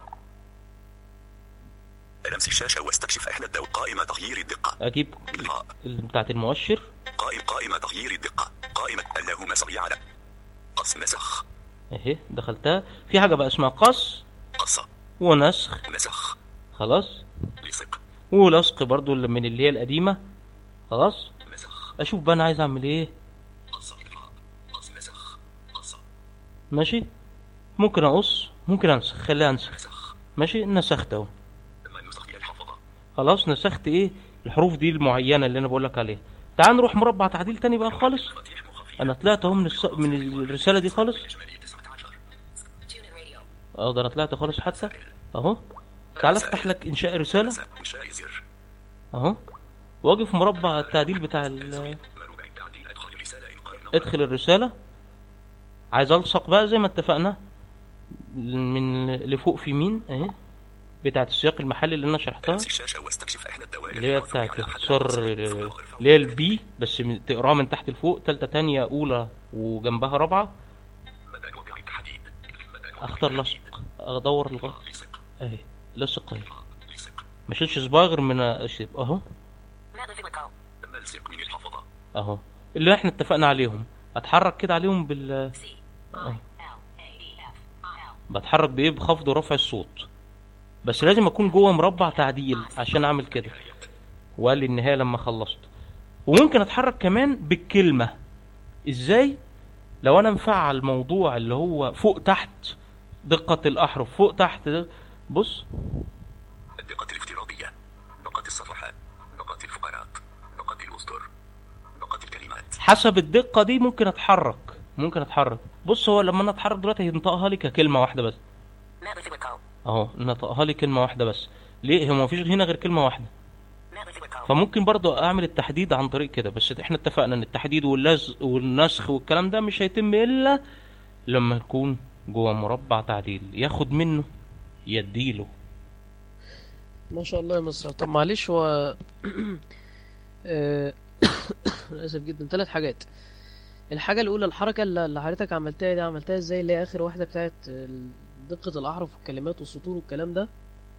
لمس الشاشة واستكشف إحدى الدو قائمة تغيير الدقة اجيب ال- بتاعت المؤشر قائم قائمة تغيير الدقة قائمة اللهم صل على قص نسخ اهي دخلتها في حاجة بقى اسمها قص قص ونسخ نسخ خلاص لصق ولصق برضو اللي من اللي هي القديمة خلاص اشوف بقى انا عايز اعمل ايه قص قص نسخ قص ماشي ممكن اقص ممكن انسخ خليها انسخ ماشي نسخت اهو ما النسخ إلى الحفظة خلاص نسخت ايه الحروف دي المعينه اللي انا بقول لك عليها تعال نروح مربع تعديل تاني بقى خالص انا طلعت اهو من الس... من الرساله دي خالص اه ده انا طلعت خالص حتى اهو تعال افتح لك انشاء رساله إنشاء زر اهو واجي في مربع التعديل بتاع ال... ادخل الرساله عايز الصق بقى زي ما اتفقنا من لفوق في يمين اهي بتاعت السياق المحلي اللي انا شرحتها لمس الشاشة واستكشف إحدى الدوائر اللي هي بتاعت اختصار اللي هي البي بس من- تقراها من تحت لفوق تالتة تانية أولى وجنبها رابعة بدل وضع التحديد اختار لصق ادور لغاية اهي لصق اهي ما شيلش صباعي غير من اشيب اهو ملصق من الحفظة اهو اللي احنا اتفقنا عليهم اتحرك كده عليهم بال أهو. بتحرك بايه بخفض ورفع الصوت بس لازم اكون جوه مربع تعديل عشان اعمل كده وقال لي النهايه لما خلصت وممكن اتحرك كمان بالكلمه ازاي لو انا مفعل موضوع اللي هو فوق تحت دقه الاحرف فوق تحت ده بص الدقة الافتراضية دقة الصفحات دقة الفقرات دقة الأسطر دقة الكلمات حسب الدقه دي ممكن اتحرك ممكن اتحرك بص هو لما انا اتحرك دلوقتي هينطقها لي ككلمه واحده بس اهو نطقها لي كلمه واحده بس ليه هو مفيش هنا غير كلمه واحده فممكن برضو اعمل التحديد عن طريق كده بس احنا اتفقنا ان التحديد واللزق والنسخ والكلام ده مش هيتم الا لما يكون جوه مربع تعديل ياخد منه يديله ما شاء الله يا مستر طب معلش هو آه، انا اسف جدا ثلاث حاجات الحاجة الأولى الحركة اللي اللي حضرتك عملتها دي عملتها ازاي اللي هي آخر واحدة بتاعت ال- دقة الأحرف والكلمات والسطور والكلام ده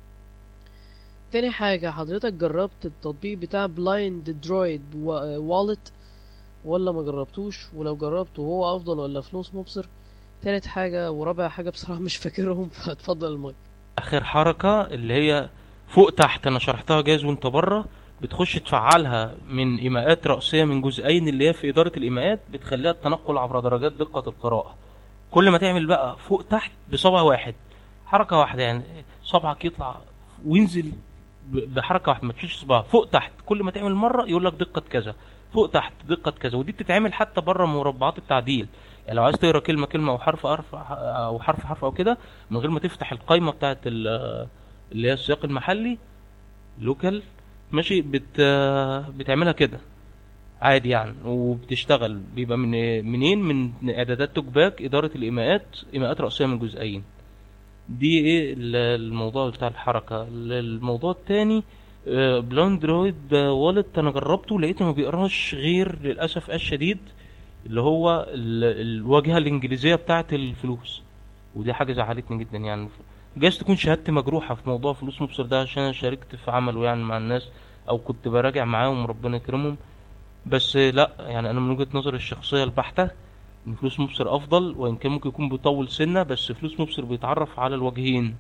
تاني حاجة حضرتك جربت التطبيق بتاع بلايند درويد والت ولا ما جربتوش ولو جربته هو أفضل ولا فلوس مبصر تالت حاجة ورابع حاجة بصراحة مش فاكرهم فاتفضل المايك اخر حركة اللي هي فوق تحت انا شرحتها جايز وانت بره بتخش تفعلها من ايماءات رأسية من جزئين اللي هي في ادارة الايماءات بتخليها التنقل عبر درجات دقة القراءة كل ما تعمل بقى فوق تحت بصبع واحد حركة واحدة يعني صبعك يطلع وينزل ب- بحركة واحدة ما تشيلش صباع فوق تحت كل ما تعمل مرة يقول لك دقة كذا فوق تحت دقة كذا ودي بتتعمل حتى بره مربعات التعديل يعني لو عايز تقرا كلمة كلمة او حرف حرف او حرف حرف او كده من غير ما تفتح القائمة بتاعت ال- اللي هي السياق المحلي لوكال ماشي بت بتعملها كده عادي يعني وبتشتغل بيبقى من منين من اعدادات توك باك اداره الايماءات ايماءات رئيسيه من جزئين دي ايه ال- الموضوع بتاع الحركه ال- الموضوع التاني بلاندرويد والت انا جربته لقيته ما بيقراش غير للاسف الشديد اللي هو ال- الواجهه الانجليزيه بتاعه الفلوس ودي حاجه زعلتني جدا يعني جايز تكون شهادتي مجروحه في موضوع فلوس مبصر ده عشان انا شاركت في عمله يعني مع الناس او كنت براجع معاهم ربنا يكرمهم بس لا يعني انا من وجهة نظري الشخصية البحتة ان فلوس مبصر افضل وان كان ممكن يكون بيطول سنة بس فلوس مبصر بيتعرف على الوجهين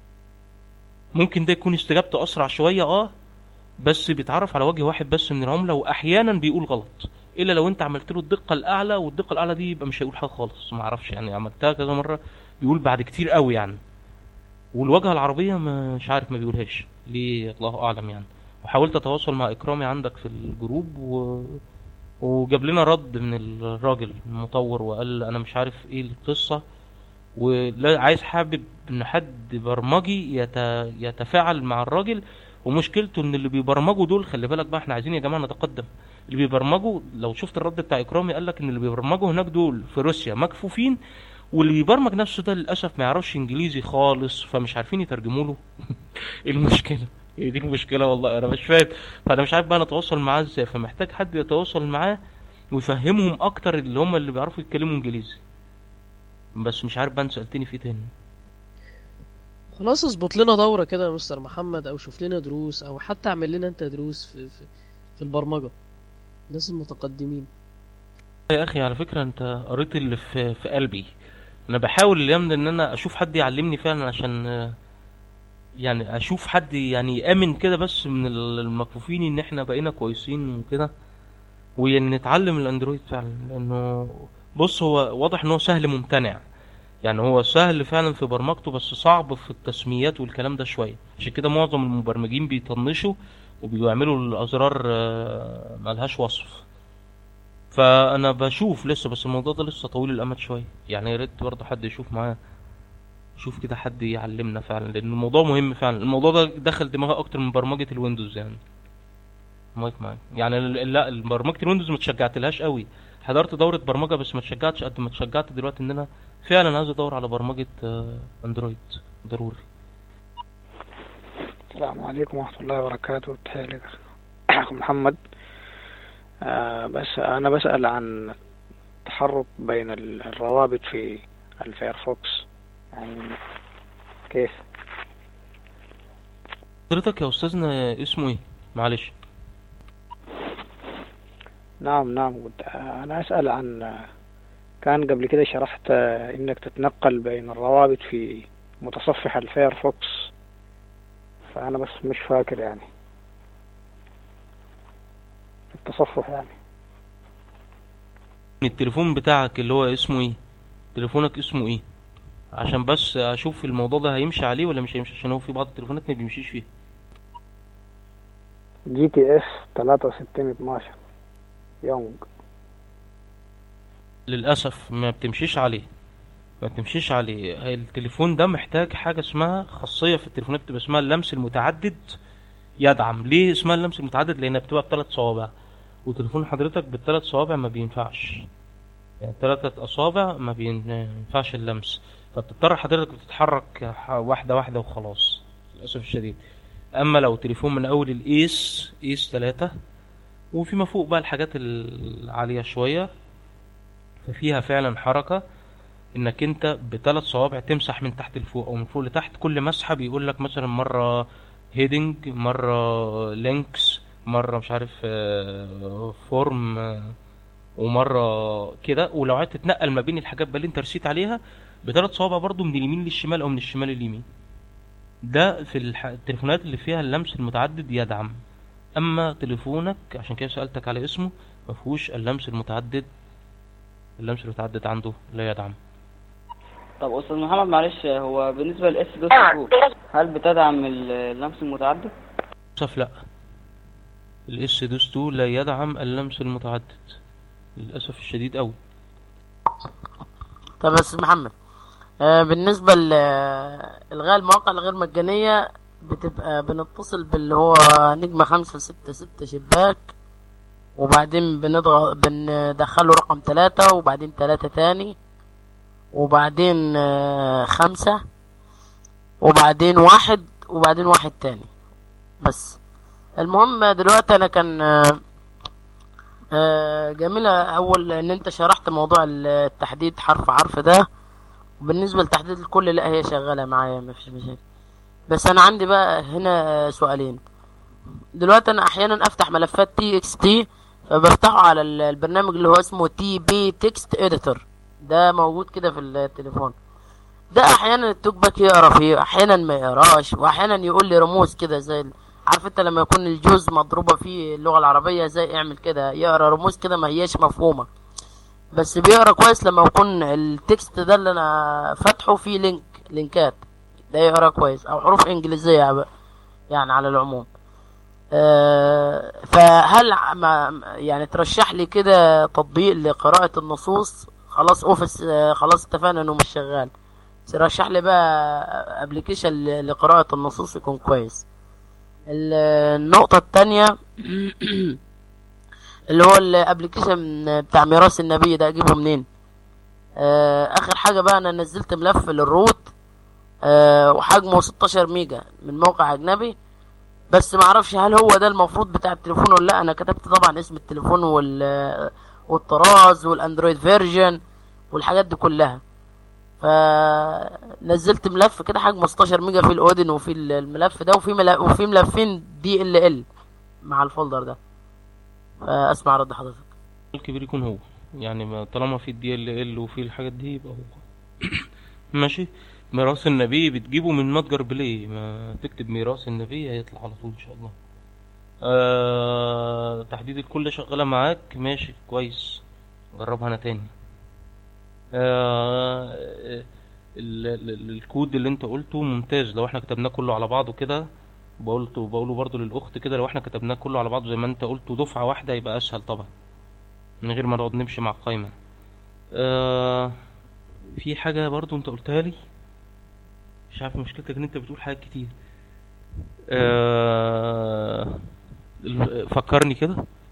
ممكن ده يكون استجابته اسرع شوية اه بس بيتعرف على وجه واحد بس من العملة واحيانا بيقول غلط الا لو انت عملت له الدقة الاعلى والدقة الاعلى دي يبقى مش هيقول حاجة خالص ما اعرفش يعني عملتها كذا مرة بيقول بعد كتير قوي يعني والواجهة العربية ما- مش عارف ما بيقولهاش ليه الله اعلم يعني وحاولت اتواصل مع اكرامي عندك في الجروب و... وجاب لنا رد من الراجل المطور وقال انا مش عارف ايه القصة ولا عايز حابب ان حد برمجي يت... يتفاعل مع الراجل ومشكلته ان اللي بيبرمجوا دول خلي بالك بقى احنا عايزين يا جماعه نتقدم اللي بيبرمجوا لو شفت الرد بتاع اكرامي قال لك ان اللي بيبرمجوا هناك دول في روسيا مكفوفين واللي بيبرمج نفسه ده للاسف ما يعرفش انجليزي خالص فمش عارفين يترجموا له ايه المشكله هي دي المشكله والله انا مش فاهم فانا مش عارف بقى نتواصل معاه ازاي فمحتاج حد يتواصل معاه ويفهمهم اكتر اللي هم اللي بيعرفوا يتكلموا انجليزي بس مش عارف بقى انت سالتني في إيه تاني خلاص اظبط لنا دورة كده يا مستر محمد او شوف لنا دروس او حتى اعمل لنا انت دروس في في, في البرمجة الناس المتقدمين يا اخي على فكره انت قريت اللي في في قلبي انا بحاول الايام دي ان انا اشوف حد يعلمني فعلا عشان آه، يعني اشوف حد يعني يامن كده بس من ال- المكفوفين ان احنا بقينا كويسين وكده ونتعلم الاندرويد فعلا لانه بص هو واضح ان هو سهل ممتنع يعني هو سهل فعلا في برمجته بس صعب في التسميات والكلام ده شويه عشان كده معظم المبرمجين بيطنشوا وبيعملوا الازرار آه، ملهاش وصف فانا بشوف لسه بس الموضوع ده لسه طويل الامد شويه يعني يا ريت برضه حد يشوف معاه شوف كده حد يعلمنا فعلا لان الموضوع مهم فعلا الموضوع ده دخل دماغي اكتر من برمجه الويندوز يعني مايك معاك يعني ال- لا برمجه الويندوز ما تشجعتلهاش قوي حضرت دوره برمجه بس ما تشجعتش قد ما تشجعت دلوقتي ان انا فعلا عايز ادور على برمجه آه، اندرويد ضروري السلام عليكم ورحمة الله وبركاته تحية لك أخ محمد آه بس أنا بسأل عن التحرك بين ال- الروابط في الفيرفوكس يعني كيف حضرتك يا استاذنا اسمه ايه معلش نعم نعم قلت آه، أنا أسأل عن آه، كان قبل كده شرحت آه، إنك تتنقل بين الروابط في متصفح الفيرفوكس فأنا بس مش فاكر يعني التصفح يعني التليفون بتاعك اللي هو اسمه ايه تليفونك اسمه ايه عشان بس اشوف الموضوع ده هيمشي عليه ولا مش هيمشي عشان هو في بعض التليفونات ما بيمشيش فيه جي تي اس 63 12 يونج للاسف ما بتمشيش عليه ما بتمشيش عليه هي التليفون ده محتاج حاجه اسمها خاصيه في التليفونات بتبقى اسمها اللمس المتعدد يدعم ليه اسمها اللمس المتعدد لانها بتبقى بثلاث صوابع وتليفون حضرتك بالثلاث صوابع ما بينفعش يعني ثلاثة أصابع ما بينفعش اللمس فبتضطر حضرتك بتتحرك ح- واحدة واحدة وخلاص للأسف الشديد أما لو تليفون من أول الإيس إيس ثلاثة وفيما فوق بقى الحاجات العالية شوية ففيها فعلا حركة انك انت بثلاث صوابع تمسح من تحت لفوق او من فوق لتحت كل مسحة بيقول لك مثلا مرة هيدنج مرة لينكس مرة مش عارف آه، فورم آه، ومرة كده ولو عايز تتنقل ما بين الحاجات بقى اللي انت رسيت عليها بثلاث صوابع برضو من اليمين للشمال او من الشمال لليمين ده في الح... التليفونات اللي فيها اللمس المتعدد يدعم اما تليفونك عشان كده سألتك على اسمه ما فيهوش اللمس المتعدد اللمس المتعدد عنده لا يدعم طب استاذ محمد معلش هو بالنسبه للاس دوت 2 هل بتدعم اللمس المتعدد للأسف لا الاس دوس 2 لا يدعم اللمس المتعدد للأسف الشديد أوي طب يا استاذ محمد آه بالنسبة لإلغاء المواقع الغير مجانية بتبقى بنتصل باللي هو نجمة خمسة ستة ستة شباك وبعدين بنضغط بندخله رقم ثلاثة وبعدين ثلاثة تاني وبعدين آه، خمسة وبعدين واحد وبعدين واحد تاني بس المهم دلوقتي انا كان آه، آه، جميلة اول ان انت شرحت موضوع التحديد حرف حرف ده وبالنسبة لتحديد الكل لا هي شغالة معايا مفيش مشاكل بس انا عندي بقى هنا سؤالين دلوقتي انا احيانا افتح ملفات تي اكس تي فبفتحه على ال- البرنامج اللي هو اسمه تي بي تكست اديتور ده موجود كده في التليفون ده احيانا التوك باك يقرا فيه احيانا ما يقراش واحيانا يقول لي رموز كده زي ال- عارف انت لما يكون الجوز مضروبه فيه اللغه العربيه زي اعمل كده يقرا رموز كده ما هياش مفهومه بس بيقرا كويس لما يكون التكست ده اللي انا فاتحه فيه لينك لينكات ده يقرا كويس او حروف انجليزيه بقى يعني على العموم آه، فهل ع- ما يعني ترشح لي كده تطبيق لقراءة النصوص خلاص اوفيس آه، خلاص اتفقنا انه مش شغال ترشح لي بقى ابلكيشن لقراءة النصوص يكون كويس ال- النقطة التانية اللي هو الابلكيشن بتاع ميراث النبي ده اجيبه منين آه، اخر حاجة بقى انا نزلت ملف للروت آه، وحجمه 16 ميجا من موقع اجنبي بس ما اعرفش هل هو ده المفروض بتاع التليفون ولا لا انا كتبت طبعا اسم التليفون وال والطراز والاندرويد فيرجن والحاجات دي كلها فنزلت ملف كده حجمه 16 ميجا في الاودن وفي الملف ده وفي ملف وفي ملفين دي ال ال مع الفولدر ده فاسمع رد حضرتك الكبير يكون هو يعني ما طالما في الدي ال ال وفي الحاجات دي يبقى هو ماشي ميراث النبي بتجيبه من متجر بلاي ما تكتب ميراث النبي هيطلع على طول ان شاء الله آه تحديد الكل شغالة معاك ماشي كويس جربها انا تاني آه ال- ال- ال- الكود اللي انت قلته ممتاز لو احنا كتبناه كله على بعضه كده بقولته بقوله برضو للاخت كده لو احنا كتبناه كله على بعضه زي ما انت قلته دفعة واحدة يبقى اسهل طبعا من غير ما نقعد نمشي مع القايمة آه في حاجة برضو انت قلتها لي مش عارف مشكلتك ان انت بتقول حاجات كتير آه ال- فكرني كده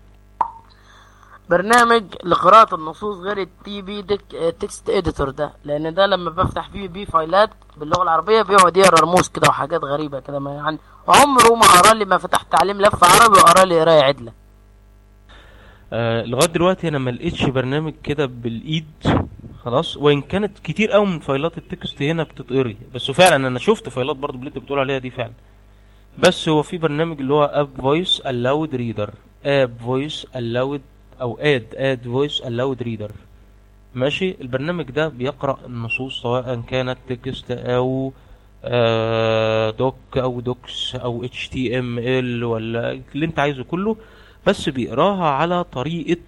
برنامج لقراءة النصوص غير التي بي ديك تكست اديتور ده لان ده لما بفتح فيه بيه فايلات باللغة العربية بيقعد يقرا رموز كده وحاجات غريبة كده ما يعني عمره ما قرا لي ما فتحت عليه ملف عربي وقرا لي قراية عدلة آه لغايه دلوقتي انا ما لقيتش برنامج كده بالايد خلاص وان كانت كتير قوي من فايلات التكست هنا بتتقري بس فعلا انا شفت فايلات برضو اللي انت بتقول عليها دي فعلا بس هو في برنامج اللي هو اب فويس الاود ريدر اب فويس الاود او اد اد فويس الاود ريدر ماشي البرنامج ده بيقرأ النصوص سواء كانت تكست او آه، دوك او دوكس او اتش تي ام ال ولا اللي انت عايزه كله بس بيقراها على طريقة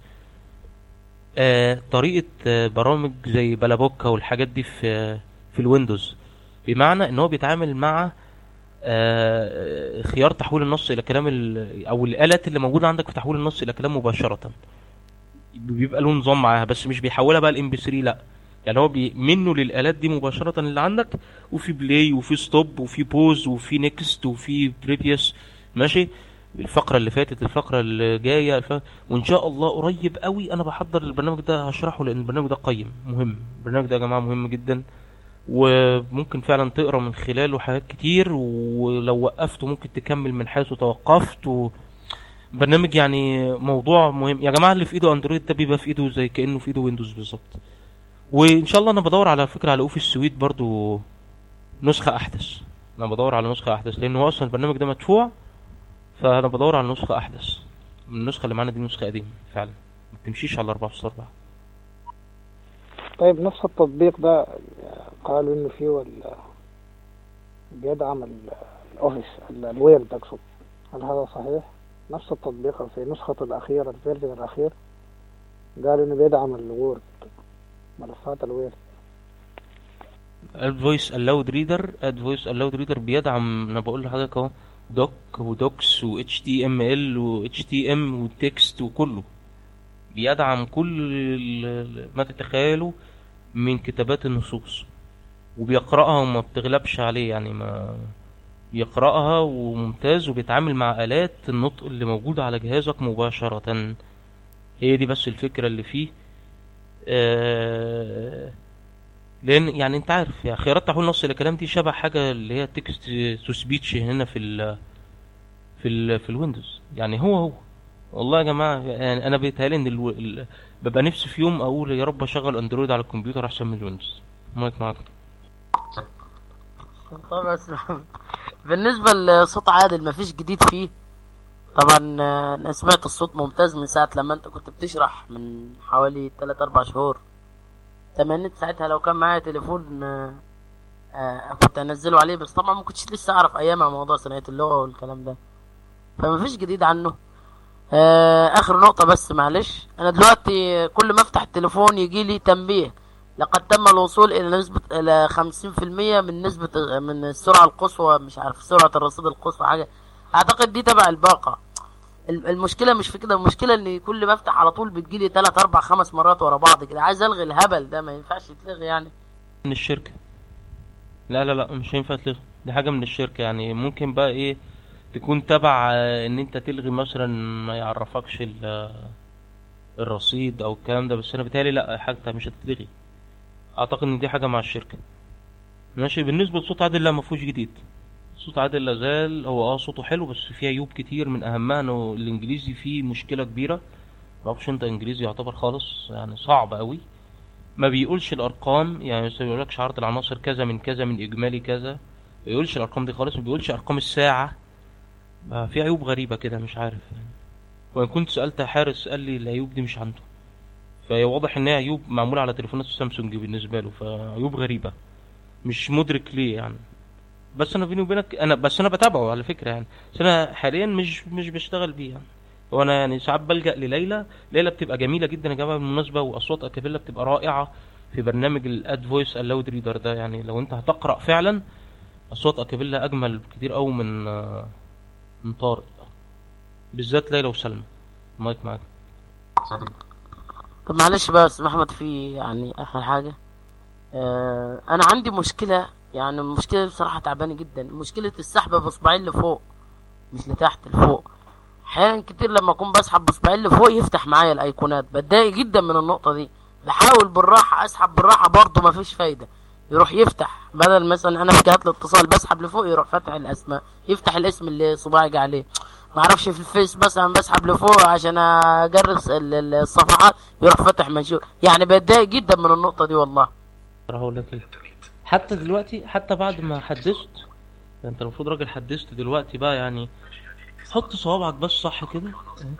آه طريقة آه برامج زي بلابوكا والحاجات دي في في الويندوز بمعنى ان هو بيتعامل مع آه خيار تحويل النص الى كلام ال- او الالات اللي موجودة عندك في تحويل النص الى كلام مباشرة بيبقى له نظام معاها بس مش بيحولها بقى الام بي 3 لا يعني هو بي منه للالات دي مباشرة اللي عندك وفي بلاي وفي ستوب وفي بوز وفي نيكست وفي بريفيوس ماشي الفقرة اللي فاتت الفقرة اللي جاية الف... وإن شاء الله قريب قوي أنا بحضر البرنامج ده هشرحه لأن البرنامج ده قيم مهم البرنامج ده يا جماعة مهم جدا وممكن فعلا تقرا من خلاله حاجات كتير ولو وقفته ممكن تكمل من حيث توقفت و... برنامج يعني موضوع مهم يا جماعه اللي في ايده اندرويد ده بيبقى في ايده زي كانه في ايده ويندوز بالظبط وان شاء الله انا بدور على فكره على اوفيس سويت برضو نسخه احدث انا بدور على نسخه احدث لان هو اصلا البرنامج ده مدفوع فانا بدور على نسخه احدث من النسخه اللي معانا دي نسخه قديمه فعلا ما بتمشيش على 4 طيب نفس التطبيق ده قالوا انه فيه وال- بيدعم ال- الاوفيس ال- الويرد اقصد هل هذا صحيح؟ نفس التطبيق في نسخة الأخيرة الفيرجن الأخير قالوا إنه بيدعم الوورد ملفات الويرد اد فويس الاود ريدر اد فويس الاود ريدر بيدعم انا بقول لحضرتك اهو دوك ودوكس و اتش تي ام ال و اتش تي ام وتكست وكله بيدعم كل ال- ما تتخيله من كتابات النصوص وبيقرأها وما بتغلبش عليه يعني ما بيقرأها وممتاز وبيتعامل مع آلات النطق اللي موجودة على جهازك مباشرة هي دي بس الفكرة اللي فيه آه لان يعني انت عارف يعني خيارات تحويل نص الكلام دي شبه حاجه اللي هي تكست تو سبيتش هنا في ال في ال في الويندوز يعني هو هو والله يا جماعه يعني انا بيتهيألي ان الو... ال... ببقى نفسي في يوم اقول يا رب اشغل اندرويد على الكمبيوتر احسن من الويندوز مايك معاك طبعا بالنسبة لصوت عادل مفيش جديد فيه طبعا آه، انا سمعت الصوت ممتاز من ساعة لما انت كنت بتشرح من حوالي 3 4 شهور تمنيت ساعتها لو كان معايا تليفون آه، آه، كنت انزله عليه بس طبعا ما كنتش لسه اعرف ايامها موضوع صناعة اللغة والكلام ده فمفيش جديد عنه آه، اخر نقطة بس معلش انا دلوقتي كل ما افتح التليفون يجي لي تنبيه لقد تم الوصول الى نسبة الى خمسين في المية من نسبة من السرعة القصوى مش عارف سرعة الرصيد القصوى حاجة اعتقد دي تبع الباقة ال- المشكلة مش في كده المشكلة ان كل ما افتح على طول بتجيلي تلات اربع خمس مرات ورا بعض كده عايز الغي الهبل ده ما ينفعش يتلغي يعني من الشركه لا لا لا مش هينفع تلغي دي حاجه من الشركه يعني ممكن بقى ايه تكون تبع آه، ان انت تلغي مثلا ما يعرفكش ال- الرصيد او الكلام ده بس انا بيتهيألي لا حاجتها مش هتتلغي اعتقد ان دي حاجه مع الشركه ماشي بالنسبه لصوت عادل لا ما فيهوش جديد صوت عادل لازال هو اه صوته حلو بس فيه عيوب كتير من اهمها انه الانجليزي فيه مشكله كبيره معرفش انت انجليزي يعتبر خالص يعني صعب قوي ما بيقولش الارقام يعني ما بيقولكش عرض العناصر كذا من كذا من اجمالي كذا ما بيقولش الارقام دي خالص ما بيقولش ارقام الساعه بقى في عيوب غريبه كده مش عارف يعني وان كنت سالت حارس قال لي العيوب دي مش عنده فهي واضح ان هي عيوب معموله على تليفونات سامسونج بالنسبه له فعيوب غريبه مش مدرك ليه يعني بس انا بيني وبينك انا بس انا بتابعه على فكره يعني بس انا حاليا مش مش بشتغل بيه يعني وانا يعني ساعات بلجأ لليلى ليلى بتبقى جميله جدا يا جماعه بالمناسبه واصوات اكابيلا بتبقى رائعه في برنامج الاد فويس اللاود ريدر ده يعني لو انت هتقرا فعلا اصوات اكابيلا اجمل كتير قوي من آه، من طارق بالذات ليلى وسلمى مايك معاك طب معلش بقى يا استاذ محمد في يعني اخر حاجه آه انا عندي مشكله يعني المشكله دي بصراحه تعبانه جدا مشكله السحب باصبعين لفوق مش لتحت لفوق احيانا كتير لما اكون بسحب باصبعين لفوق يفتح معايا الايقونات بتضايق جدا من النقطه دي بحاول بالراحه اسحب بالراحه برضه مفيش فايده يروح يفتح بدل مثلا انا في جهات الاتصال بسحب لفوق يروح فاتح الاسماء يفتح الاسم اللي صباعي جه عليه ما اعرفش في الفيس مثلا بسحب لفوق عشان اجرس ال- ال- الصفحات يروح فاتح منشور يعني بتضايق جدا من النقطه دي والله راح اقول لك إيه. حتى دلوقتي حتى بعد ما حدثت ده انت المفروض راجل حدثت دلوقتي بقى يعني حط صوابعك بس صح كده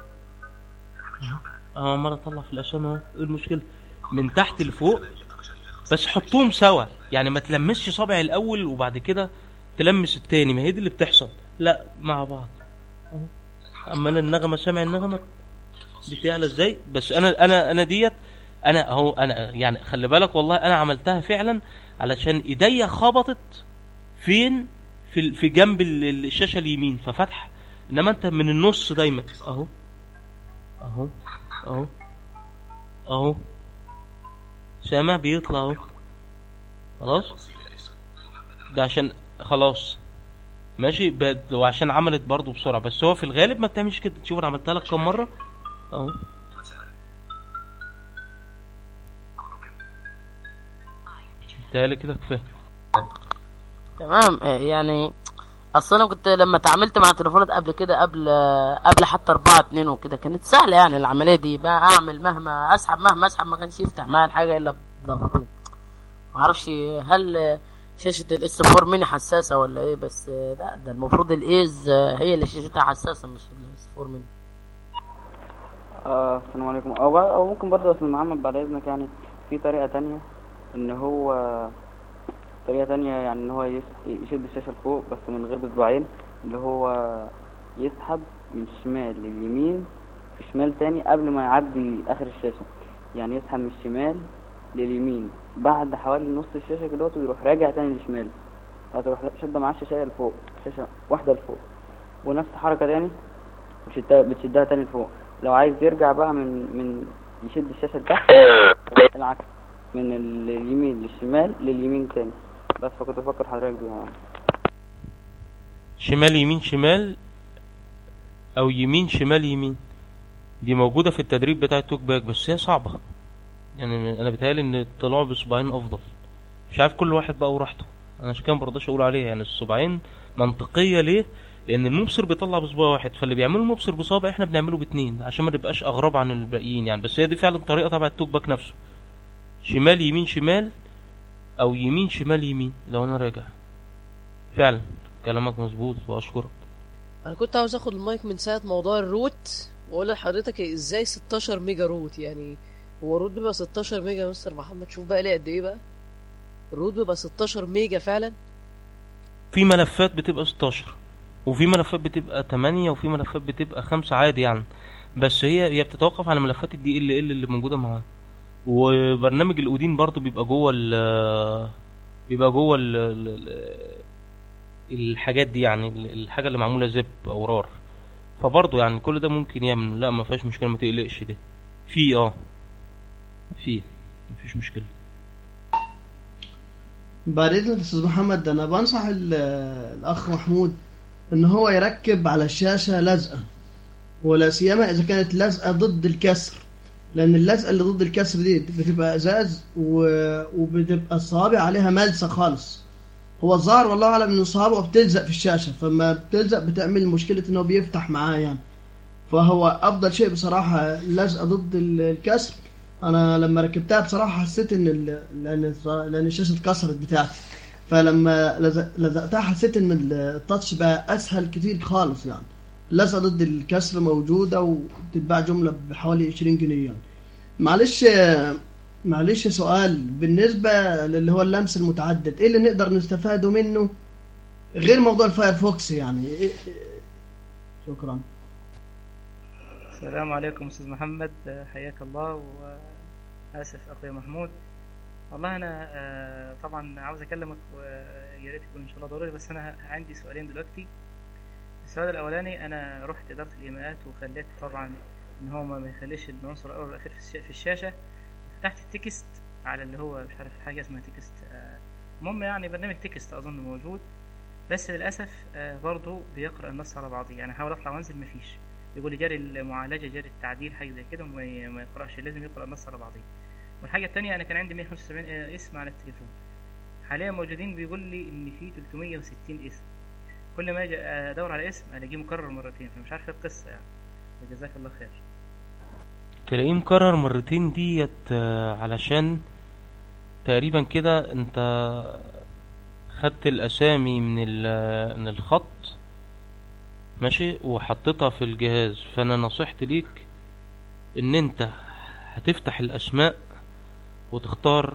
اهو عمال اطلع في الاسامي اهو ايه المشكله من تحت لفوق بس حطهم سوا يعني ما تلمسش صابع الاول وبعد كده تلمس التاني ما هي دي اللي بتحصل لا مع بعض اهو اما انا النغمه سامع النغمه بتعلى ازاي بس انا انا انا ديت انا اهو انا يعني خلي بالك والله انا عملتها فعلا علشان ايديا خبطت فين في ال- في جنب ال- ال- الشاشه اليمين ففتح انما انت من النص دايما اهو اهو اهو اهو سامع بيطلع اهو خلاص ده عشان خلاص ماشي بد- وعشان عملت برضو بسرعه بس هو في الغالب ما بتعملش كده تشوف انا عملتها لك كم مره اهو بتهيألي كده كفايه تمام آه، يعني اصل انا كنت لما اتعاملت مع تليفونات قبل كده قبل قبل حتى 4 2 وكده كانت سهله يعني العمليه دي بقى اعمل مهما اسحب مهما اسحب ما كانش يفتح معايا الحاجه الا بضغطين ما اعرفش هل شاشه الاس 4 ميني حساسه ولا ايه بس لا ده المفروض الايز هي اللي شاشتها حساسه مش الاس 4 ميني آه السلام عليكم او بقى او ممكن برضه يا استاذ محمد بعد اذنك يعني في طريقه تانية ان هو طريقه تانية يعني ان هو يس- يشد الشاشه لفوق بس من غير بصباعين اللي هو يسحب من الشمال لليمين في شمال تاني قبل ما يعدي اخر الشاشه يعني يسحب من الشمال لليمين بعد حوالي نص الشاشه كده ويروح راجع تاني للشمال هتروح شده معاه الشاشه لفوق شاشه واحده لفوق ونفس الحركه تاني بتشدها بتشدها تاني لفوق لو عايز يرجع بقى من من يشد الشاشه لتحت العكس من ال- اليمين للشمال لليمين تاني بس فكنت بفكر حضرتك بيها يعني. شمال يمين شمال او يمين شمال يمين دي موجودة في التدريب بتاع التوك باك بس هي صعبة يعني انا بيتهيألي ان الطلوع بصباعين افضل مش عارف كل واحد بقى وراحته انا عشان كده مرضاش اقول عليها يعني الصباعين منطقية ليه لان المبصر بيطلع بصباع واحد فاللي بيعمله المبصر بصابع احنا بنعمله باتنين عشان ما نبقاش اغراب عن الباقيين يعني بس هي دي فعلا طريقة تبع التوك باك نفسه شمال يمين شمال او يمين شمال يمين لو انا راجع فعلا كلامك مظبوط واشكرك انا كنت عاوز اخد المايك من ساعه موضوع الروت واقول لحضرتك ازاي 16 ميجا روت يعني هو الروت بيبقى 16 ميجا يا مستر محمد شوف بقى ليه قد ايه بقى الروت بيبقى 16 ميجا فعلا في ملفات بتبقى 16 وفي ملفات بتبقى 8 وفي ملفات بتبقى 5 عادي يعني بس هي هي بتتوقف على ملفات الدي ال ال اللي موجوده معاه وبرنامج الاودين برضو بيبقى جوه ال بيبقى جوه ال ال- الحاجات دي يعني ال- الحاجه اللي معموله زب او رار فبرضه يعني كل ده ممكن يعمل لا ما فيهاش مشكله ما تقلقش ده في اه في مفيش مشكله بعد اذنك يا استاذ محمد انا بنصح ال- الاخ محمود ان هو يركب على الشاشه لزقه ولا سيما اذا كانت لزقه ضد الكسر لان اللزقه اللي ضد الكسر دي بتبقى ازاز و- وبتبقى الصوابع عليها ملسه خالص هو الظاهر والله اعلم ان صوابعه بتلزق في الشاشه فما بتلزق بتعمل مشكله انه بيفتح معاه يعني فهو افضل شيء بصراحه لزقه ضد ال- الكسر انا لما ركبتها بصراحه حسيت ان ال- لان الص- لان الشاشه اتكسرت بتاعتي فلما لزق- لزقتها حسيت ان ال- التاتش بقى اسهل كتير خالص يعني لزقه ضد الكسر موجوده وبتتباع جمله بحوالي 20 جنيه يعني معلش معلش سؤال بالنسبه للي هو اللمس المتعدد ايه اللي نقدر نستفاده منه غير موضوع الفايرفوكس يعني إيه شكرا السلام عليكم استاذ محمد آه، حياك الله واسف اخويا محمود والله انا آه، طبعا عاوز اكلمك ويا ريت يكون ان شاء الله ضروري بس انا عندي سؤالين دلوقتي السؤال الاولاني انا رحت اداره الايماءات وخليت طبعا ان هو ما يخليش العنصر الاول والاخير في الش- في الشاشه فتحت التكست على اللي هو مش عارف حاجه اسمها تكست آه، المهم يعني برنامج تكست اظن موجود بس للاسف آه، برضه بيقرا النص على بعضه يعني حاول اطلع وانزل مفيش يقول لي جاري المعالجه جاري التعديل حاجه زي كده وما ي- ما يقراش لازم يقرا النص على بعضيه والحاجه التانية انا كان عندي 175 اسم على التليفون حاليا موجودين بيقول لي ان في 360 اسم كل ما اجي ادور على اسم الاقيه مكرر مرتين فمش عارف إيه القصه يعني جزاك الله خير تلاقيه مكرر مرتين ديت آه، علشان تقريبا كده انت خدت الاسامي من ال- من الخط ماشي وحطيتها في الجهاز فانا نصيحتي ليك ان انت هتفتح الاسماء وتختار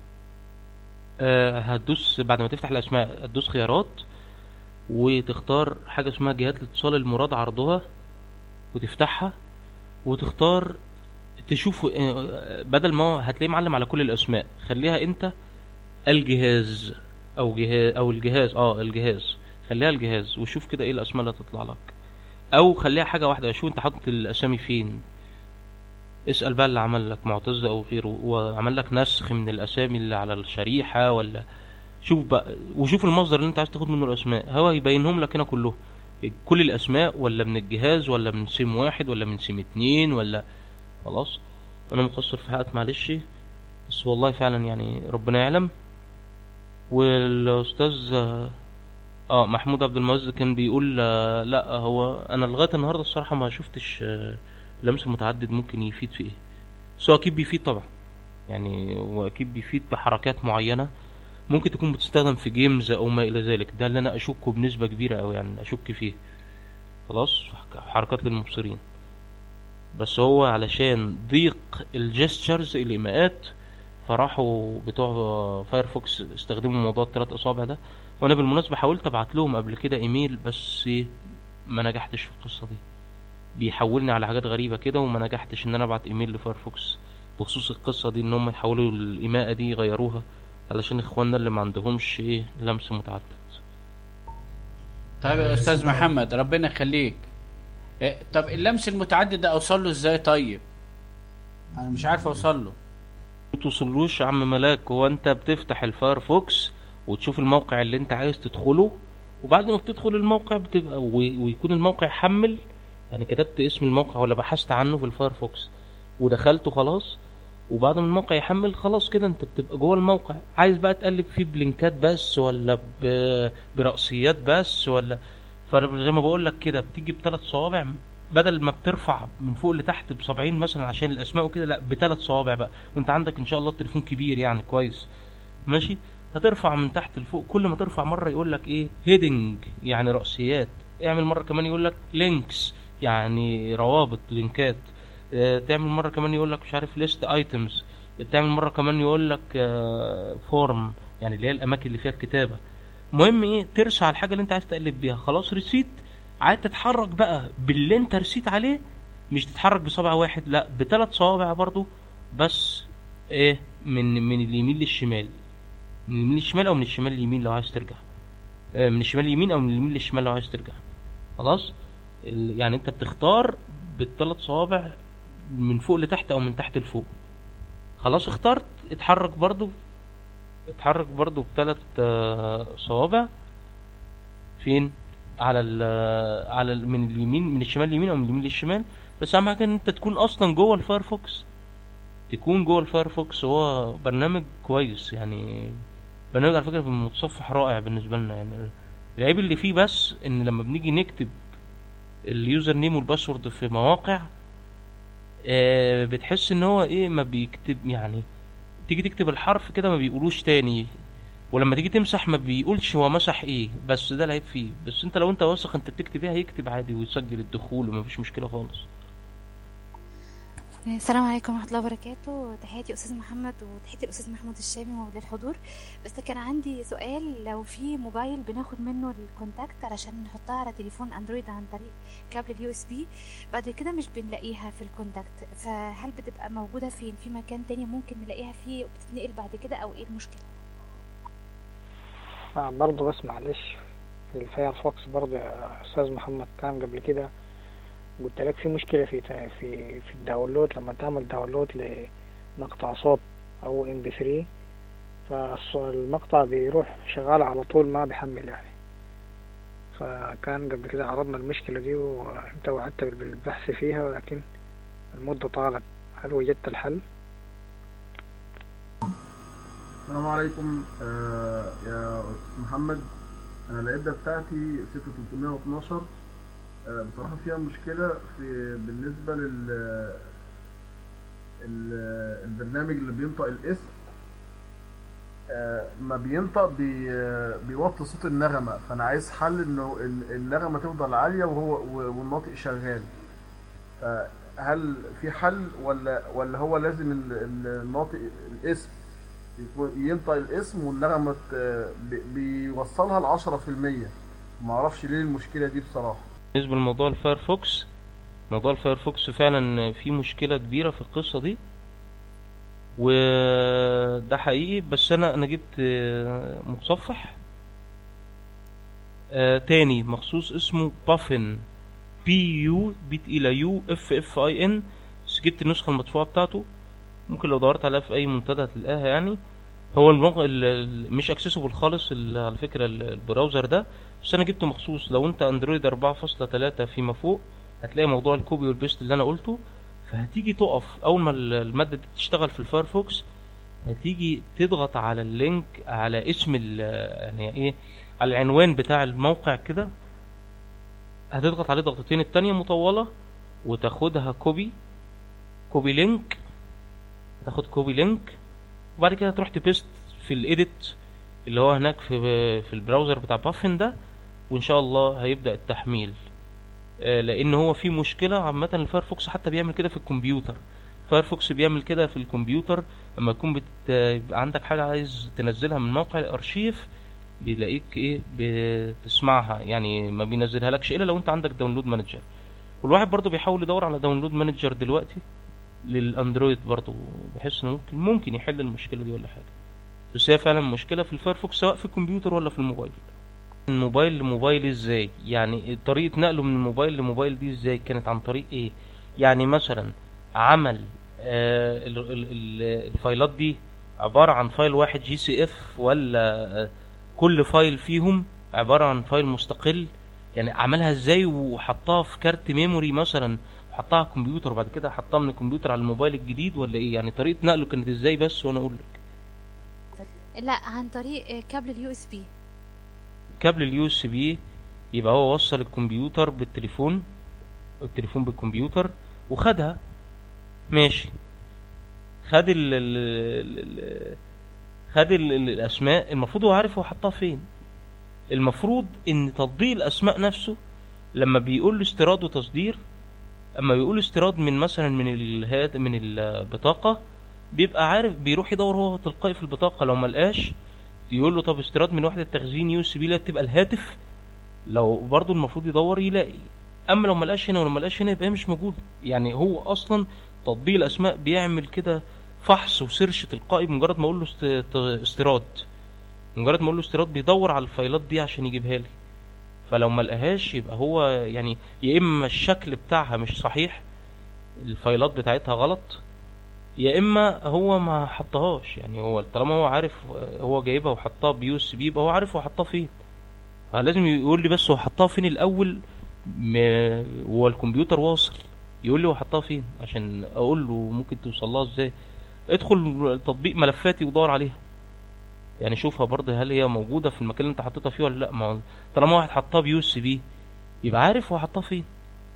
آه، هتدوس بعد ما تفتح الاسماء هتدوس خيارات وتختار حاجه اسمها جهات الاتصال المراد عرضها وتفتحها وتختار تشوف آه، بدل ما هو هتلاقيه معلم على كل الاسماء خليها انت الجهاز او جهاز او الجهاز اه الجهاز خليها الجهاز وشوف كده ايه الاسماء اللي هتطلع لك او خليها حاجه واحده شوف انت حاطط الاسامي فين اسال بقى اللي عمل لك معتز او غيره وعمل لك نسخ من الاسامي اللي على الشريحه ولا شوف بقى وشوف المصدر اللي انت عايز تاخد منه الاسماء هو يبينهم لك هنا كلهم كل الاسماء ولا من الجهاز ولا من سيم واحد ولا من سيم اتنين ولا خلاص انا مقصر في حقك معلش بس والله فعلا يعني ربنا يعلم والاستاذ اه محمود عبد المعز كان بيقول آه، لا هو انا لغايه النهارده الصراحه ما شفتش آه، لمس المتعدد ممكن يفيد في ايه بس هو اكيد بيفيد طبعا يعني هو اكيد بيفيد بحركات معينه ممكن تكون بتستخدم في جيمز او ما الى ذلك ده اللي انا اشك بنسبه كبيره قوي يعني اشك فيه خلاص حركات للمبصرين بس هو علشان ضيق الجستشرز الايماءات فراحوا بتوع فايرفوكس استخدموا موضوع الثلاث اصابع ده وانا بالمناسبه حاولت ابعت لهم قبل كده ايميل بس ما نجحتش في القصه دي بيحولني على حاجات غريبه كده وما نجحتش ان انا ابعت ايميل لفايرفوكس بخصوص القصه دي ان هم يحولوا الايماءه دي يغيروها علشان اخواننا اللي ما عندهمش ايه لمس متعدد طيب يا استاذ محمد ربنا يخليك إيه، طب اللمس المتعدد ده اوصل له ازاي طيب انا مش عارف اوصل له ما توصلوش يا عم ملاك هو انت بتفتح الفايرفوكس وتشوف الموقع اللي انت عايز تدخله وبعد ما بتدخل الموقع بتبقى و- ويكون الموقع حمل يعني كتبت اسم الموقع ولا بحثت عنه في الفايرفوكس ودخلته خلاص وبعد ما الموقع يحمل خلاص كده انت بتبقى جوه الموقع عايز بقى تقلب فيه بلينكات بس ولا ب- برأسيات بس ولا فانا زي ما بقول لك كده بتيجي بثلاث صوابع بدل ما بترفع من فوق لتحت بصابعين مثلا عشان الاسماء وكده لا بثلاث صوابع بقى وانت عندك ان شاء الله التليفون كبير يعني كويس ماشي هترفع من تحت لفوق كل ما ترفع مره يقول لك ايه هيدنج يعني رأسيات اعمل مره كمان يقول لك لينكس يعني روابط لينكات اه، تعمل مره كمان يقول لك مش عارف ليست ايتمز تعمل مره كمان يقول لك فورم يعني اللي هي الاماكن اللي فيها الكتابه المهم ايه ترسى على الحاجه اللي انت عايز تقلب بيها خلاص رسيت عايز تتحرك بقى باللي انت رسيت عليه مش تتحرك بصابع واحد لا بثلاث صوابع برضو بس ايه من من اليمين للشمال من اليمين للشمال او من الشمال لليمين لو عايز ترجع آه، من الشمال لليمين او من اليمين للشمال لو عايز ترجع خلاص ال- يعني انت بتختار بالثلاث صوابع من فوق لتحت او من تحت لفوق خلاص اخترت اتحرك برضو اتحرك برضو بثلاث آه، صوابع فين على ال على ال من اليمين من الشمال لليمين او من اليمين للشمال بس اهم حاجه ان انت تكون اصلا جوه الفايرفوكس تكون جوه الفايرفوكس هو برنامج كويس يعني برنامج على فكره في المتصفح رائع بالنسبه لنا يعني العيب اللي فيه بس ان لما بنيجي نكتب اليوزر نيم والباسورد في مواقع آه بتحس ان هو ايه ما بيكتب يعني تيجي تكتب الحرف كده ما بيقولوش تاني ولما تيجي تمسح ما بيقولش هو مسح ايه بس ده العيب فيه بس انت لو انت واثق انت بتكتب ايه هيكتب عادي ويسجل الدخول ومفيش مشكله خالص السلام عليكم ورحمة الله وبركاته تحياتي أستاذ محمد وتحياتي الأستاذ محمود الشامي وللحضور بس كان عندي سؤال لو في موبايل بناخد منه الكونتاكت علشان نحطها على تليفون أندرويد عن طريق كابل اليو اس بي بعد كده مش بنلاقيها في الكونتاكت فهل بتبقى موجودة فين في مكان تاني ممكن نلاقيها فيه وبتتنقل بعد كده أو إيه المشكلة آه برضه بس معلش في الفايرفوكس برضه يا أستاذ محمد كان قبل كده قلت لك في مشكلة في تا- في في الداونلود لما تعمل داونلود لمقطع صوت أو ام بي 3 فالمقطع بيروح شغال على طول ما بيحمل يعني فكان قبل كده عرضنا المشكلة دي وانت وعدت بالبحث فيها ولكن المدة طالت هل وجدت الحل؟ السلام عليكم آه يا أستاذ محمد انا العده بتاعتي 6312 آه بصراحه فيها مشكله في بالنسبه لل ال- البرنامج اللي بينطق الاسم آه ما بينطق بي بيوطي صوت النغمه فانا عايز حل انه ال- النغمه تفضل عاليه وهو و- والناطق شغال فهل في حل ولا ولا هو لازم ال- ال- الناطق الاسم يكون- ينطق الاسم والنغمة ت- بي- بيوصلها لعشرة في المية معرفش ليه المشكلة دي بصراحة بالنسبه لموضوع الفايرفوكس موضوع الفايرفوكس فعلا في مشكله كبيره في القصه دي وده حقيقي بس انا انا جبت آه، متصفح آه، تاني مخصوص اسمه بافن بي يو بي تقيلة يو اف اف اي ان بس جبت النسخة المدفوعة بتاعته ممكن لو دورت عليها في اي منتدى هتلاقيها يعني هو الموقع ال- ال- مش اكسسبل خالص ال- على فكرة ال- البراوزر ده بس انا جبته مخصوص لو انت اندرويد 4.3 فيما فوق هتلاقي موضوع الكوبي والبيست اللي انا قلته فهتيجي تقف اول ما ال- المادة دي تشتغل في الفايرفوكس هتيجي تضغط على اللينك على اسم ال يعني ايه على العنوان بتاع الموقع كده هتضغط عليه ضغطتين التانية مطولة وتاخدها كوبي كوبي لينك تاخد كوبي لينك وبعد كده تروح تبيست في الايديت اللي هو هناك في في البراوزر بتاع بافن ده وان شاء الله هيبدأ التحميل آه، لان هو في مشكلة عامة الفايرفوكس حتى بيعمل كده في الكمبيوتر فايرفوكس بيعمل كده في الكمبيوتر لما يكون بت... يبقى عندك حاجة عايز تنزلها من موقع الارشيف بيلاقيك ايه بتسمعها يعني ما بينزلها لكش الا لو انت عندك داونلود مانجر والواحد برضو بيحاول يدور على داونلود مانجر دلوقتي للاندرويد برضو بحس انه ممكن ممكن يحل المشكلة دي ولا حاجة بس هي فعلا مشكلة في الفايرفوكس سواء في الكمبيوتر ولا في الموبايل من موبايل لموبايل ازاي يعني طريقة نقله من الموبايل لموبايل دي ازاي كانت عن طريق ايه يعني مثلا عمل آه ال- ال- ال- الفايلات دي عبارة عن فايل واحد جي سي اف ولا آه كل فايل فيهم عبارة عن فايل مستقل يعني عملها ازاي وحطها في كارت ميموري مثلا وحطها على الكمبيوتر وبعد كده حطها من الكمبيوتر على الموبايل الجديد ولا ايه يعني طريقة نقله كانت ازاي بس وانا اقول لك لا عن طريق آه، كابل اليو اس بي كابل اليو اس بي يبقى هو وصل الكمبيوتر بالتليفون التليفون بالكمبيوتر وخدها ماشي خد ال ال ال خد ال ال الاسماء المفروض هو عارف هو حطها فين المفروض ان تطبيق الاسماء نفسه لما بيقول له استيراد وتصدير اما بيقول استيراد من مثلا من الهات من البطاقه بيبقى عارف بيروح يدور هو تلقائي في البطاقه لو ما لقاش يقول له طب استيراد من وحده تخزين يو اس بي اللي تبقى الهاتف لو برضو المفروض يدور يلاقي اما لو ما لقاش هنا ولو ما لقاش هنا يبقى هي مش موجوده يعني هو اصلا تطبيق الاسماء بيعمل كده فحص وسيرش تلقائي بمجرد ما اقول له است- ت- استيراد مجرد ما اقول له استيراد بيدور على الفايلات دي عشان يجيبها لي فلو ما لقاهاش يبقى هو يعني يا اما الشكل بتاعها مش صحيح الفايلات بتاعتها غلط يا اما هو ما حطهاش يعني هو طالما هو عارف هو جايبها وحطها بيو اس بي يبقى هو عارف هو حطها فين فلازم يقول لي بس هو حطها فين الاول م- هو الكمبيوتر واصل يقول لي هو حطها فين عشان اقول له ممكن توصل لها ازاي ادخل تطبيق ملفاتي ودور عليها يعني شوفها برضه هل هي موجوده في المكان اللي انت حطيتها فيه ولا لا ما هو طالما واحد حطها بيو اس بي يبقى عارف هو حطها فين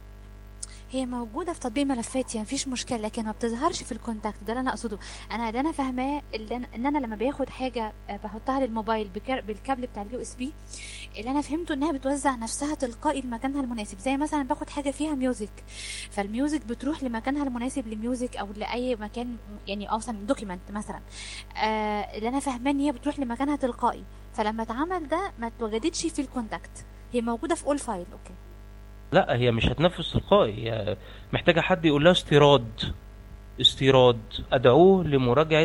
هي موجودة في تطبيق ملفات يعني مفيش مشكلة لكن ما بتظهرش في الكونتاكت ده اللي انا اقصده انا اللي انا فاهماه اللي أنا ان انا لما باخد حاجة آه، بحطها للموبايل بكر- بالكابل بتاع اليو اس بي اللي انا فهمته انها بتوزع نفسها تلقائي لمكانها المناسب زي مثلا باخد حاجة فيها ميوزك فالميوزك بتروح لمكانها المناسب لميوزك او لاي مكان يعني او مثلا دوكيمنت مثلا آه اللي انا فاهماه ان هي بتروح لمكانها تلقائي فلما اتعمل ده ما اتوجدتش في الكونتاكت هي موجودة في اول فايل اوكي لا هي مش هتنفذ تلقائي هي محتاجة حد يقول لها استيراد استيراد ادعوه لمراجعة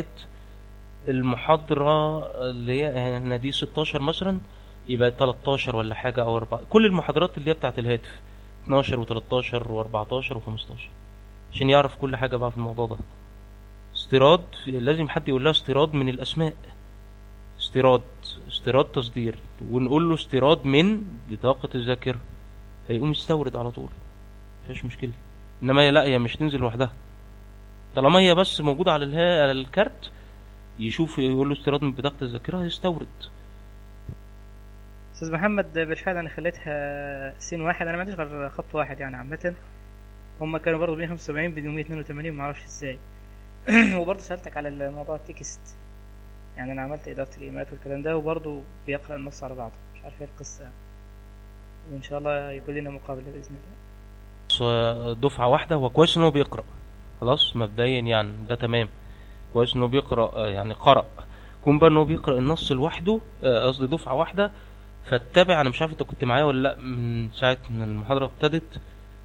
المحاضرة اللي هي احنا دي 16 مثلا يبقى 13 ولا حاجة او 4 كل المحاضرات اللي هي بتاعت الهاتف 12 و13 و14 و15 عشان يعرف كل حاجة بقى في الموضوع ده استيراد لازم حد يقول لها استيراد من الاسماء استيراد استيراد تصدير ونقول له استيراد من بطاقة الذاكرة هيقوم يستورد على طول مفيش مشكلة انما هي لا هي مش تنزل لوحدها طالما هي بس موجودة على الها... على الكارت يشوف يقول له استيراد من بطاقة الذاكرة هيستورد استاذ محمد بالفعل انا خليتها سين واحد انا ما عنديش غير خط واحد يعني عامة هم كانوا برضه 175 ب 182 ما اعرفش ازاي وبرضه سألتك على الموضوع التكست يعني انا عملت ادارة الايميلات والكلام ده وبرضه بيقرأ النص على بعضه مش عارف ايه القصة وان شاء الله يكون لنا مقابلة باذن الله بس دفعة واحدة هو كويس ان هو بيقرأ خلاص مبدئيا يعني ده تمام كويس ان هو بيقرأ آه، يعني قرأ كون بقى ان هو بيقرأ النص لوحده آه، قصدي دفعة واحدة فاتبع انا مش عارف انت كنت معايا ولا لا من ساعة ما المحاضرة ابتدت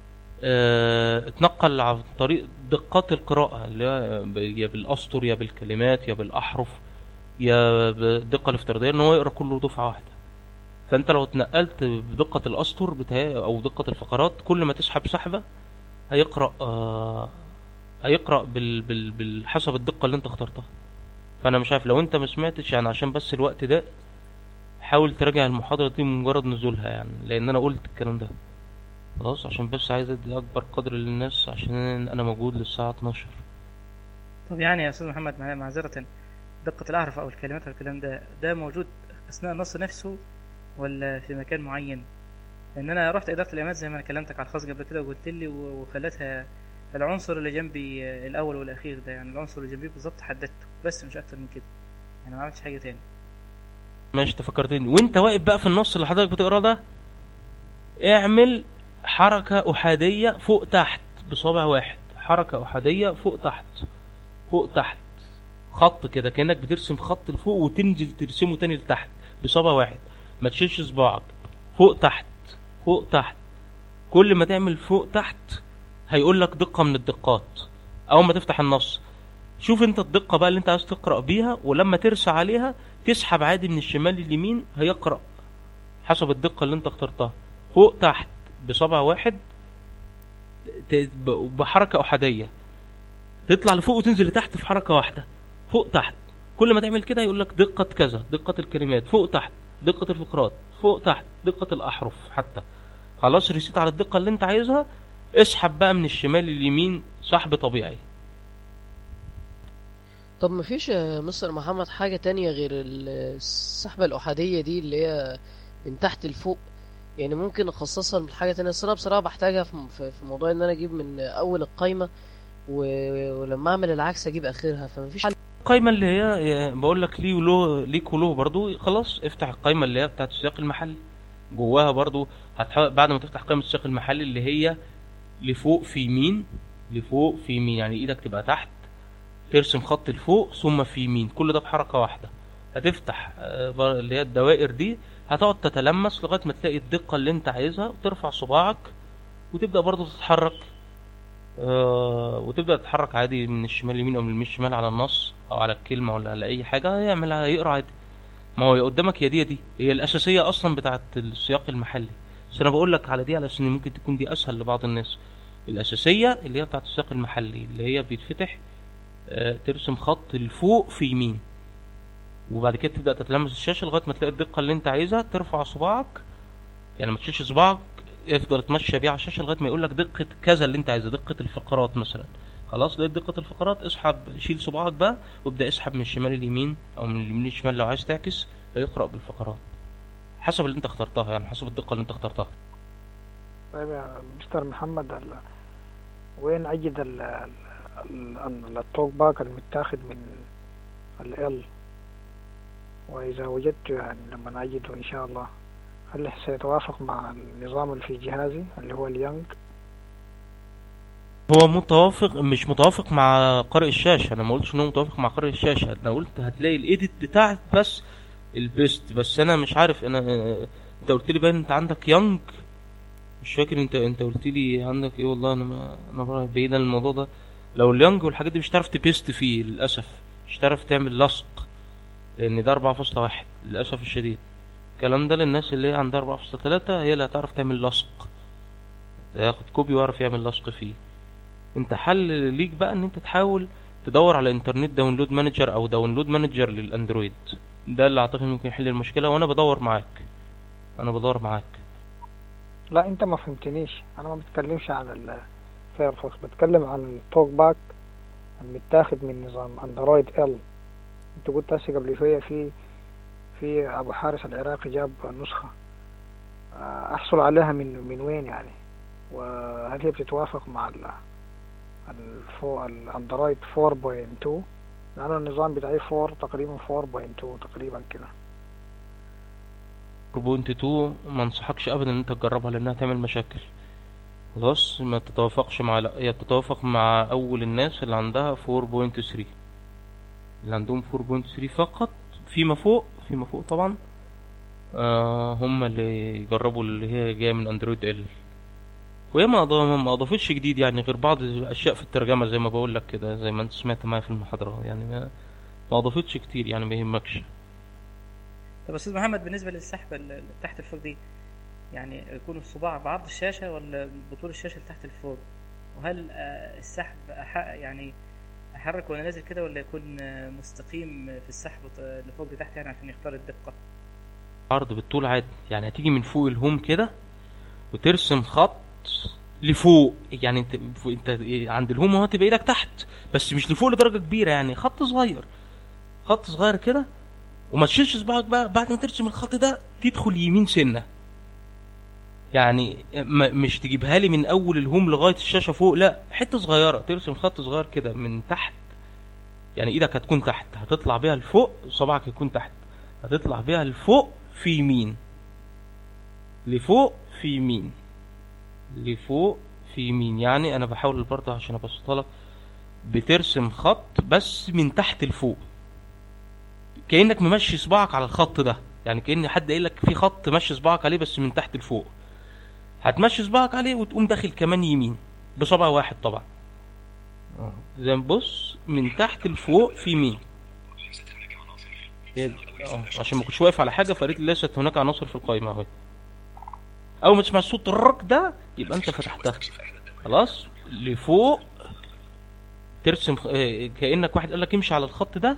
آه، اتنقل عن طريق دقات القراءة اللي هي ب- يا بالأسطر يا بالكلمات يا بالأحرف يا بالدقة الافتراضية ان هو يقرأ كله دفعة واحدة فانت لو اتنقلت بدقة الأسطر بتاعي او دقة الفقرات كل ما تسحب سحبة هيقرأ آه هيقرأ بال بال بال حسب الدقة اللي انت اخترتها فانا مش عارف لو انت ما سمعتش يعني عشان بس الوقت ده حاول تراجع المحاضرة دي مجرد نزولها يعني لان انا قلت الكلام ده خلاص عشان بس عايز ادي اكبر قدر للناس عشان انا موجود للساعة 12 طب يعني يا استاذ محمد مع- معذرة دقة الأحرف أو الكلمات والكلام ده ده موجود أثناء النص نفسه ولا في مكان معين لأن أنا رحت إدارة الإعمال زي ما أنا كلمتك على الخاص قبل كده وقلت لي و- وخلتها العنصر اللي جنبي آه، الأول والأخير ده يعني العنصر اللي جنبي بالظبط حددته بس مش أكتر من كده يعني ما عملتش حاجة تاني ماشي تفكرتني وانت واقف بقى في النص اللي حضرتك بتقراه ده اعمل حركة أحادية فوق تحت بصابع واحد حركة أحادية فوق تحت فوق تحت خط كده كأنك بترسم خط لفوق وتنزل ترسمه تاني لتحت بصابع واحد ما تشيلش صباعك فوق تحت فوق تحت كل ما تعمل فوق تحت هيقول لك دقة من الدقات أول ما تفتح النص شوف انت الدقة بقى اللي انت عايز تقرأ بيها ولما ترسى عليها تسحب عادي من الشمال لليمين هيقرأ حسب الدقة اللي انت اخترتها فوق تحت بصبع واحد ت- ب- بحركة أحادية تطلع لفوق وتنزل لتحت في حركة واحدة فوق تحت كل ما تعمل كده يقول لك دقة كذا دقة الكلمات فوق تحت دقة الفقرات فوق تحت دقة الأحرف حتى خلاص رسيت على الدقة اللي انت عايزها اسحب بقى من الشمال لليمين سحب طبيعي طب مفيش يا مستر محمد حاجة تانية غير ال- السحبة الأحادية دي اللي هي من تحت لفوق يعني ممكن أخصصها لحاجة تانية أصل أنا بصراحة بحتاجها في في في موضوع إن أنا أجيب من أول القايمة و- ولما أعمل العكس أجيب آخرها فمفيش حل القايمة اللي هي بقول لك ليه وله ليك وله برضو خلاص افتح القايمة اللي هي بتاعت السياق المحلي جواها برضو هتحاول بعد ما تفتح قائمة السياق المحلي اللي هي لفوق في يمين لفوق في يمين يعني ايدك تبقى تحت ترسم خط لفوق ثم في يمين كل ده بحركة واحدة هتفتح آه، بر- اللي هي الدوائر دي هتقعد تتلمس لغاية ما تلاقي الدقة اللي انت عايزها وترفع صباعك وتبدأ برضو تتحرك آه، وتبدأ تتحرك عادي من الشمال يمين او من اليمين الشمال على النص او على الكلمة ولا على اي حاجة هيعملها هيقرا عادي ما هو يا قدامك يا دي يا دي هي الاساسية اصلا بتاعت السياق المحلي بس انا بقول لك على دي على اساس ان ممكن تكون دي اسهل لبعض الناس الاساسية اللي هي بتاعت السياق المحلي اللي هي بيتفتح آه، ترسم خط لفوق في يمين وبعد كده تبدأ تتلمس الشاشة لغاية ما تلاقي الدقة اللي انت عايزها ترفع صباعك يعني ما تشيلش صباعك افضل تمشي بيه على الشاشة لغاية ما يقول لك دقة كذا اللي انت عايزها دقة الفقرات مثلا خلاص لقيت دقة الفقرات اسحب شيل صباعك بقى وابدأ اسحب من الشمال لليمين او من اليمين للشمال لو عايز تعكس يقرأ بالفقرات حسب اللي انت اخترتها يعني حسب الدقة اللي انت اخترتها طيب يا مستر محمد ال... وين أجد ال... ال... ال... التوك باك المتاخد من ال وإذا وجدت يعني لما أجده إن شاء الله هل سيتوافق مع النظام اللي في جهازي اللي هو اليانج هو متوافق مش متوافق مع قارئ الشاشة انا ما قلتش ان هو متوافق مع قارئ الشاشة انا قلت هتلاقي الايديت بتاعك بس البيست بس انا مش عارف انا انت قلت لي باين انت عندك يانج مش فاكر انت انت قلت لي عندك ايه والله انا ما انا بقى بعيد عن الموضوع ده لو اليانج والحاجات دي مش هتعرف تبيست فيه للاسف مش هتعرف تعمل لصق لان ده 4.1 للاسف الشديد الكلام ده للناس اللي هي عندها 4.3 هي اللي هتعرف تعمل لصق ياخد كوبي ويعرف يعمل لصق فيه انت حل ليك بقى ان انت تحاول تدور على انترنت داونلود مانجر او داونلود مانجر للاندرويد ده اللي اعتقد ممكن يحل المشكله وانا بدور معاك انا بدور معاك لا أنت ما فهمتنيش أنا ما بتكلمش عن الفايرفوكس بتكلم عن التوك باك المتاخد من نظام اندرويد ال انت قلت هسه قبل شوية في في ابو حارس العراقي جاب نسخة آه، احصل عليها من من وين يعني وهل هي بتتوافق مع ال الفو الاندرويد 4.2 لانه النظام بتاعي 4 تقريبا 4.2 تقريبا كده 4.2 ما انصحكش ابدا ان انت تجربها لانها تعمل مشاكل خلاص ما تتوافقش مع لا هي تتوافق مع اول الناس اللي عندها 4.3 اللي عندهم 4.3 فقط فيما فوق فيما فوق طبعا آه هم اللي يجربوا اللي هي جايه من اندرويد ال وهي ما أض- ما اضافتش جديد يعني غير بعض الاشياء في الترجمه زي ما بقول لك كده زي ما انت سمعت معايا في المحاضره يعني ما ما اضافتش كتير يعني ما يهمكش طب استاذ محمد بالنسبه للسحبه اللي تحت الفوق دي يعني يكون الصباع بعرض الشاشه ولا بطول الشاشه اللي تحت الفوق وهل آه، السحب أح- يعني احرك وانا نازل كده ولا يكون آه، مستقيم في السحب ط- اللي فوق لتحت يعني عشان يختار الدقه عرض بالطول عادي يعني هتيجي من فوق الهوم كده وترسم خط لفوق يعني انت انت عند الهوم اهو تبقى ايدك تحت بس مش لفوق لدرجه كبيره يعني خط صغير خط صغير كده وما تشيلش صباعك بقى بعد ما ترسم الخط ده تدخل يمين سنه يعني م- مش تجيبها لي من اول الهوم لغايه الشاشه فوق لا حته صغيره ترسم خط صغير كده من تحت يعني ايدك هتكون تحت هتطلع بيها لفوق صباعك يكون تحت هتطلع بيها لفوق في يمين لفوق في يمين لفوق في يمين يعني انا بحاول برضه عشان ابسطها لك بترسم خط بس من تحت لفوق كانك ممشي صباعك على الخط ده يعني كان حد قايل لك في خط مشي صباعك عليه بس من تحت لفوق هتمشي صباعك عليه وتقوم داخل كمان يمين بصبع واحد طبعا اه زي ما بص من تحت لفوق في يمين هي- اه عشان ما كنتش واقف على حاجه فقريت ليست هناك عناصر في القائمه اهي اول ما تسمع صوت الرك ده يبقى انت فتحتها خلاص لفوق ترسم خ- آه، كانك واحد قال لك امشي على الخط ده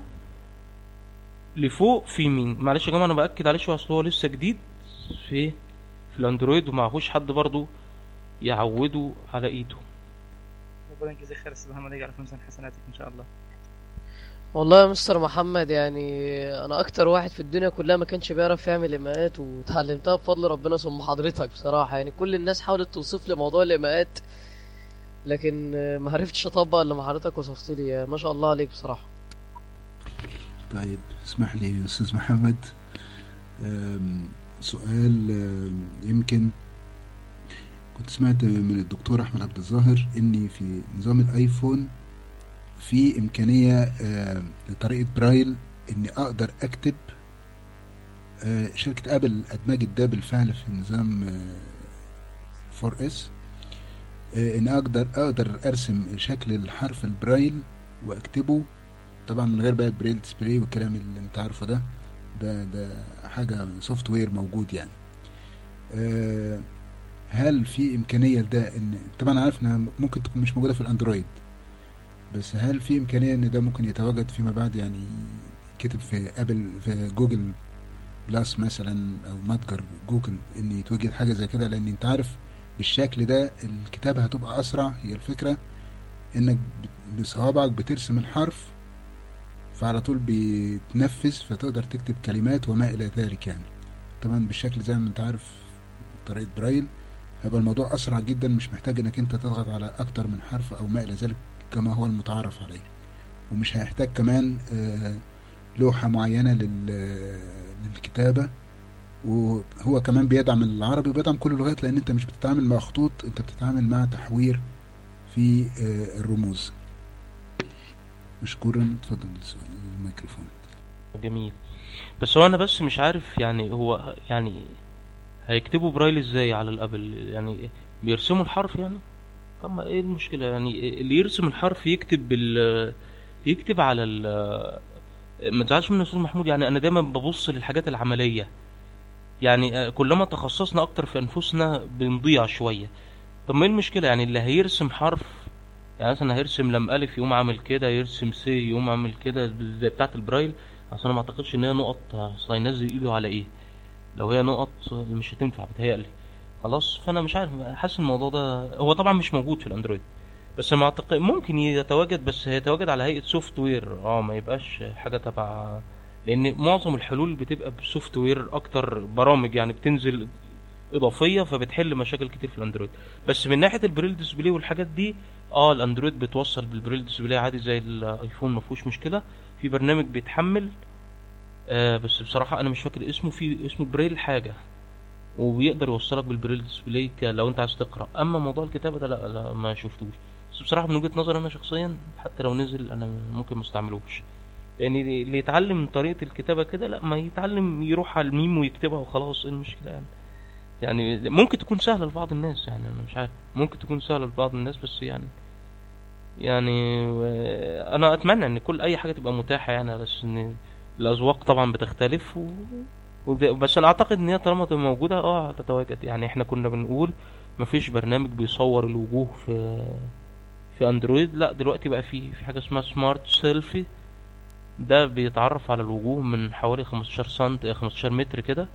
لفوق في يمين معلش يا جماعه انا باكد عليه شويه اصل هو لسه جديد في في الاندرويد ومعهوش حد برضه يعوده على ايده ربنا يجزيك خير استاذ محمد يجعل في ميزان حسناتك ان شاء الله والله يا مستر محمد يعني انا اكتر واحد في الدنيا كلها ما كانش بيعرف يعمل ايماءات وتعلمتها بفضل ربنا ثم حضرتك بصراحة يعني كل الناس حاولت توصف لي موضوع الايماءات لكن آه، ما عرفتش اطبق الا ما حضرتك وصفت لي ما شاء الله عليك بصراحة طيب اسمح لي يا استاذ محمد أم، سؤال أم، يمكن كنت سمعت من الدكتور احمد عبد الظاهر ان في نظام الايفون في امكانيه أم، لطريقه برايل اني اقدر اكتب أه، شركه ابل ادمجت ده بالفعل في نظام 4 اس ان اقدر اقدر ارسم شكل الحرف البرايل واكتبه طبعا من غير بقى البريل ديسبلاي والكلام اللي انت عارفه ده ده ده حاجه سوفت وير موجود يعني أه هل في امكانيه لده ان طبعا عارف انها ممكن تكون مش موجوده في الاندرويد بس هل في امكانيه ان ده ممكن يتواجد فيما بعد يعني كتب في ابل في جوجل بلس مثلا او متجر جوجل ان يتوجد حاجه زي كده لان انت عارف بالشكل ده الكتابه هتبقى اسرع هي الفكره انك ب- بصوابعك بترسم الحرف فعلى طول بيتنفذ فتقدر تكتب كلمات وما الى ذلك يعني طبعا بالشكل زي ما انت عارف طريقه برايل هيبقى الموضوع اسرع جدا مش محتاج انك انت تضغط على اكتر من حرف او ما الى ذلك كما هو المتعارف عليه ومش هيحتاج كمان آه، لوحة معينة لل- للكتابة وهو كمان بيدعم العربي وبيدعم كل اللغات لان انت مش بتتعامل مع خطوط انت بتتعامل مع تحوير في آه، الرموز مشكورا اتفضل السؤال الميكروفون جميل بس هو انا بس مش عارف يعني هو يعني هيكتبوا برايل ازاي على الابل يعني بيرسموا الحرف يعني طب ما ايه المشكله يعني اللي يرسم الحرف يكتب بال يكتب على ال ما تزعلش مني يا استاذ محمود يعني انا دايما ببص للحاجات العمليه يعني آه، كلما تخصصنا اكتر في انفسنا بنضيع شويه طب ما ايه المشكله يعني اللي هيرسم حرف يعني مثلا هيرسم لم الف يقوم عامل كده يرسم س يقوم عامل كده زي بتاعه البرايل اصل انا ما اعتقدش ان هي نقط اصل هينزل ايده على ايه لو هي نقط مش هتنفع بتهيألي خلاص فانا مش عارف حاسس الموضوع ده هو طبعا مش موجود في الاندرويد بس ما اعتقد ممكن يتواجد بس هيتواجد على هيئة سوفت وير اه ما يبقاش حاجة تبع لان معظم الحلول بتبقى بسوفت وير اكتر برامج يعني بتنزل اضافيه فبتحل مشاكل كتير في الاندرويد بس من ناحيه البريل ديسبلاي والحاجات دي اه الاندرويد بتوصل بالبريل ديسبلاي عادي زي الايفون ما فيهوش مشكله في برنامج بيتحمل آه بس بصراحه انا مش فاكر اسمه في اسمه بريل حاجه وبيقدر يوصلك بالبريل ديسبلاي ك- لو انت عايز تقرا اما موضوع الكتابه ده لا, لا ما شفتوش بس بصراحه من وجهه نظري انا شخصيا حتى لو نزل انا ممكن ما استعملوش لان اللي يتعلم طريقه الكتابه كده لا ما يتعلم يروح على الميم ويكتبها وخلاص ايه المشكله يعني يعني ممكن تكون سهله لبعض الناس يعني انا مش عارف ممكن تكون سهله لبعض الناس بس يعني يعني آه، انا اتمنى ان كل اي حاجه تبقى متاحه يعني بس ان الاذواق طبعا بتختلف و... وب- بس انا اعتقد ان هي طالما تبقى موجوده اه هتتواجد يعني احنا كنا بنقول مفيش برنامج بيصور الوجوه في في اندرويد لا دلوقتي بقى في في حاجه اسمها سمارت سيلفي ده بيتعرف على الوجوه من حوالي 15 سنت 15 متر كده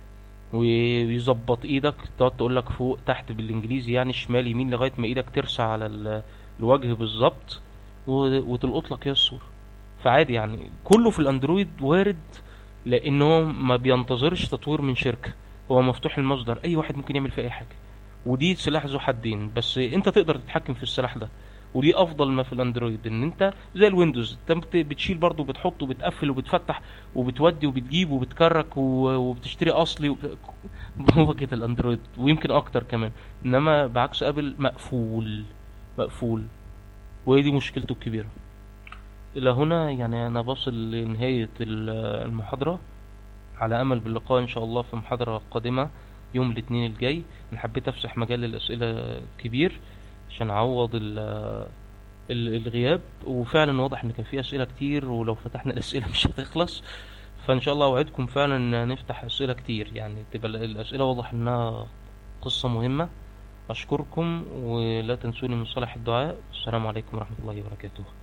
ويظبط ايدك تقعد تقول لك فوق تحت بالانجليزي يعني شمال يمين لغايه ما ايدك ترسى على ال- الوجه بالظبط و- وتلقط لك هي الصوره فعادي يعني كله في الاندرويد وارد لانه ما بينتظرش تطوير من شركة هو مفتوح المصدر اي واحد ممكن يعمل فيه اي حاجة ودي سلاح ذو حدين بس انت تقدر تتحكم في السلاح ده ودي افضل ما في الاندرويد ان انت زي الويندوز انت بت- بتشيل برضه وبتحط وبتقفل وبتفتح وبتودي وبتجيب وبتكرك و- وبتشتري اصلي وب- هو كده الاندرويد ويمكن اكتر كمان انما بعكس ابل مقفول مقفول وهي دي مشكلته الكبيرة الى هنا يعني انا بصل لنهاية ال- المحاضرة على امل باللقاء ان شاء الله في محاضرة قادمة يوم الاثنين الجاي انا حبيت افسح مجال للاسئلة كبير عشان اعوض ال- ال- الغياب وفعلا واضح ان كان في اسئلة كتير ولو فتحنا الاسئلة مش هتخلص فان شاء الله اوعدكم فعلا ان نفتح اسئلة كتير يعني تبقى ال- الاسئلة واضح انها قصة مهمة اشكركم ولا تنسوني من صالح الدعاء السلام عليكم ورحمة الله وبركاته